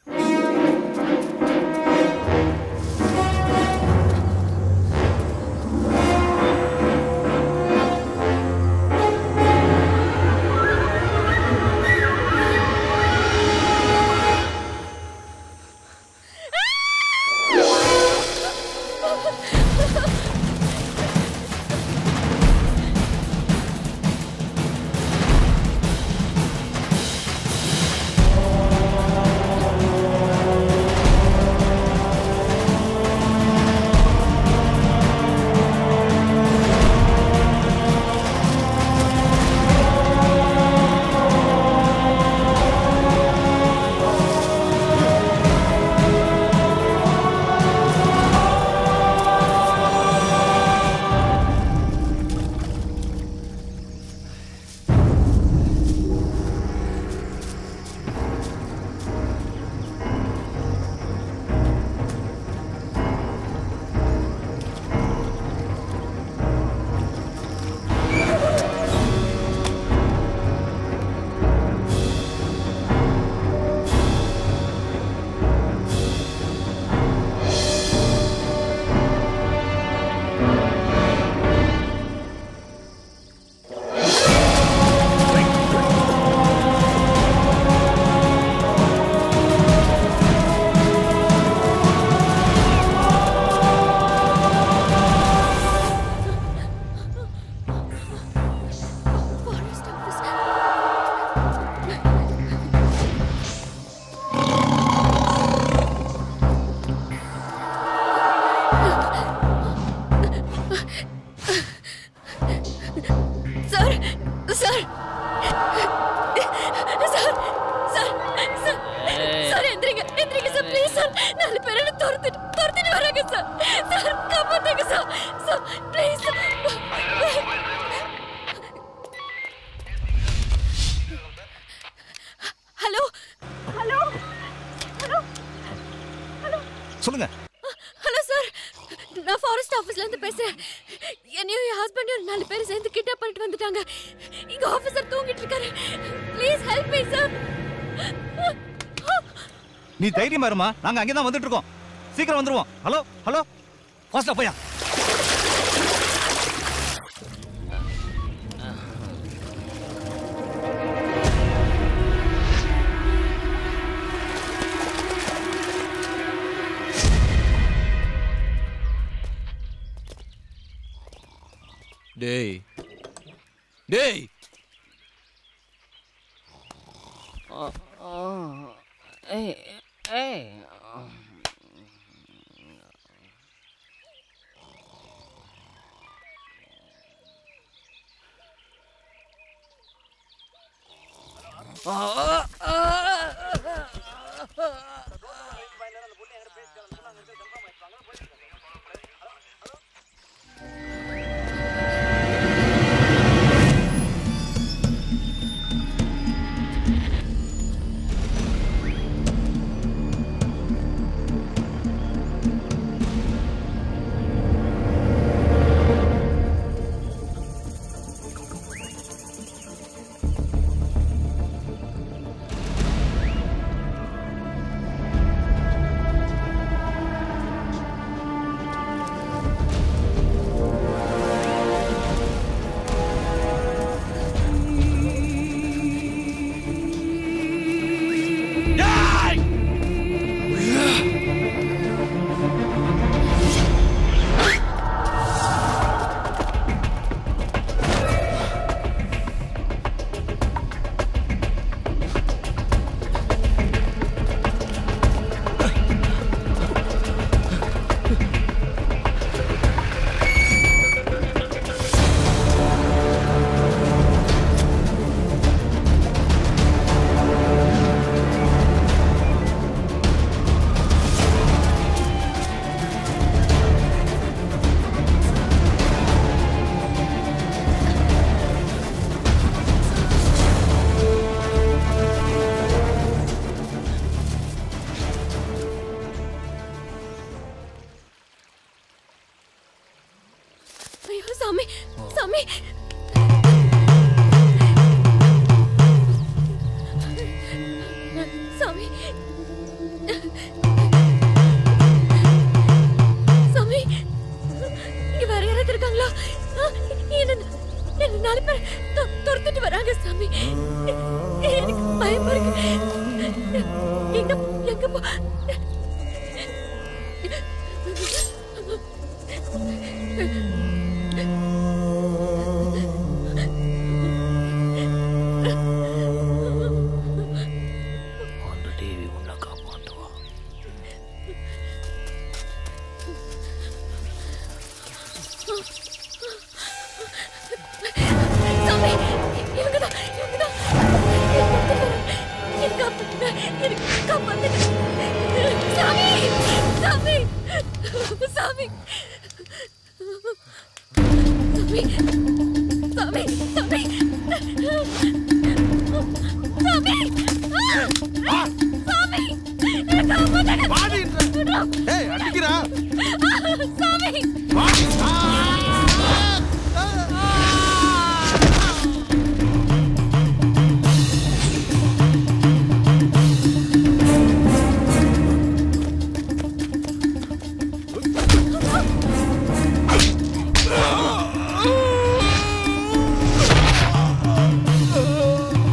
sir sir sir sir sir sir எந்திரிங்க எந்திரிங்க சார் ப்ளீஸ் சார் நாலு பேர் என்ன துரத்திட்டு துரத்திட்டு வராங்க சார் சார் காப்பாத்துங்க sir sir please hello hello hello hello சொல்லுங்க ஹலோ சார் நான் ஃபாரஸ்ட் ஆஃபீஸ்ல இருந்து பேசுறேன் என்னையும் என் ஹஸ்பண்டையும் நாலு பேர் சேர்ந்து கிட்னாப் பண்ணிட்டு வந்துட்டாங்க இங்க ஆபீசர் தூங்கிட்டு இருக்காரு ப்ளீஸ் ஹெல்ப் மீ சார் நீ தைரியமா இருமா நாங்க அங்கே தான் வந்துட்டு இருக்கோம் சீக்கிரம் வந்துருவோம் ஹலோ ஹலோ ஃபாஸ்டா போயா டேய் டேய் ஏய் ஏய் ஐயோ சாமி சாமி சாமி சாமி இங்க வேற யாராவது இருக்காங்களா ஆ, என்ன என்ன நாலு பேர் தொ- துரத்திட்டு வராங்க சாமி எனக்கு பயமா இருக்கு எங்க எங்க போ அந்த தேவி உன்னை காப்பாத்துவா சாமி இவங்கதான் இவங்கதான் எனக்கு காப்பாத்துங்க எனக்கு காப்பாத்துங்க சாமி சாமி சாமி சாமி சாமி சாமி சாமி ஆ! சாமி என்னை காப்பாத்துங்க. ஏய் அடிக்கிறா சாமி ஆ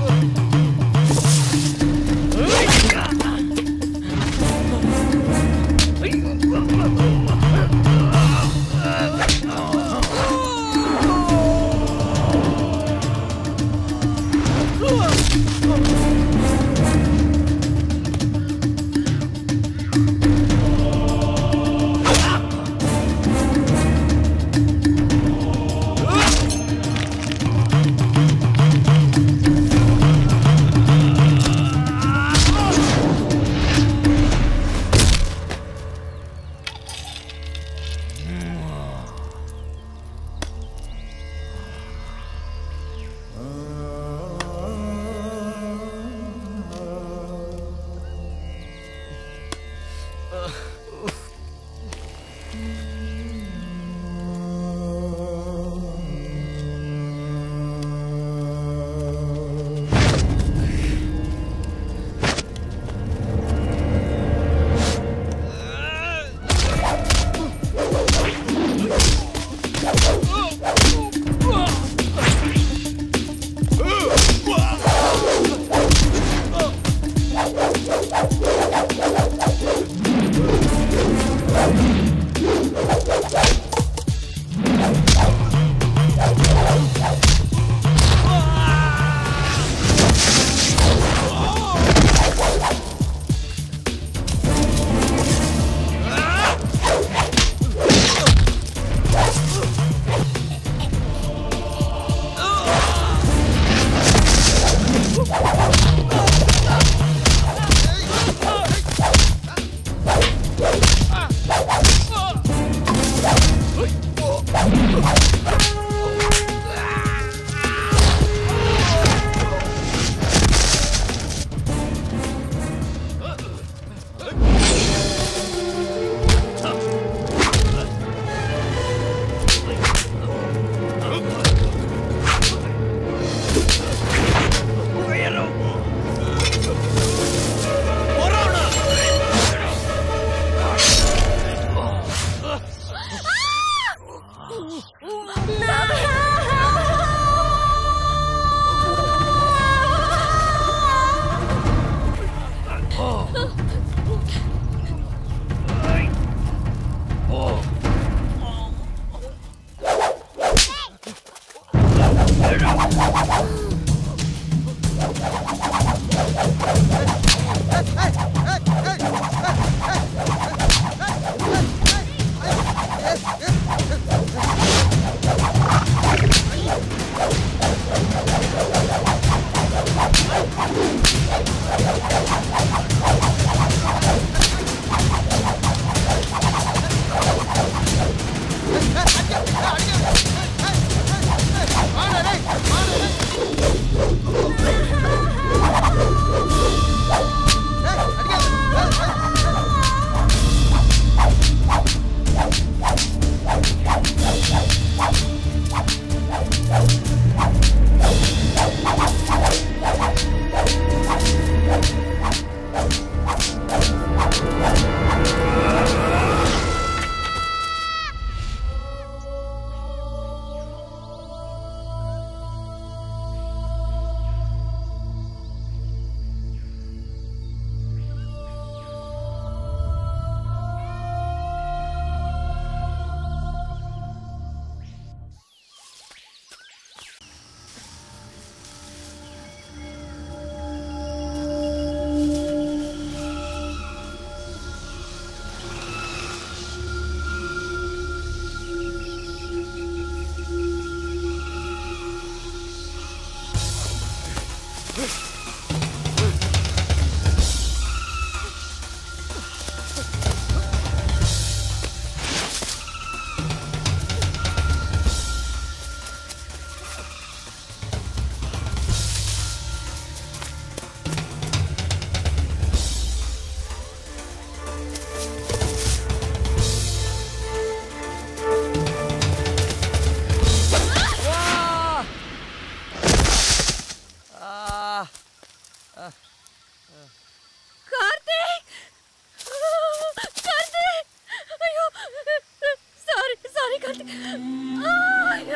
கார்த்திக் கார்த்திக் ஐயோ சாரி சாரி கார்த்திக் ஆ, ஐயோ.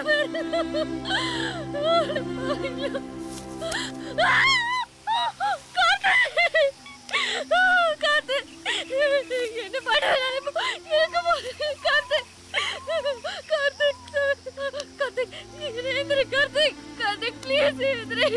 ஐயோ. ஆ, கார்த்திக் ஆ, கார்த்திக் என்ன பண்ண எங்க போற கார்த்திக் கார்த்திக் கார்த்திக் எந்திரி கார்த்திக் கார்த்திக் ப்ளீஸ் எந்திரி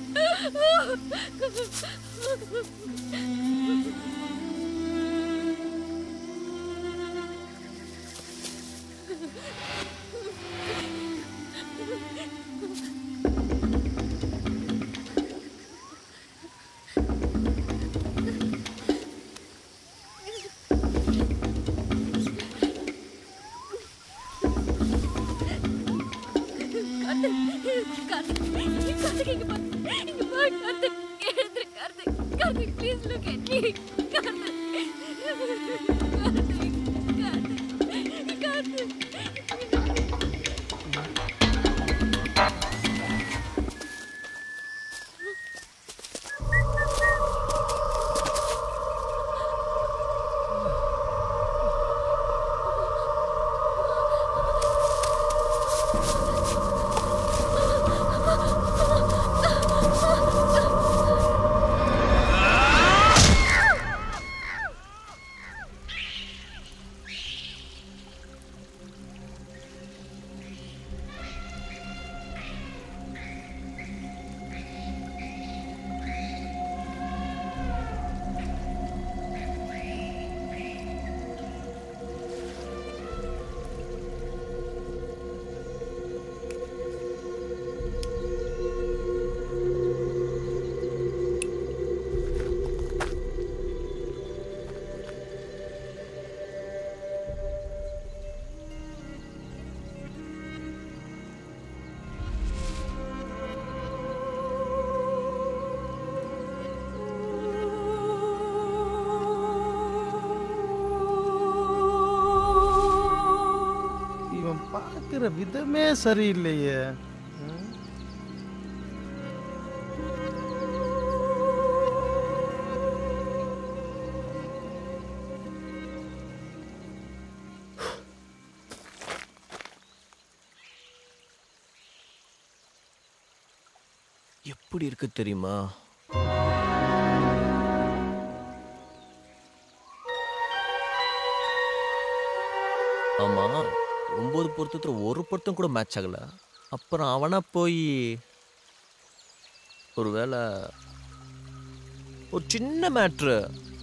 கார்த்திக் கார்த்திக் கார்த்திக் இங்க பாரு இங்க பாரு கார்த்திக் எழுந்திரு Karthik Karthik please look at me Karthik Karthik Karthik இவன் பார்க்குற விதமே சரியில்லையே ம். எப்படி இருக்கு தெரியுமா ஆமா ஒன்பது பொருத்தத்துல ஒரு பொருத்தம் கூட மேட்ச் ஆகல அப்புறம் அவனா போய் ஒருவேளை ஒரு சின்ன மேட்ரு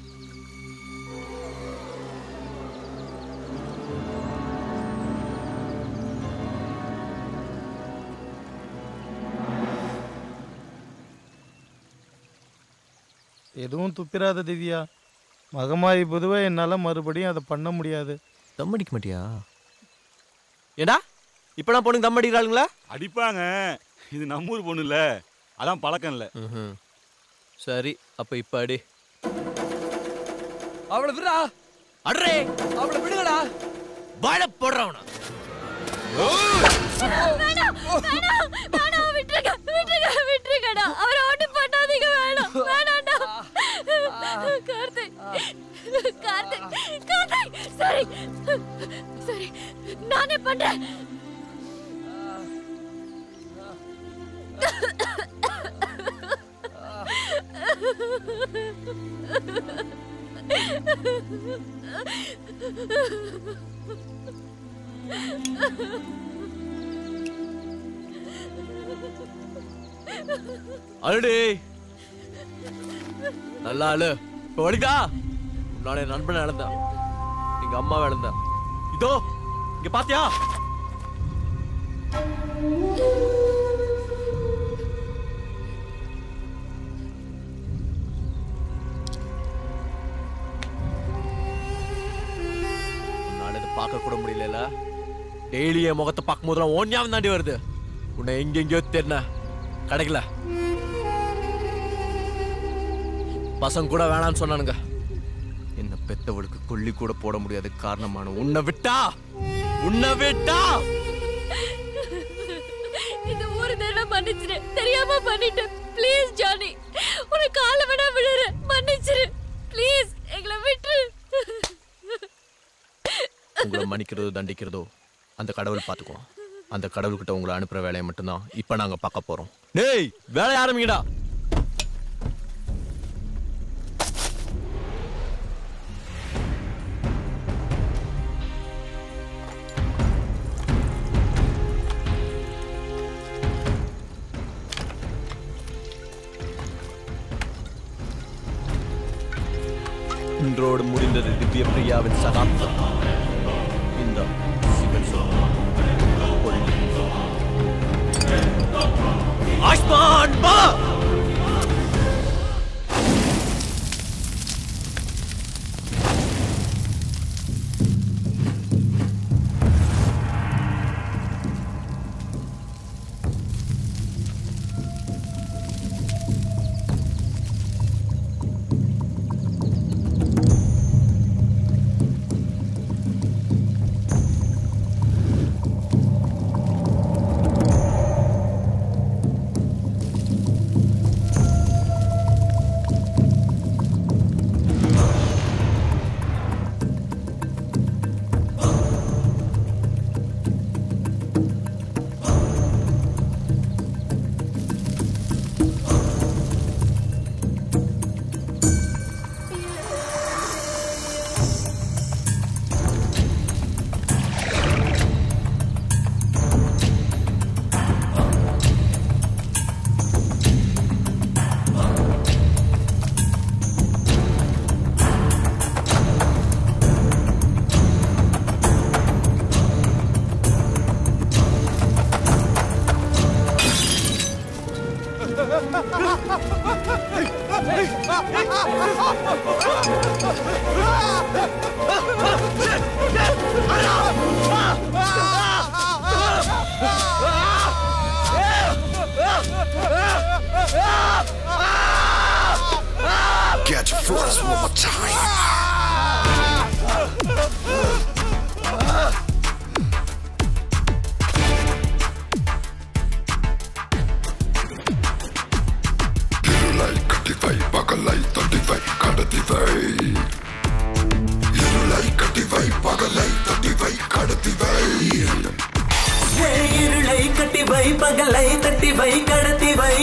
எதுவும் துப்பிராத திவ்யா மகமாயி பொதுவே என்னால் மறுபடியும் அதை பண்ண முடியாது தம் அடிக்க மாட்டியா ஏடா இப்போ நான் பொண்ணுங்க தம் அடிக்கிறாளுங்களா அடிப்பாங்க இது நம்ம ஊர் பொண்ணு இல்ல அதான் பழக்கம் இல்ல சரி அப்ப இப்ப அடி அவளை விடுறா அட்ரே அவளை விடுங்கடா வாழ போடுறவனா வேணாம் வேணாம் வேணாம் விட்டுருங்க விட்டுருங்க விட்டுருங்கடா அவரை ஒன்றும் பண்ணாதீங்க வேணாம் வேணாம்டா கார்த்திக் கார்த்திக் கார்த்திக் சரி சரி நானே பண்றேன் அழுடி நல்லா அழு இப்ப வலிதா உன்னால என் நண்பன் இழந்தான் எங்க அம்மா இழந்தா இதோ இங்க பாத்தியா பார்க்க கூட முடியல டெய்லி என் முகத்தை பார்க்கும் போதெல்லாம் ஓன் ஞாபகம் தாண்டி வருது உன்னை எங்கெங்கயோ தேடின கிடைக்கல பசங்க கூட வேணாம்னு சொன்னானுங்க என்ன பெத்தவளுக்கு கொல்லி கூட போட முடியாத காரணமான உன்னை விட்டா உன்னை விட்டா இந்த ஒரு தடவை மன்னிச்சிரு தெரியாம பண்ணிட்டேன் ப்ளீஸ் ஜானி உனக்கு கால வேணா விழுற மன்னிச்சிரு ப்ளீஸ் எங்களை விட்டுரு உங்களை மன்னிக்கிறதோ தண்டிக்கிறதோ அந்த கடவுள் பார்த்துக்குவோம் அந்த கடவுள்கிட்ட உங்களை அனுப்புற வேலையை மட்டும்தான் இப்போ நாங்க பார்க்க போறோம் டேய் வேலையை ஆரம்பிங்கடா இன்றோடு முடிந்தது திவ்ய பிரியாவின் சகாப்தம் இந்த சிவன் சொல்லும் கொல்லி. ஆயுஷ்மான் பா Get your frost one more time. இருளை கட்டிவை பகலை தட்டிவை கடத்திவை இருளை கட்டிவை பகலை தட்டிவை கடத்திவை இருளை கட்டி வை பகலை தட்டி வை கடத்தி வை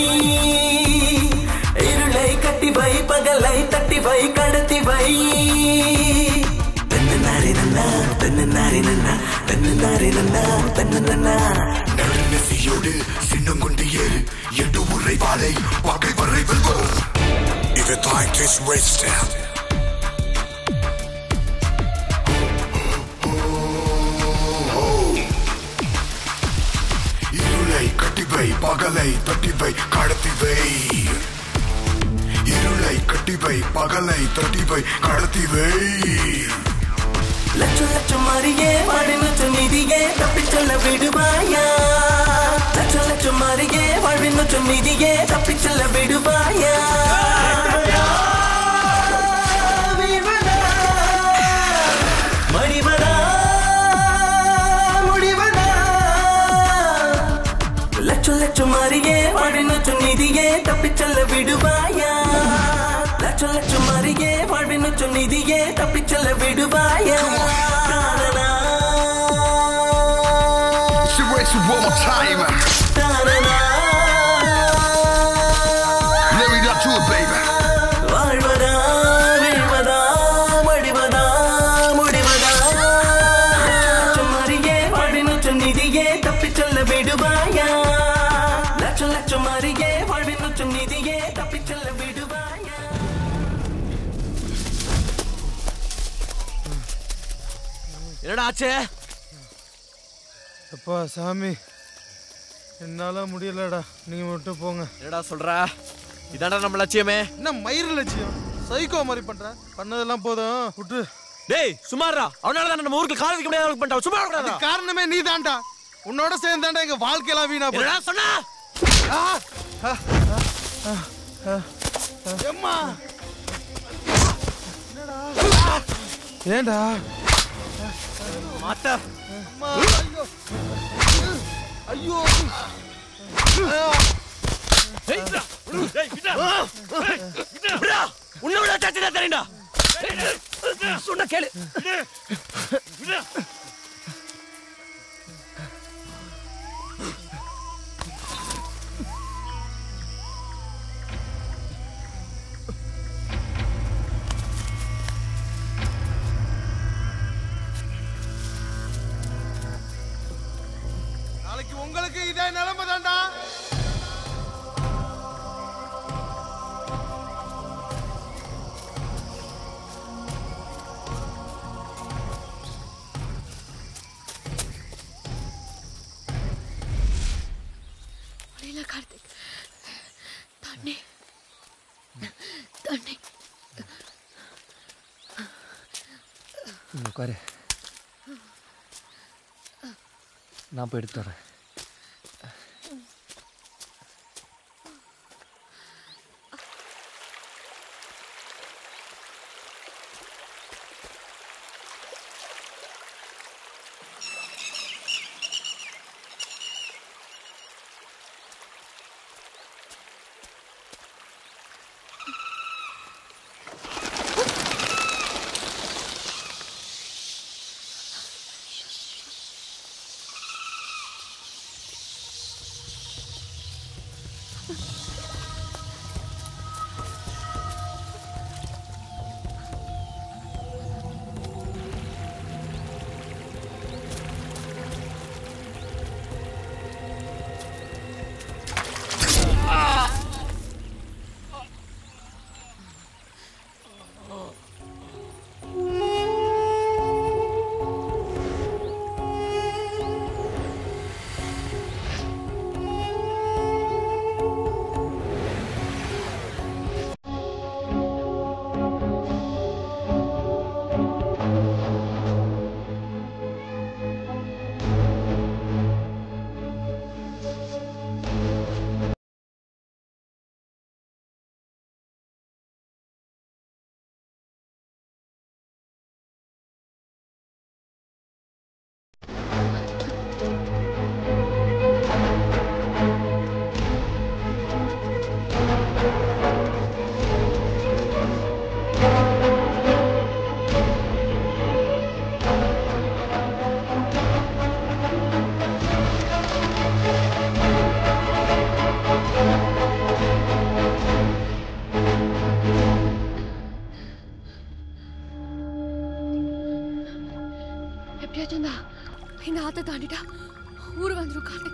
இருளை கட்டி வை பகலை தட்டி வை கடத்தி வை தன்னு நாரி நன்னா தன்னு நாரி நன்னா தன்னு நாரி நன்னா தன்னு நன்னா நடுநெசியோடு சின்னம் கொண்டு ஏறு எட்டு உரை வாழை பகை வரை வெல்வோம் If you like this wasted இருளை கட்டிவை பகலை தட்டிவை கடத்திவை இருளை கட்டிவை பகலை தட்டிவை கடத்திவை லட்சம் லட்சம் மாறியே வாடி நச்சம் நிதியே தப்பிச் செல்ல விடுவாயா லட்சம் லட்சம் மாறியே வாழ்வின் நச்சம் நிதியே தப்பிச் செல்ல விடுவாயா மணிவனா முடிவனா லட்சம் லட்சம் மாறியே வாழ்வின் நச்சம் நிதியே தப்பிச் செல்ல விடுவாயா லட்சம் லட்சம் மாறியே வாழ்வின் நச்சம் நிதியே தப்பிச் செல்ல விடுவாயா She waits one more time Let me not do it baby வாழ்வதா வீழ்வதா மடிவதா முடிவதா லட்சம் மாறியே வாழ்வின் நச்சம் நிதியே தப்பிச் செல்ல விடுவாயா லட்சம் லட்சம் மாறியே வாழ்வின் நச்சம் நிதியே தப்பிச் செல்ல விடுவாயா என்னடா ஆச்சு அப்பா சாமி என்னால முடியலடா நீங்க மட்டும் போங்க என்னடா சொல்ற இதாண்டா நம்ம லட்சியமே என்ன மயிறு லட்சியம் சைக்கோ மாதிரி பண்ற பண்ணதெல்லாம் போதும் விட்டு டேய் சுமாரா அவனால தான் நம்ம ஊருக்கு கால் வைக்க முடியாத அளவுக்கு பண்ணிட்டான் சும்மா அது இருக்கடா காரணமே நீ தான்டா உன்னோட சேர்ந்தாண்டா எங்க வாழ்க்கையெல்லாம் வீணா போச்சு. என்னடா சொன்னா ஆ, ஆ, ஆ, ஆ, ஆ. எம்மா ஏண்டா மாத்த அம்மா, ஐயோ ஐயோ உன்னை விட சச்சினா தெரியும்டா சொன்ன கேளு நாளைக்கு உங்களுக்கு இதே நிலைமை தான்டா முடியல கார்த்திக் தண்ணி தண்ணி இங்க உட்காரு நான் போய் எடுத்துட்டு வரேன் எப்படியாச்சும் இந்த இந்த ஆத்த தாண்டிட்டா ஊர் வந்துடும் கார்த்திக்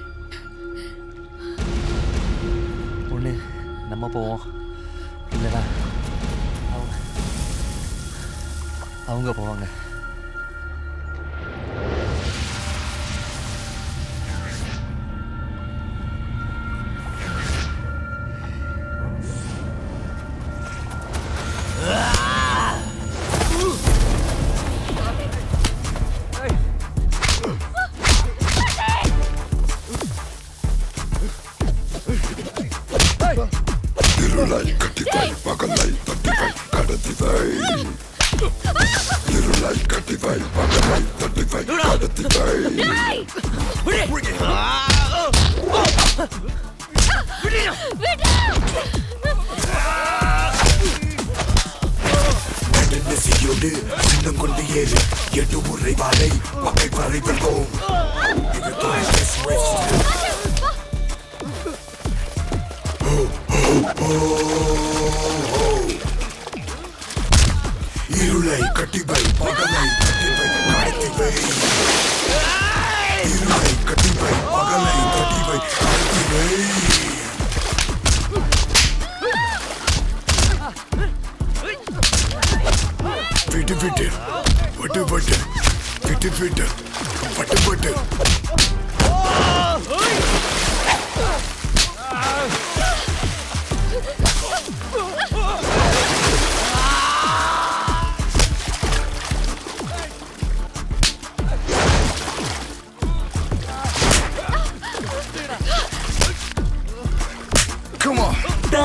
ஒன்று நம்ம போவோம் இல்லைனா அவங்க அவங்க போவாங்க இருளை கட்டிவை பகலை தட்டிவை கடத்திவை இருளை கட்டிவை பகலை தட்டிவை கடத்திவை நெசியோடு சின்னம் கொண்டு ஏறு எட்டு முறை வாழை பகை வரை வெல்வோம் இது தான் This race. இருளை கட்டிவை பகலை கட்டிவை கடத்திவை இருளை கட்டிவை பகலை கட்டிவை கடத்திவை விட்டு விட்டு விட்டு விட்டு விட்டு விட்டு பட்டு பட்டு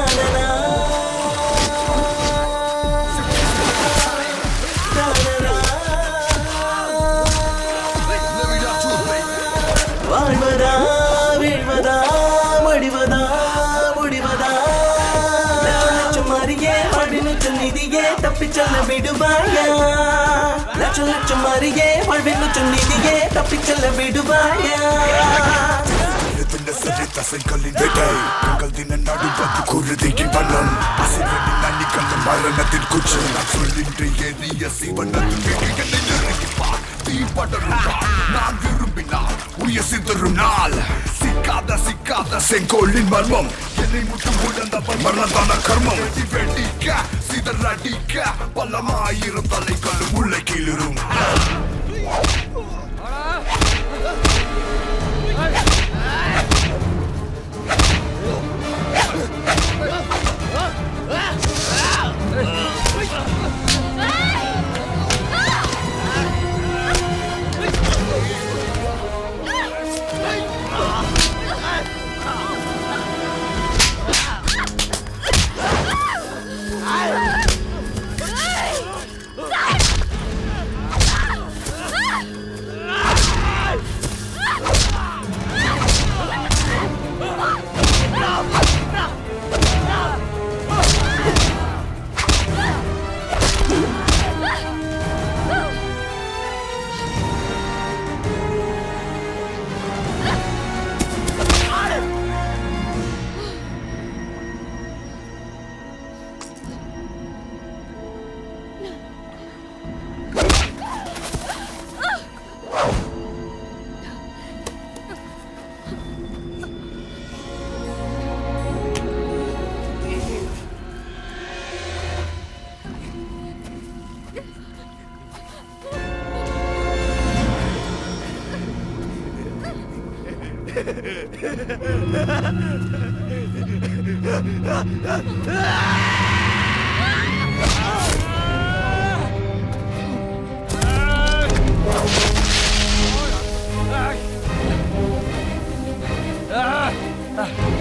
வாழ்வதா வீழ்வதா மடிவதா முடிவதா லட்சம் லட்சம் அறியே வாழ்வின் நிதியே தப்பிச் செல்ல விடுவாயா லட்சம் லட்சம் அறியே வாழ்வின் நிதியே தப்பிச் செல்ல விடுவாயா இருந்த சரி தசைகளின் வேட்டை உங்கள் தின நடுவது குருதியின் வண்ணம் அசுரனின் அணிகளும் மரணத்தின் குச்சம் நான் சொல்லின்றி எரிய சிவனத்தின் வேகை என்னை நெருங்கி பார் தீ படரும் நாள். நான் விரும்பினால் உயிர் சிதறும் நாள் சிக்காத சிக்காத செங்கோலின் மர்மம் என்னை முட்டு உழந்தவன் மரணதான கர்மம் வெடி வெடிக்க சிதறடிக்க பலமாயிரம் தலைகளும் உள்ள கீழிரும் Ah!